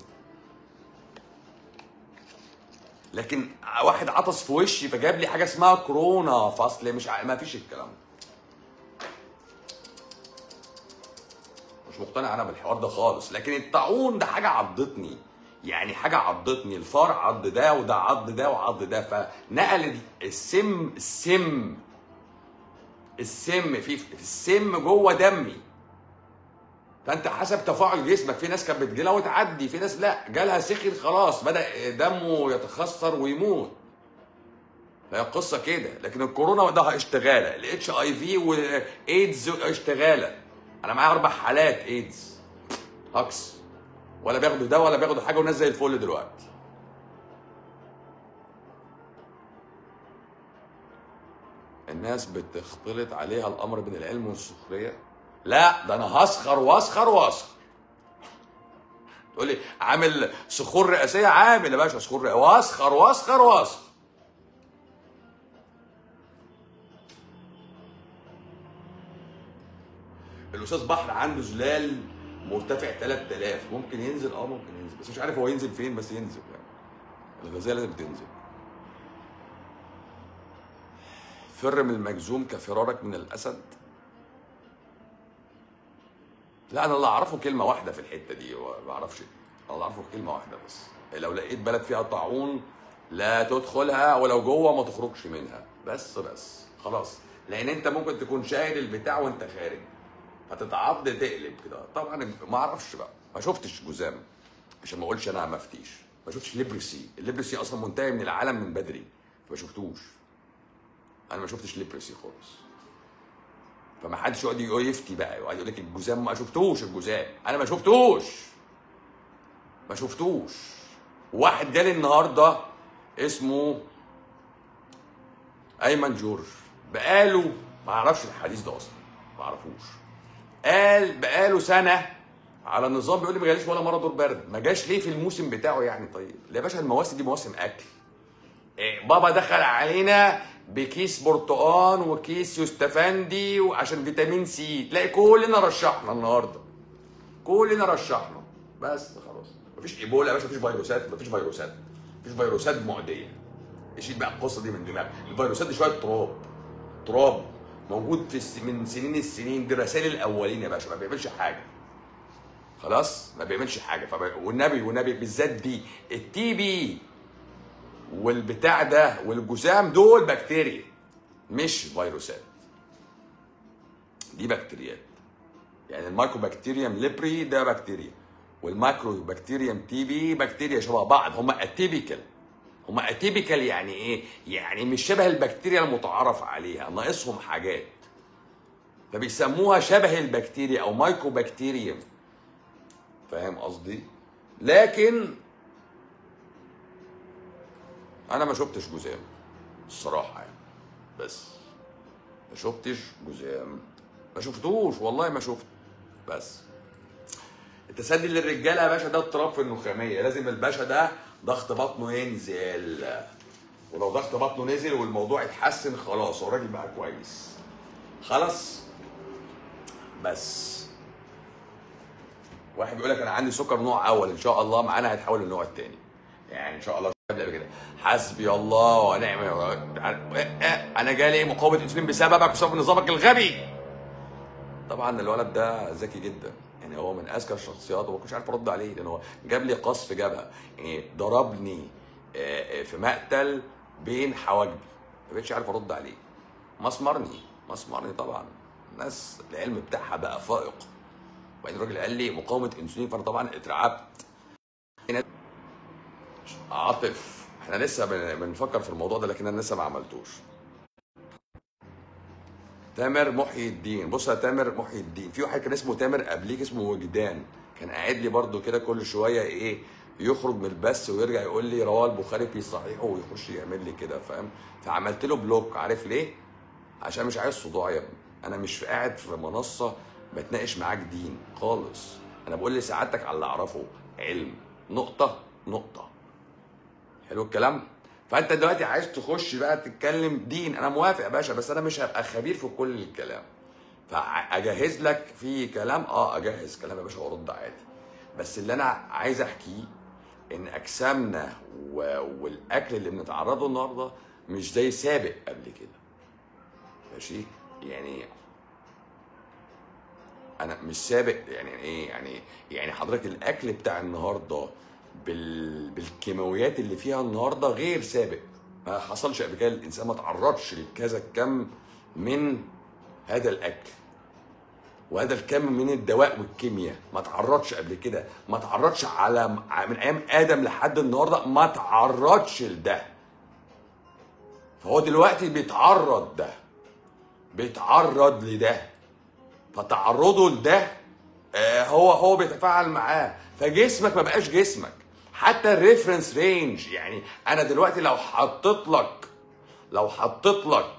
لكن واحد عطس في وشي فجاب لي حاجه اسمها كورونا فاصل مش ع... ما فيش الكلام ده مش مقتنع انا بالحوار ده خالص لكن الطاعون ده حاجه عضتني يعني حاجه عضتني الفار عض ده وده عض ده وعض ده فنقل السم السم السم في في السم جوه دمي فانت حسب تفاعل جسمك في ناس كانت بتجيلها وتعدي في ناس لا جالها سخن خلاص بدا دمه يتخثر ويموت هي القصه كده لكن الكورونا ده اشتغاله الاتش اي في والايدز اشتغاله انا معايا اربع حالات ايدز هكس ولا بياخدوا ده ولا بياخدوا حاجه والناس زي الفل دلوقتي الناس بتختلط عليها الامر بين العلم والسخريه لا ده انا هسخر واسخر واسخر تقول لي عامل صخور رئاسيه عامل يا باشا صخور رئاسيه واسخر واسخر واسخر الاستاذ بحر عنده زلال مرتفع 3000 ممكن ينزل اه ممكن ينزل بس مش عارف هو ينزل فين بس ينزل يعني الغذاء لازم تنزل فر من المجزوم كفرارك من الاسد لا انا اللي اعرفه كلمه واحده في الحته دي ما اعرفش انا اللي اعرفه كلمه واحده بس لو لقيت بلد فيها طاعون لا تدخلها ولو جوه ما تخرجش منها بس بس خلاص لان انت ممكن تكون شايل البتاع وانت خارج هتتعض تقلب كده طبعا ما اعرفش بقى ما شفتش جزام عشان ما اقولش انا ما افتيش ما شفتش ليبرسي الليبرسي اصلا منتهي من العالم من بدري فما شفتوش انا ما شفتش ليبرسي خالص فما حدش يقعد يقول يفتي بقى يقعد يقول لك الجزام ما شفتوش الجزام انا ما شفتوش ما شفتوش واحد جالي النهارده اسمه ايمن جورج بقاله ما اعرفش الحديث ده اصلا ما اعرفوش قال بقاله سنه على النظام بيقول لي ما جاليش ولا مره دور برد ما جاش ليه في الموسم بتاعه يعني طيب يا باشا المواسم دي مواسم اكل إيه بابا دخل علينا بكيس برتقان وكيس يوستفندي وعشان فيتامين سي تلاقي كلنا رشحنا النهارده كلنا رشحنا بس خلاص مفيش ايبولا يا باشا مفيش فيروسات مفيش فيروسات مفيش فيروسات معديه شيل بقى القصه دي من دماغك الفيروسات دي شويه تراب تراب موجود في الس... من سنين السنين دي رسائل الاولين يا باشا ما بيعملش حاجه خلاص ما بيعملش حاجه فب... والنبي والنبي بالذات دي التي بي والبتاع ده والجسام دول بكتيريا مش فيروسات دي بكتيريات يعني المايكرو بكتيريوم ليبري ده بكتيريا والمايكرو بكتيريوم تي بي بكتيريا شبه بعض هم اتيبيكال هم اتيبيكال يعني ايه؟ يعني مش شبه البكتيريا المتعارف عليها ناقصهم حاجات فبيسموها شبه البكتيريا او مايكرو بكتيريوم فاهم قصدي؟ لكن انا ما شفتش جزام الصراحه يعني بس ما شفتش جزام ما شفتوش والله ما شفت بس التسدي للرجاله يا باشا ده اضطراب في النخاميه لازم الباشا ده ضغط بطنه ينزل ولو ضغط بطنه نزل والموضوع اتحسن خلاص هو الراجل بقى كويس خلاص بس واحد بيقول لك انا عندي سكر نوع اول ان شاء الله معانا هيتحول للنوع الثاني يعني ان شاء الله قبل كده حسبي الله ونعم الوكيل. انا جالي مقاومه انسولين بسببك بسبب نظامك الغبي طبعا الولد ده ذكي جدا يعني هو من اذكى الشخصيات وما كنتش عارف ارد عليه لان هو جاب لي قصف جبهه يعني ضربني آه، آه، في مقتل بين حواجبي ما بقتش عارف ارد عليه مسمرني مسمرني طبعا الناس العلم بتاعها بقى فائق وبعدين الراجل قال لي مقاومه انسولين فانا طبعا اترعبت عاطف احنا لسه بن- بنفكر في الموضوع ده لكن انا لسه ما عملتوش تامر محي الدين بص يا تامر محي الدين في واحد كان اسمه تامر قبليك اسمه وجدان كان قاعد لي برضو كده كل شويه ايه يخرج من البث ويرجع يقول لي رواه البخاري في صحيحه ويخش يعمل لي كده فاهم فعملت له بلوك عارف ليه عشان مش عايز صداع يا ابني انا مش قاعد في منصه بتناقش معاك دين خالص انا بقول لسعادتك على اللي اعرفه علم نقطه نقطه حلو الكلام فانت دلوقتي عايز تخش بقى تتكلم دين انا موافق يا باشا بس انا مش هبقى خبير في كل الكلام فاجهز لك في كلام اه اجهز كلام يا باشا وارد عادي بس اللي انا عايز احكيه ان اجسامنا و... والاكل اللي بنتعرضه النهارده مش زي سابق قبل كده ماشي يعني انا مش سابق يعني ايه يعني يعني حضرتك الاكل بتاع النهارده بال... بالكيماويات اللي فيها النهارده غير سابق ما حصلش قبل كده الانسان ما تعرضش لكذا كم من هذا الاكل وهذا الكم من الدواء والكيمياء ما تعرضش قبل كده ما تعرضش على من ايام ادم لحد النهارده ما تعرضش لده فهو دلوقتي بيتعرض ده بيتعرض لده فتعرضه لده آه، هو هو بيتفاعل معاه فجسمك ما بقاش جسمك حتى الريفرنس رينج يعني انا دلوقتي لو حطيت لك لو حطيت لك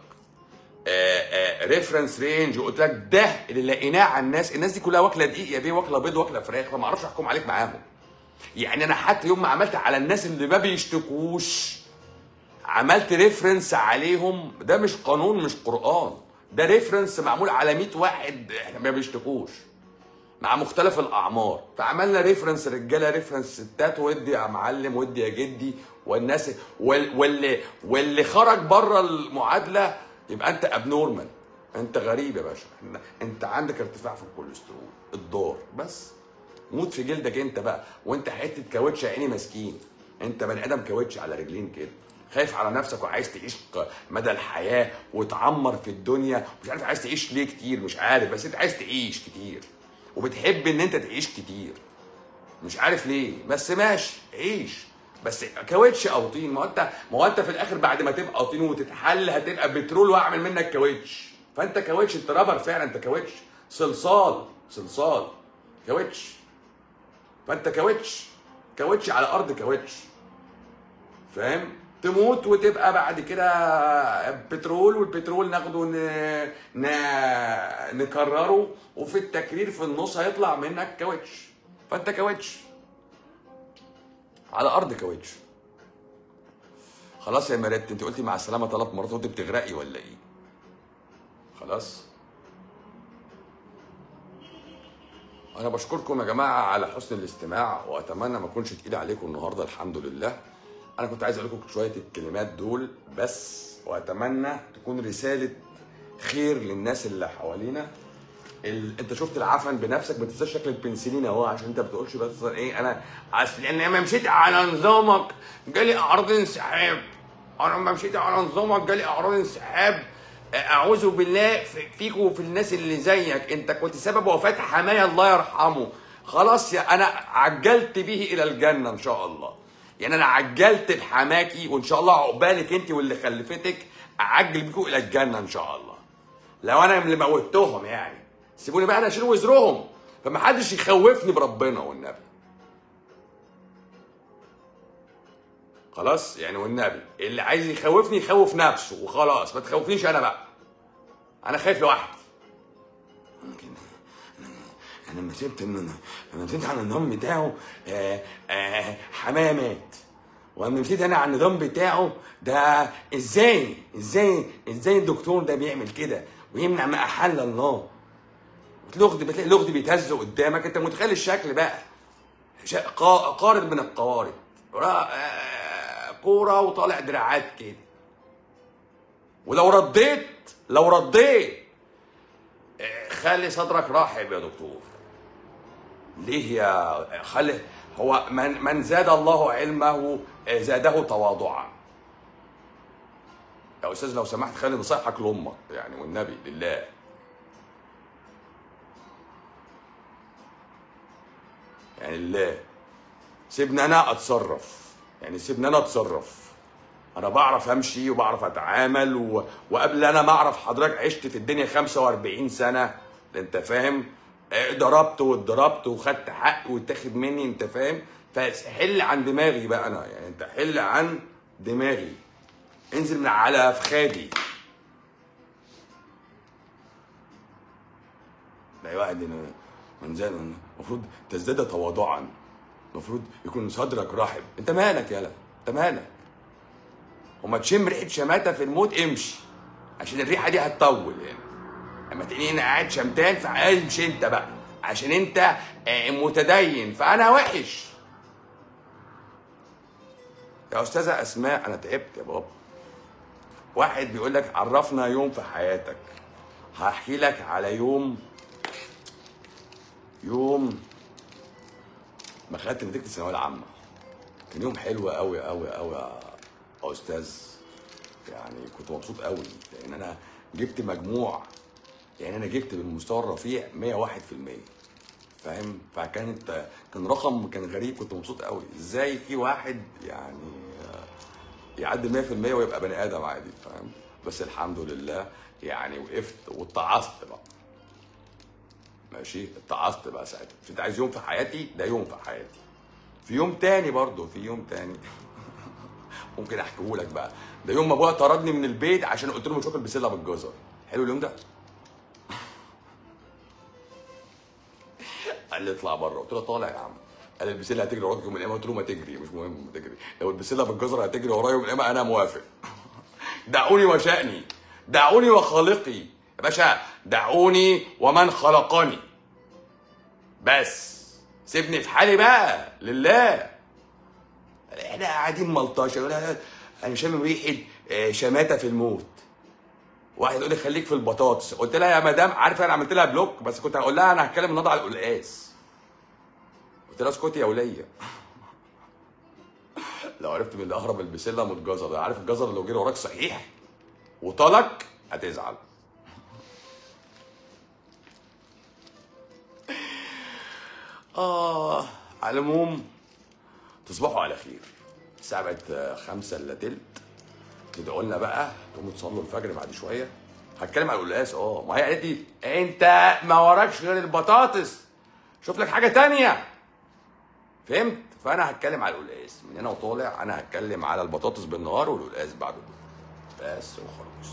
ريفرنس رينج وقلت لك ده اللي لقيناه على الناس الناس دي كلها واكله دقيق يا بيه واكله بيض واكله فراخ فما اعرفش احكم عليك معاهم يعني انا حتى يوم ما عملت على الناس اللي ما بيشتكوش عملت ريفرنس عليهم ده مش قانون مش قرآن ده ريفرنس معمول على 100 واحد احنا ما بيشتكوش مع مختلف الاعمار فعملنا ريفرنس رجاله ريفرنس ستات ودي يا معلم ودي يا جدي والناس وال واللي واللي خرج بره المعادله يبقى انت ابنورمال انت غريب يا باشا انت عندك ارتفاع في الكوليسترول الدار بس موت في جلدك انت بقى وانت حته كاوتش يا عيني مسكين انت بني ادم كاوتش على رجلين كده خايف على نفسك وعايز تعيش ق- مدى الحياه وتعمر في الدنيا مش عارف عايز تعيش ليه كتير مش عارف بس انت عايز تعيش كتير وبتحب ان انت تعيش كتير مش عارف ليه بس ماشي عيش بس كاوتش او طين ما هو انت ما هو انت في الاخر بعد ما تبقى طين وتتحل هتبقى بترول واعمل منك كاوتش فانت كاوتش انت رابر فعلا انت كاوتش صلصال صلصال كاوتش فانت كاوتش كاوتش على ارض كاوتش فاهم تموت وتبقى بعد كده بترول والبترول ناخده ن... ن... نكرره وفي التكرير في النص هيطلع منك كاوتش فانت كاوتش على ارض كاوتش خلاص يا مريت انت قلتي مع السلامه ثلاث مرات وانت بتغرقي ولا ايه خلاص انا بشكركم يا جماعه على حسن الاستماع واتمنى ما اكونش تقيل عليكم النهارده الحمد لله انا كنت عايز اقول لكم شويه الكلمات دول بس واتمنى تكون رساله خير للناس اللي حوالينا ال... انت شفت العفن بنفسك ما تنساش شكل البنسلين اهو عشان انت بتقولش بس ايه انا اصل انا لما مشيت على نظامك جالي اعراض انسحاب انا لما مشيت على نظامك جالي اعراض انسحاب اعوذ بالله في- فيك وفي الناس اللي زيك انت كنت سبب وفاه حماية الله يرحمه خلاص يا انا عجلت به الى الجنه ان شاء الله يعني انا عجلت بحماكي وان شاء الله عقبالك انت واللي خلفتك اعجل بيكم الى الجنه ان شاء الله لو انا اللي موتهم يعني سيبوني بقى انا اشيل وزرهم فما حدش يخوفني بربنا والنبي خلاص يعني والنبي اللي عايز يخوفني يخوف نفسه وخلاص ما تخوفنيش انا بقى انا خايف لوحدي ممكن انا لما سبت ان لما مشيت على النظام بتاعه آه آه حمايه مات ولما مشيت انا على النظام بتاعه ده ازاي ازاي ازاي الدكتور ده بيعمل كده ويمنع ما احل الله لغد بتلاقي لغد بيتهز قدامك انت متخيل الشكل بقى شا- قا- قارب من القوارب را- آه، كوره وطالع دراعات كده ولو رديت لو رديت آه، خلي صدرك رحب يا دكتور ليه يا خلي هو من من زاد الله علمه آه، زاده تواضعا يا استاذ لو سمحت خلي نصيحتك لامك يعني والنبي لله يعني لله سيبني انا اتصرف يعني سيبني انا اتصرف انا بعرف امشي وبعرف اتعامل و... وقبل انا ما اعرف حضرتك عشت في الدنيا 45 سنه انت فاهم آه، ضربت واتضربت وخدت حقي واتاخد مني انت فاهم فحل عن دماغي بقى انا يعني انت حل عن دماغي انزل من على فخادي لا واحد من من زاد المفروض تزداد تواضعا المفروض يكون صدرك رحب انت مالك يالا انت مالك وما تشم ريحه شماته في الموت امشي عشان الريحه دي هتطول يعني اما تلاقيني انا قاعد شمتان فامشي انت بقى عشان انت آه، متدين فانا وحش يا استاذه اسماء انا تعبت يا بابا واحد بيقول لك عرفنا يوم في حياتك هحكي لك على يوم يوم ما خدت نتيجه الثانويه العامه كان يوم حلو قوي قوي قوي يا استاذ يعني كنت مبسوط قوي لان انا جبت مجموع يعني انا جبت بالمستوى الرفيع 101% فاهم فكانت كان رقم كان غريب كنت مبسوط قوي ازاي في واحد يعني يعدي 100% ويبقى بني ادم عادي فاهم بس الحمد لله يعني وقفت واتعظت بقى ماشي اتعظت بقى ساعتها مش انت عايز يوم في حياتي ده يوم في حياتي في يوم تاني برضه في يوم تاني ممكن احكيه لك بقى ده يوم ما ابويا طردني من البيت عشان قلت له مش واكل بسله بالجزر حلو اليوم ده قال لي اطلع بره قلت له طالع يا عم قال لي البسله هتجري وراك يوم من الايام قلت له ما تجري مش مهم ما تجري لو البسله بالجزر هتجري ورايا يوم من الايام انا موافق دعوني وشأني دعوني وخالقي يا باشا دعوني ومن خلقني بس سيبني في حالي بقى لله احنا قاعدين ملطشه يقول لك انا شامم ريحه آه، شماته في الموت واحد يقول لي خليك في البطاطس قلت لها يا مدام عارفه انا عملت لها بلوك بس كنت هقول لها انا هتكلم النهارده على القلقاس قلت لها اسكتي يا وليه لو عرفت من اللي اهرب البسله من الجزر ده عارف الجزر لو جري وراك صحيح وطلق هتزعل اه على العموم تصبحوا على خير الساعة بقت آه، خمسة إلا تلت تدعوا لنا بقى تقوموا تصلوا الفجر بعد شوية هتكلم على القلقاس اه ما هي قالت لي انت ما وراكش غير البطاطس شوف لك حاجة تانية فهمت فانا هتكلم على القلقاس من هنا وطالع انا هتكلم على البطاطس بالنهار والقلقاس بعد الظهر بس وخلاص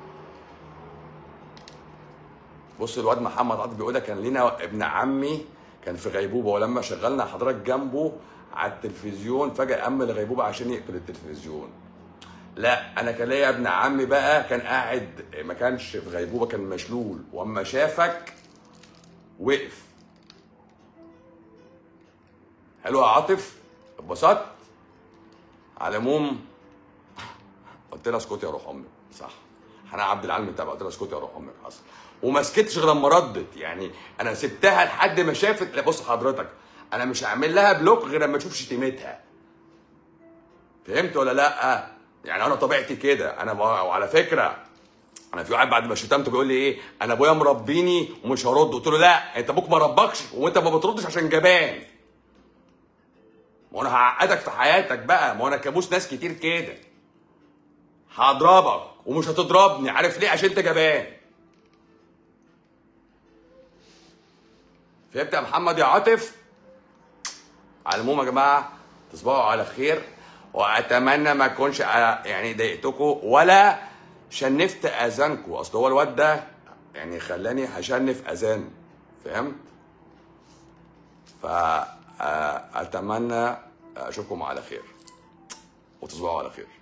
بص الواد محمد عاطف بيقول لك كان لينا ابن عمي كان في غيبوبه ولما شغلنا حضرتك جنبه على التلفزيون فجاه قام الغيبوبه عشان يقفل التلفزيون لا انا كان ليا ابن عمي بقى كان قاعد ما كانش في غيبوبه كان مشلول واما شافك وقف حلو يا عاطف اتبسطت على العموم قلت لها اسكتي يا روح امك صح حنان عبد العال متابع قلت لها اسكتي يا روح امك حصل وما سكتش غير لما ردت يعني انا سبتها لحد ما شافت لا بص حضرتك انا مش هعمل لها بلوك غير لما اشوف شتيمتها فهمت ولا لا يعني انا طبيعتي كده انا وعلى فكره انا في واحد بعد ما شتمته بيقول لي ايه انا ابويا مربيني ومش هرد قلت له لا انت ابوك ما ربكش وانت ما بتردش عشان جبان ما انا هعقدك في حياتك بقى ما انا كابوس ناس كتير كده هضربك ومش هتضربني عارف ليه عشان انت جبان فهمت يا محمد يا عاطف على العموم يا جماعه تصبحوا على خير واتمنى ما اكونش آه، يعني ضايقتكم ولا شنفت اذانكم اصل هو الواد ده يعني خلاني هشنف اذان فهمت فاتمنى اشوفكم على خير وتصبحوا على خير